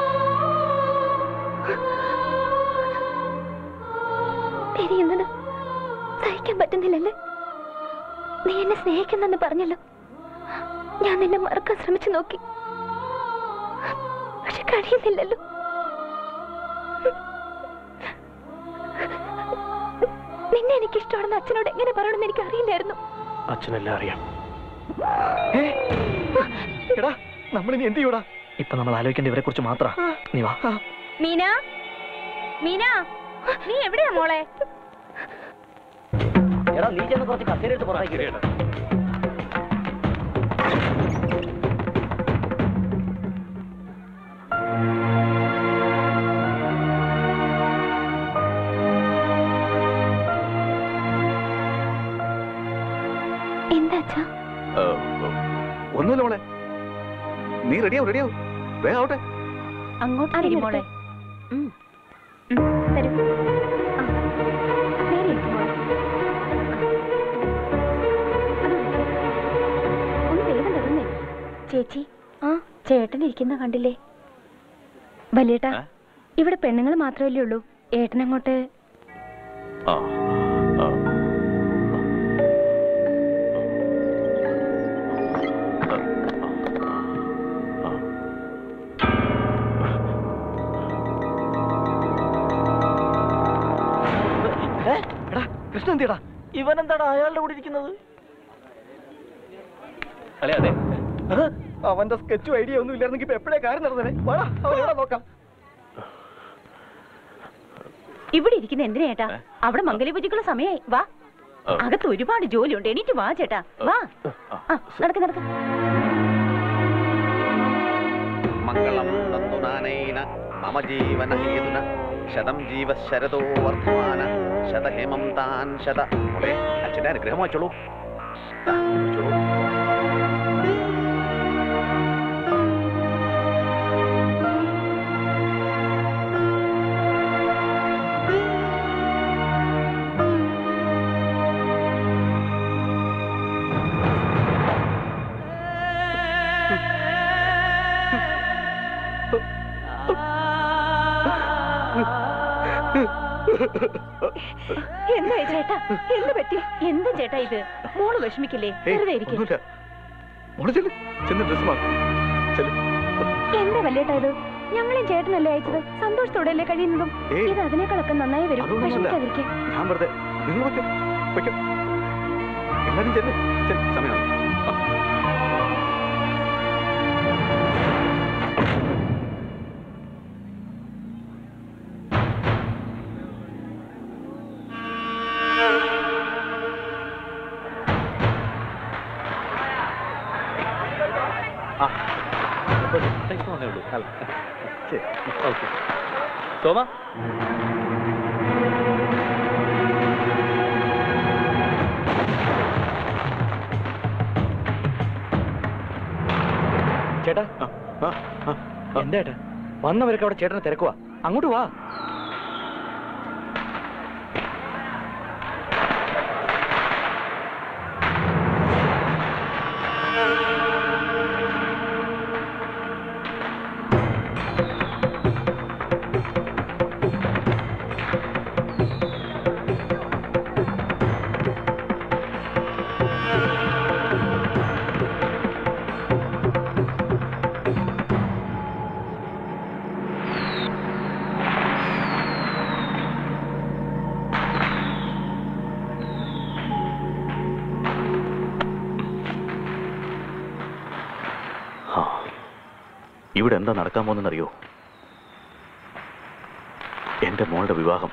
തിരിയുന്നത് സഹിക്കാൻ പറ്റുന്നില്ലല്ലേ നീ എന്നെ സ്നേഹിക്കുന്നെന്ന് പറഞ്ഞല്ലോ ഞാൻ നിന്നെ മറക്കാൻ ശ്രമിച്ചു നോക്കി പക്ഷെ കഴിയുന്നില്ലല്ലോ നിന്നെ എനിക്ക് ഇഷ്ടമാണെന്ന് അച്ഛനോട് എങ്ങനെ പറയണമെന്ന് എനിക്ക് അറിയില്ലായിരുന്നു അച്ഛനെല്ലാം അറിയാം എടാ നമ്മളിനി എന്ത് ചെയ്യൂടാ ഇപ്പൊ നമ്മൾ ആലോചിക്കേണ്ട ഇവരെ കുറിച്ച് മാത്ര നീ വാ മീന മീന നീ എവിടെയാ മോളെ എടാ നീ ചെന്ന് കുറച്ച് കസേര എടുത്ത് പുറത്തേക്ക് ഇട്. എന്താ അച്ഛാ ആ, ഒന്നുമില്ല മോളെ നീ റെഡിയാവും റെഡിയാവും വേഗം ആവട്ടെ അങ്ങോട്ട് തിരി മോളെ തരൂ ആ, നേരെ ഇരിക്ക് മോളെ. ആ. ഒന്ന് വേഗം തരുന്നേ ചേച്ചി ആ ചേട്ടൻ ഇരിക്കുന്ന കണ്ടില്ലേ വലിയേട്ടാ ഇവിടെ പെണ്ണുങ്ങൾ മാത്രമല്ലേ ഉള്ളൂ ഏട്ടനങ്ങോട്ട് ആ ആ. കൃഷ്ണ എന്തിടാ ഇവൻ എന്താടാ അയാളുടെ കൂടെ ഇരിക്കുന്നത് അല്ലേ അതെ അവന്റെ സ്കെച്ചും ഐഡിയ ഒന്നും ഇല്ലായിരുന്നെങ്കിൽ ഇപ്പൊ എപ്പോഴേ കാര്യം നടന്നേ വാടാ അവൻ എവിടെ നോക്കാം ഇവിടെ ഇരിക്കുന്ന എന്തിനാ ചേട്ടാ അവിടെ മംഗലപൂജയ്ക്കുള്ള സമയമായി വാ അകത്ത് ഒരുപാട് ജോലിയുണ്ട് എണീറ്റ് വാ ചേട്ടാ വാ ആ നടക്ക് നടക്ക് മംഗളം തന്തുനാനൈന മമ ജീവന ഹേതുന ശതം ജീവശരതോ വർദ്ധമാന ശതഹേമം താൻ ശത മോളെ അച്ഛൻ്റെ അനുഗ്രഹം വായിച്ചോളൂ ദാ, വായിച്ചോളൂ. എന്താ ചേട്ടാ എന്ത് പറ്റി എന്താ ചേട്ടാ ഇത് മോള് വിഷമിക്കില്ലേ ഏയ്, വെറുതെ ഇരിക്കും ഒന്നുമില്ല. മോളെ ചെല്ല് ചെന്ന് ഡ്രസ് മാറും ചെല്ല് എന്താ വല്യേട്ടാ ഇത് ഞങ്ങളെയും ചേട്ടനല്ലേ അയച്ചത് സന്തോഷത്തോടെ അല്ലേ കഴിയുന്നതും ഏയ്. ഇത് അതിനേക്കാളൊക്കെ നന്നായി വരും അതൊന്നുമല്ല. വിഷമിക്കാതിരിക്കെ ഞാൻ വെറുതെ നിങ്ങൾ വയ്ക്കോ വയ്ക്കോ എല്ലാരും ചെല്ല് ചെല്ല് സമയമാണ് ആ. ഓക്കെ സോമ ചേട്ടാ എന്താ ചേട്ടാ വന്നവരൊക്കെ അവിടെ ചേട്ടനെ തിരക്കുവാ അങ്ങോട്ട് വാ ആ. ഇവിടെ എന്താ നടക്കാൻ പോകുന്നറിയോ എന്റെ മോളുടെ വിവാഹം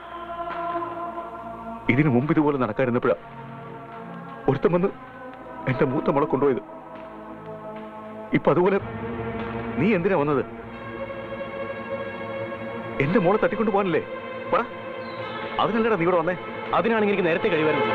ഇതിനു മുമ്പ് ഇതുപോലെ നടക്കാതിരുന്നപ്പോഴാ ഒരുത്തം വന്ന് എന്റെ മൂത്ത മോളെ കൊണ്ടുപോയത് ഇപ്പൊ അതുപോലെ നീ എന്തിനാ വന്നത് എന്റെ മോളെ തട്ടിക്കൊണ്ടു പോകാനല്ലേ വാ അതിനല്ലടാ നീ ഇവിടെ വന്നേ അതിനാണെങ്കിൽ എനിക്ക് നേരത്തെ കഴിവായിരുന്നു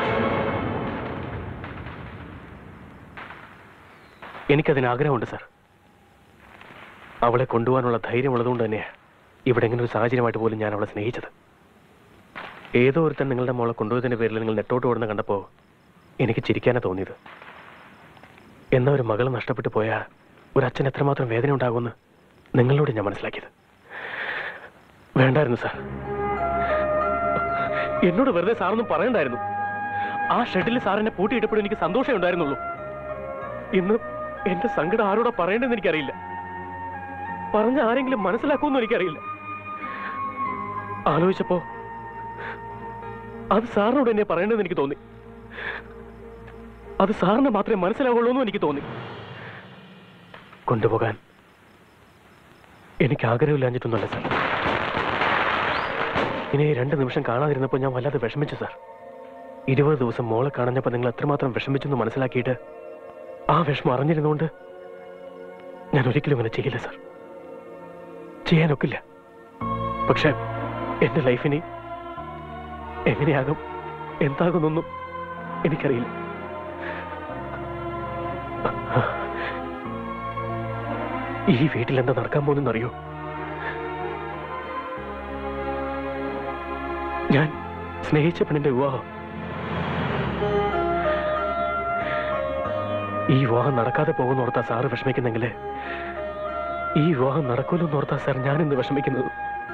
എനിക്കതിന് ആഗ്രഹമുണ്ട് സാർ അവളെ കൊണ്ടുപോകാനുള്ള ധൈര്യമുള്ളതുകൊണ്ട് തന്നെയാണ് ഇവിടെ ഇങ്ങനെ ഒരു സാഹചര്യമായിട്ട് പോലും ഞാൻ അവളെ സ്നേഹിച്ചത് ഏതോ ഒരുത്തൻ നിങ്ങളുടെ മോളെ കൊണ്ടുപോയതിന്റെ പേരിൽ നിങ്ങൾ നെട്ടോട്ട് ഓടുന്ന കണ്ടപ്പോൾ എനിക്ക് ചിരിക്കാനാ തോന്നിയത് എന്നാ ഒരു മകൾ നഷ്ടപ്പെട്ടു പോയാൽ ഒരു അച്ഛൻ എത്രമാത്രം വേദന ഉണ്ടാകുമെന്ന് നിങ്ങളോട് ഞാൻ മനസ്സിലാക്കിയത് വേണ്ടായിരുന്നു സാർ എന്നോട് വെറുതെ സാറൊന്നും പറയണ്ടായിരുന്നു ആ ഷെഡിൽ സാർ എന്നെ പൂട്ടിയിട്ടപ്പോഴും എനിക്ക് സന്തോഷമേ ഉണ്ടായിരുന്നുള്ളൂ ഇന്ന് എന്റെ സങ്കടം ആരോടാ പറയേണ്ടതെന്ന് എനിക്കറിയില്ല പറഞ്ഞ ആരെങ്കിലും മനസ്സിലാക്കുമെന്നും എനിക്കറിയില്ല ആലോചിച്ചപ്പോ അത് സാറിനോട് എന്നെ പറയേണ്ടതെന്ന് എനിക്ക് തോന്നി അത് സാറിന് മാത്രമേ മനസ്സിലാവുള്ളൂ എന്നും എനിക്ക് തോന്നി കൊണ്ടുപോകാൻ എനിക്ക് ആഗ്രഹമില്ലാഞ്ഞിട്ടൊന്നുമല്ല സാർ ഇനി രണ്ട് നിമിഷം കാണാതിരുന്നപ്പോൾ ഞാൻ വല്ലാതെ വിഷമിച്ചു സാർ ഇരുപത് ദിവസം മോളെ കാണഞ്ഞപ്പോൾ നിങ്ങൾ എത്രമാത്രം വിഷമിച്ചെന്ന് മനസ്സിലാക്കിയിട്ട് ആ വിഷമം അറിഞ്ഞിരുന്നുകൊണ്ട് ഞാൻ ഒരിക്കലും അങ്ങനെ ചെയ്യില്ല സാർ ചെയ്യാനൊക്കില്ല പക്ഷെ എന്റെ ലൈഫിനി എങ്ങനെയാകും എന്താകുന്നൊന്നും എനിക്കറിയില്ല ഈ വീട്ടിൽ എന്താ നടക്കാൻ പോകുന്നറിയോ ഞാൻ സ്നേഹിച്ച പെണ്ണിന്റെ വിവാഹം ഈ വിവാഹം നടക്കാതെ പോകുന്ന ഓർത്താ സാറ് വിഷമിക്കുന്നെങ്കിൽ ഈ വിവാഹം നടക്കൂലെന്ന് ഓർത്താ സാർ ഞാൻ ഇന്ന് വിഷമിക്കുന്നത്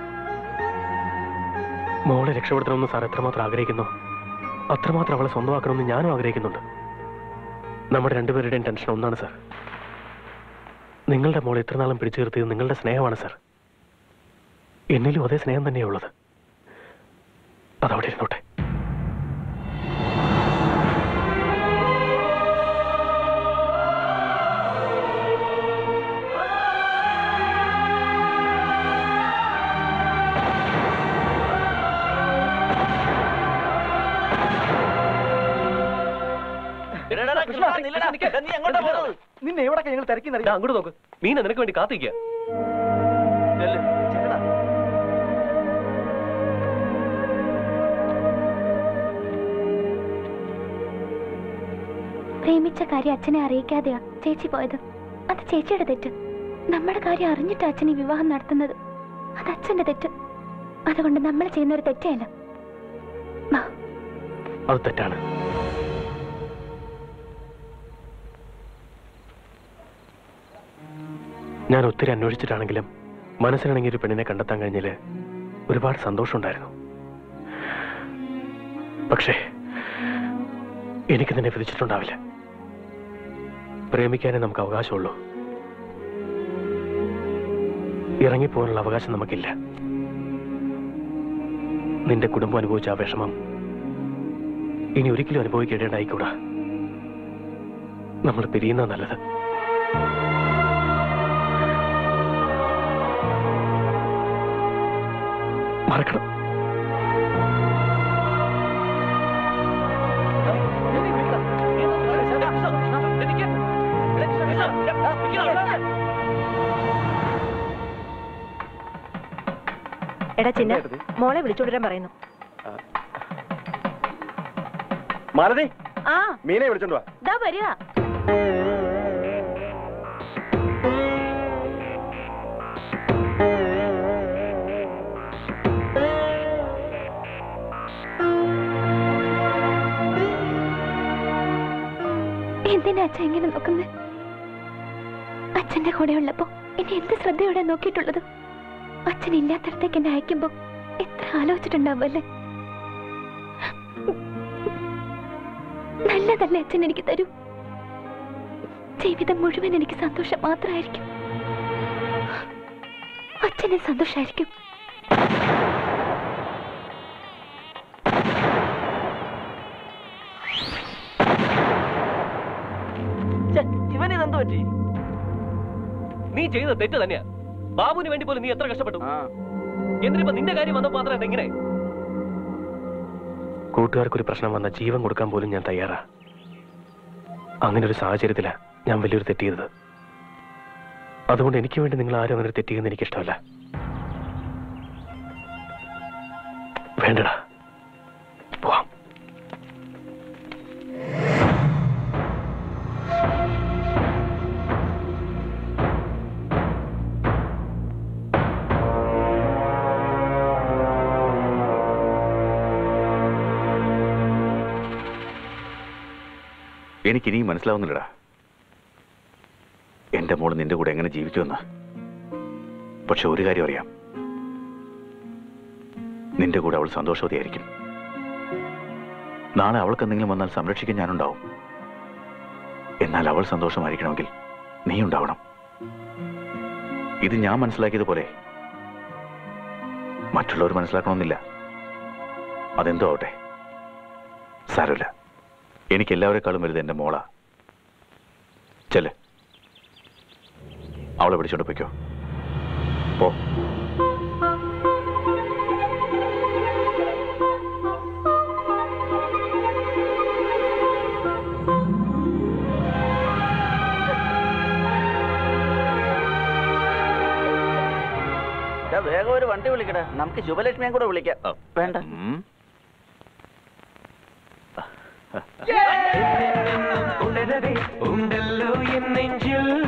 മോളെ രക്ഷപ്പെടുത്തണമെന്ന് സാർ എത്രമാത്രം ആഗ്രഹിക്കുന്നു അത്രമാത്രം അവളെ സ്വന്തമാക്കണമെന്ന് ഞാനും ആഗ്രഹിക്കുന്നുണ്ട് നമ്മുടെ രണ്ടുപേരുടെയും ടെൻഷൻ ഒന്നാണ് സാർ നിങ്ങളുടെ മോളെ ഇത്ര നാളും പിടിച്ചു നിർത്തിയത് നിങ്ങളുടെ സ്നേഹമാണ് സാർ എന്നിലും അതേ സ്നേഹം തന്നെയുള്ളത് അതവിടെ ഇരുന്നോട്ടെ നിന്നെ എവിടൊക്കെ ഞങ്ങൾ തിരക്കി ദാ അങ്ങോട്ട് നോക്ക് മീന നിനക്ക് വേണ്ടി കാത്തിക്കുക പ്രേമിച്ച കാര്യം അച്ഛനെ അറിയിക്കാതെയാ ചേച്ചി പോയത് അത് ചേച്ചിയുടെ തെറ്റ് നമ്മുടെ കാര്യം അറിഞ്ഞിട്ട് അച്ഛൻ ഈ വിവാഹം നടത്തുന്നത് അത് അച്ഛന്റെ തെറ്റ് അതുകൊണ്ട് നമ്മൾ ചെയ്യുന്ന ഒരു തെറ്റേല അത് തെറ്റാണ് ഞാൻ ഒത്തിരി അന്വേഷിച്ചിട്ടാണെങ്കിലും മനസ്സിലാണെങ്കിൽ ഒരു പെണ്ണിനെ കണ്ടെത്താൻ കഴിഞ്ഞാല് ഒരുപാട് സന്തോഷമുണ്ടായിരുന്നു പക്ഷേ എനിക്ക് നിന്നെ വിധിച്ചിട്ടുണ്ടാവില്ല പ്രേമിക്കാനേ നമുക്ക് അവകാശമുള്ളൂ ഇറങ്ങിപ്പോകാനുള്ള അവകാശം നമുക്കില്ല നിന്റെ കുടുംബം അനുഭവിച്ച ആ വിഷമം ഇനി ഒരിക്കലും അനുഭവിക്കേണ്ടതായിക്കൂടാ നമ്മൾ പിരിയുന്ന നല്ലത് മറക്കണം ചിന്ന മോളെ വിളിച്ചോണ്ടിരാൻ പറയുന്നു മാലതി ആ മീനെ വിളിച്ചോണ്ട് വാ ഇതാ വരിക എന്തിനാ അച്ഛൻ ഇങ്ങനെ നോക്കുന്നത് അച്ഛന്റെ കൂടെ ഉള്ളപ്പോ എന്നെ എന്ത് ശ്രദ്ധയോടെ നോക്കിയിട്ടുള്ളത് അച്ഛൻ ഇല്ലാത്തടത്തേക്ക് എന്നെ അയക്കുമ്പോ എത്ര ആലോചിച്ചിട്ടുണ്ടാവും അല്ലേ നല്ലതല്ലേ അച്ഛൻ എനിക്ക് തരൂ ജീവിതം മുഴുവൻ എനിക്ക് സന്തോഷം മാത്രമായിരിക്കും അച്ഛനെ സന്തോഷമായിരിക്കും ഇവനിതെന്ത് പറ്റി നീ ചെയ്ത തെറ്റ് തന്നെയാ ബാബുവിന് വേണ്ടി പോലും നീ എത്ര കഷ്ടപ്പെട്ടു എന്നിട്ടിപ്പോ നിന്റെ കാര്യം വന്നപ്പോ മാത്രം എങ്ങനെ കൂട്ടുകാർക്കൊരു പ്രശ്നം വന്ന ജീവൻ കൊടുക്കാൻ പോലും ഞാൻ തയ്യാറാ അങ്ങനെ ഒരു സാഹചര്യത്തിലാ ഞാൻ വലിയൊരു തെറ്റ് ചെയ്തത് അതുകൊണ്ട് എനിക്ക് വേണ്ടി നിങ്ങൾ ആരും അങ്ങനെ ഒരു തെറ്റ് ചെയ്യുന്നത് എനിക്ക് ഇഷ്ടമല്ല വേണ്ടടാ പോവാം എനിക്കിനിയും മനസ്സിലാവുന്നില്ലടാ എന്റെ മോള് നിന്റെ കൂടെ എങ്ങനെ ജീവിച്ചു എന്ന് പക്ഷെ ഒരു കാര്യം അറിയാം നിന്റെ കൂടെ അവൾ സന്തോഷവതിയായിരിക്കും നാളെ അവൾക്ക് എന്തെങ്കിലും വന്നാൽ സംരക്ഷിക്കാൻ ഞാനുണ്ടാവും എന്നാൽ അവൾ സന്തോഷമായിരിക്കണമെങ്കിൽ നീ ഉണ്ടാവണം ഇത് ഞാൻ മനസ്സിലാക്കിയതുപോലെ മറ്റുള്ളവർ മനസ്സിലാക്കണമെന്നില്ല അതെന്തോ ആവട്ടെ സാരമില്ല എനിക്ക് എല്ലാവരെക്കാളും വലുത് എന്റെ മോളാ ചെല്ല് അവളെ പിടിച്ചോണ്ട് പോയിക്കോ പോ എടാ, വേഗം ഒരു വണ്ടി വിളിക്കടാ നമുക്ക് ശുഭലക്ഷ്മിയെ കൂടെ വിളിക്കാം വേണ്ട ഉണ്ടല്ലോ എൻ നെഞ്ചിൽ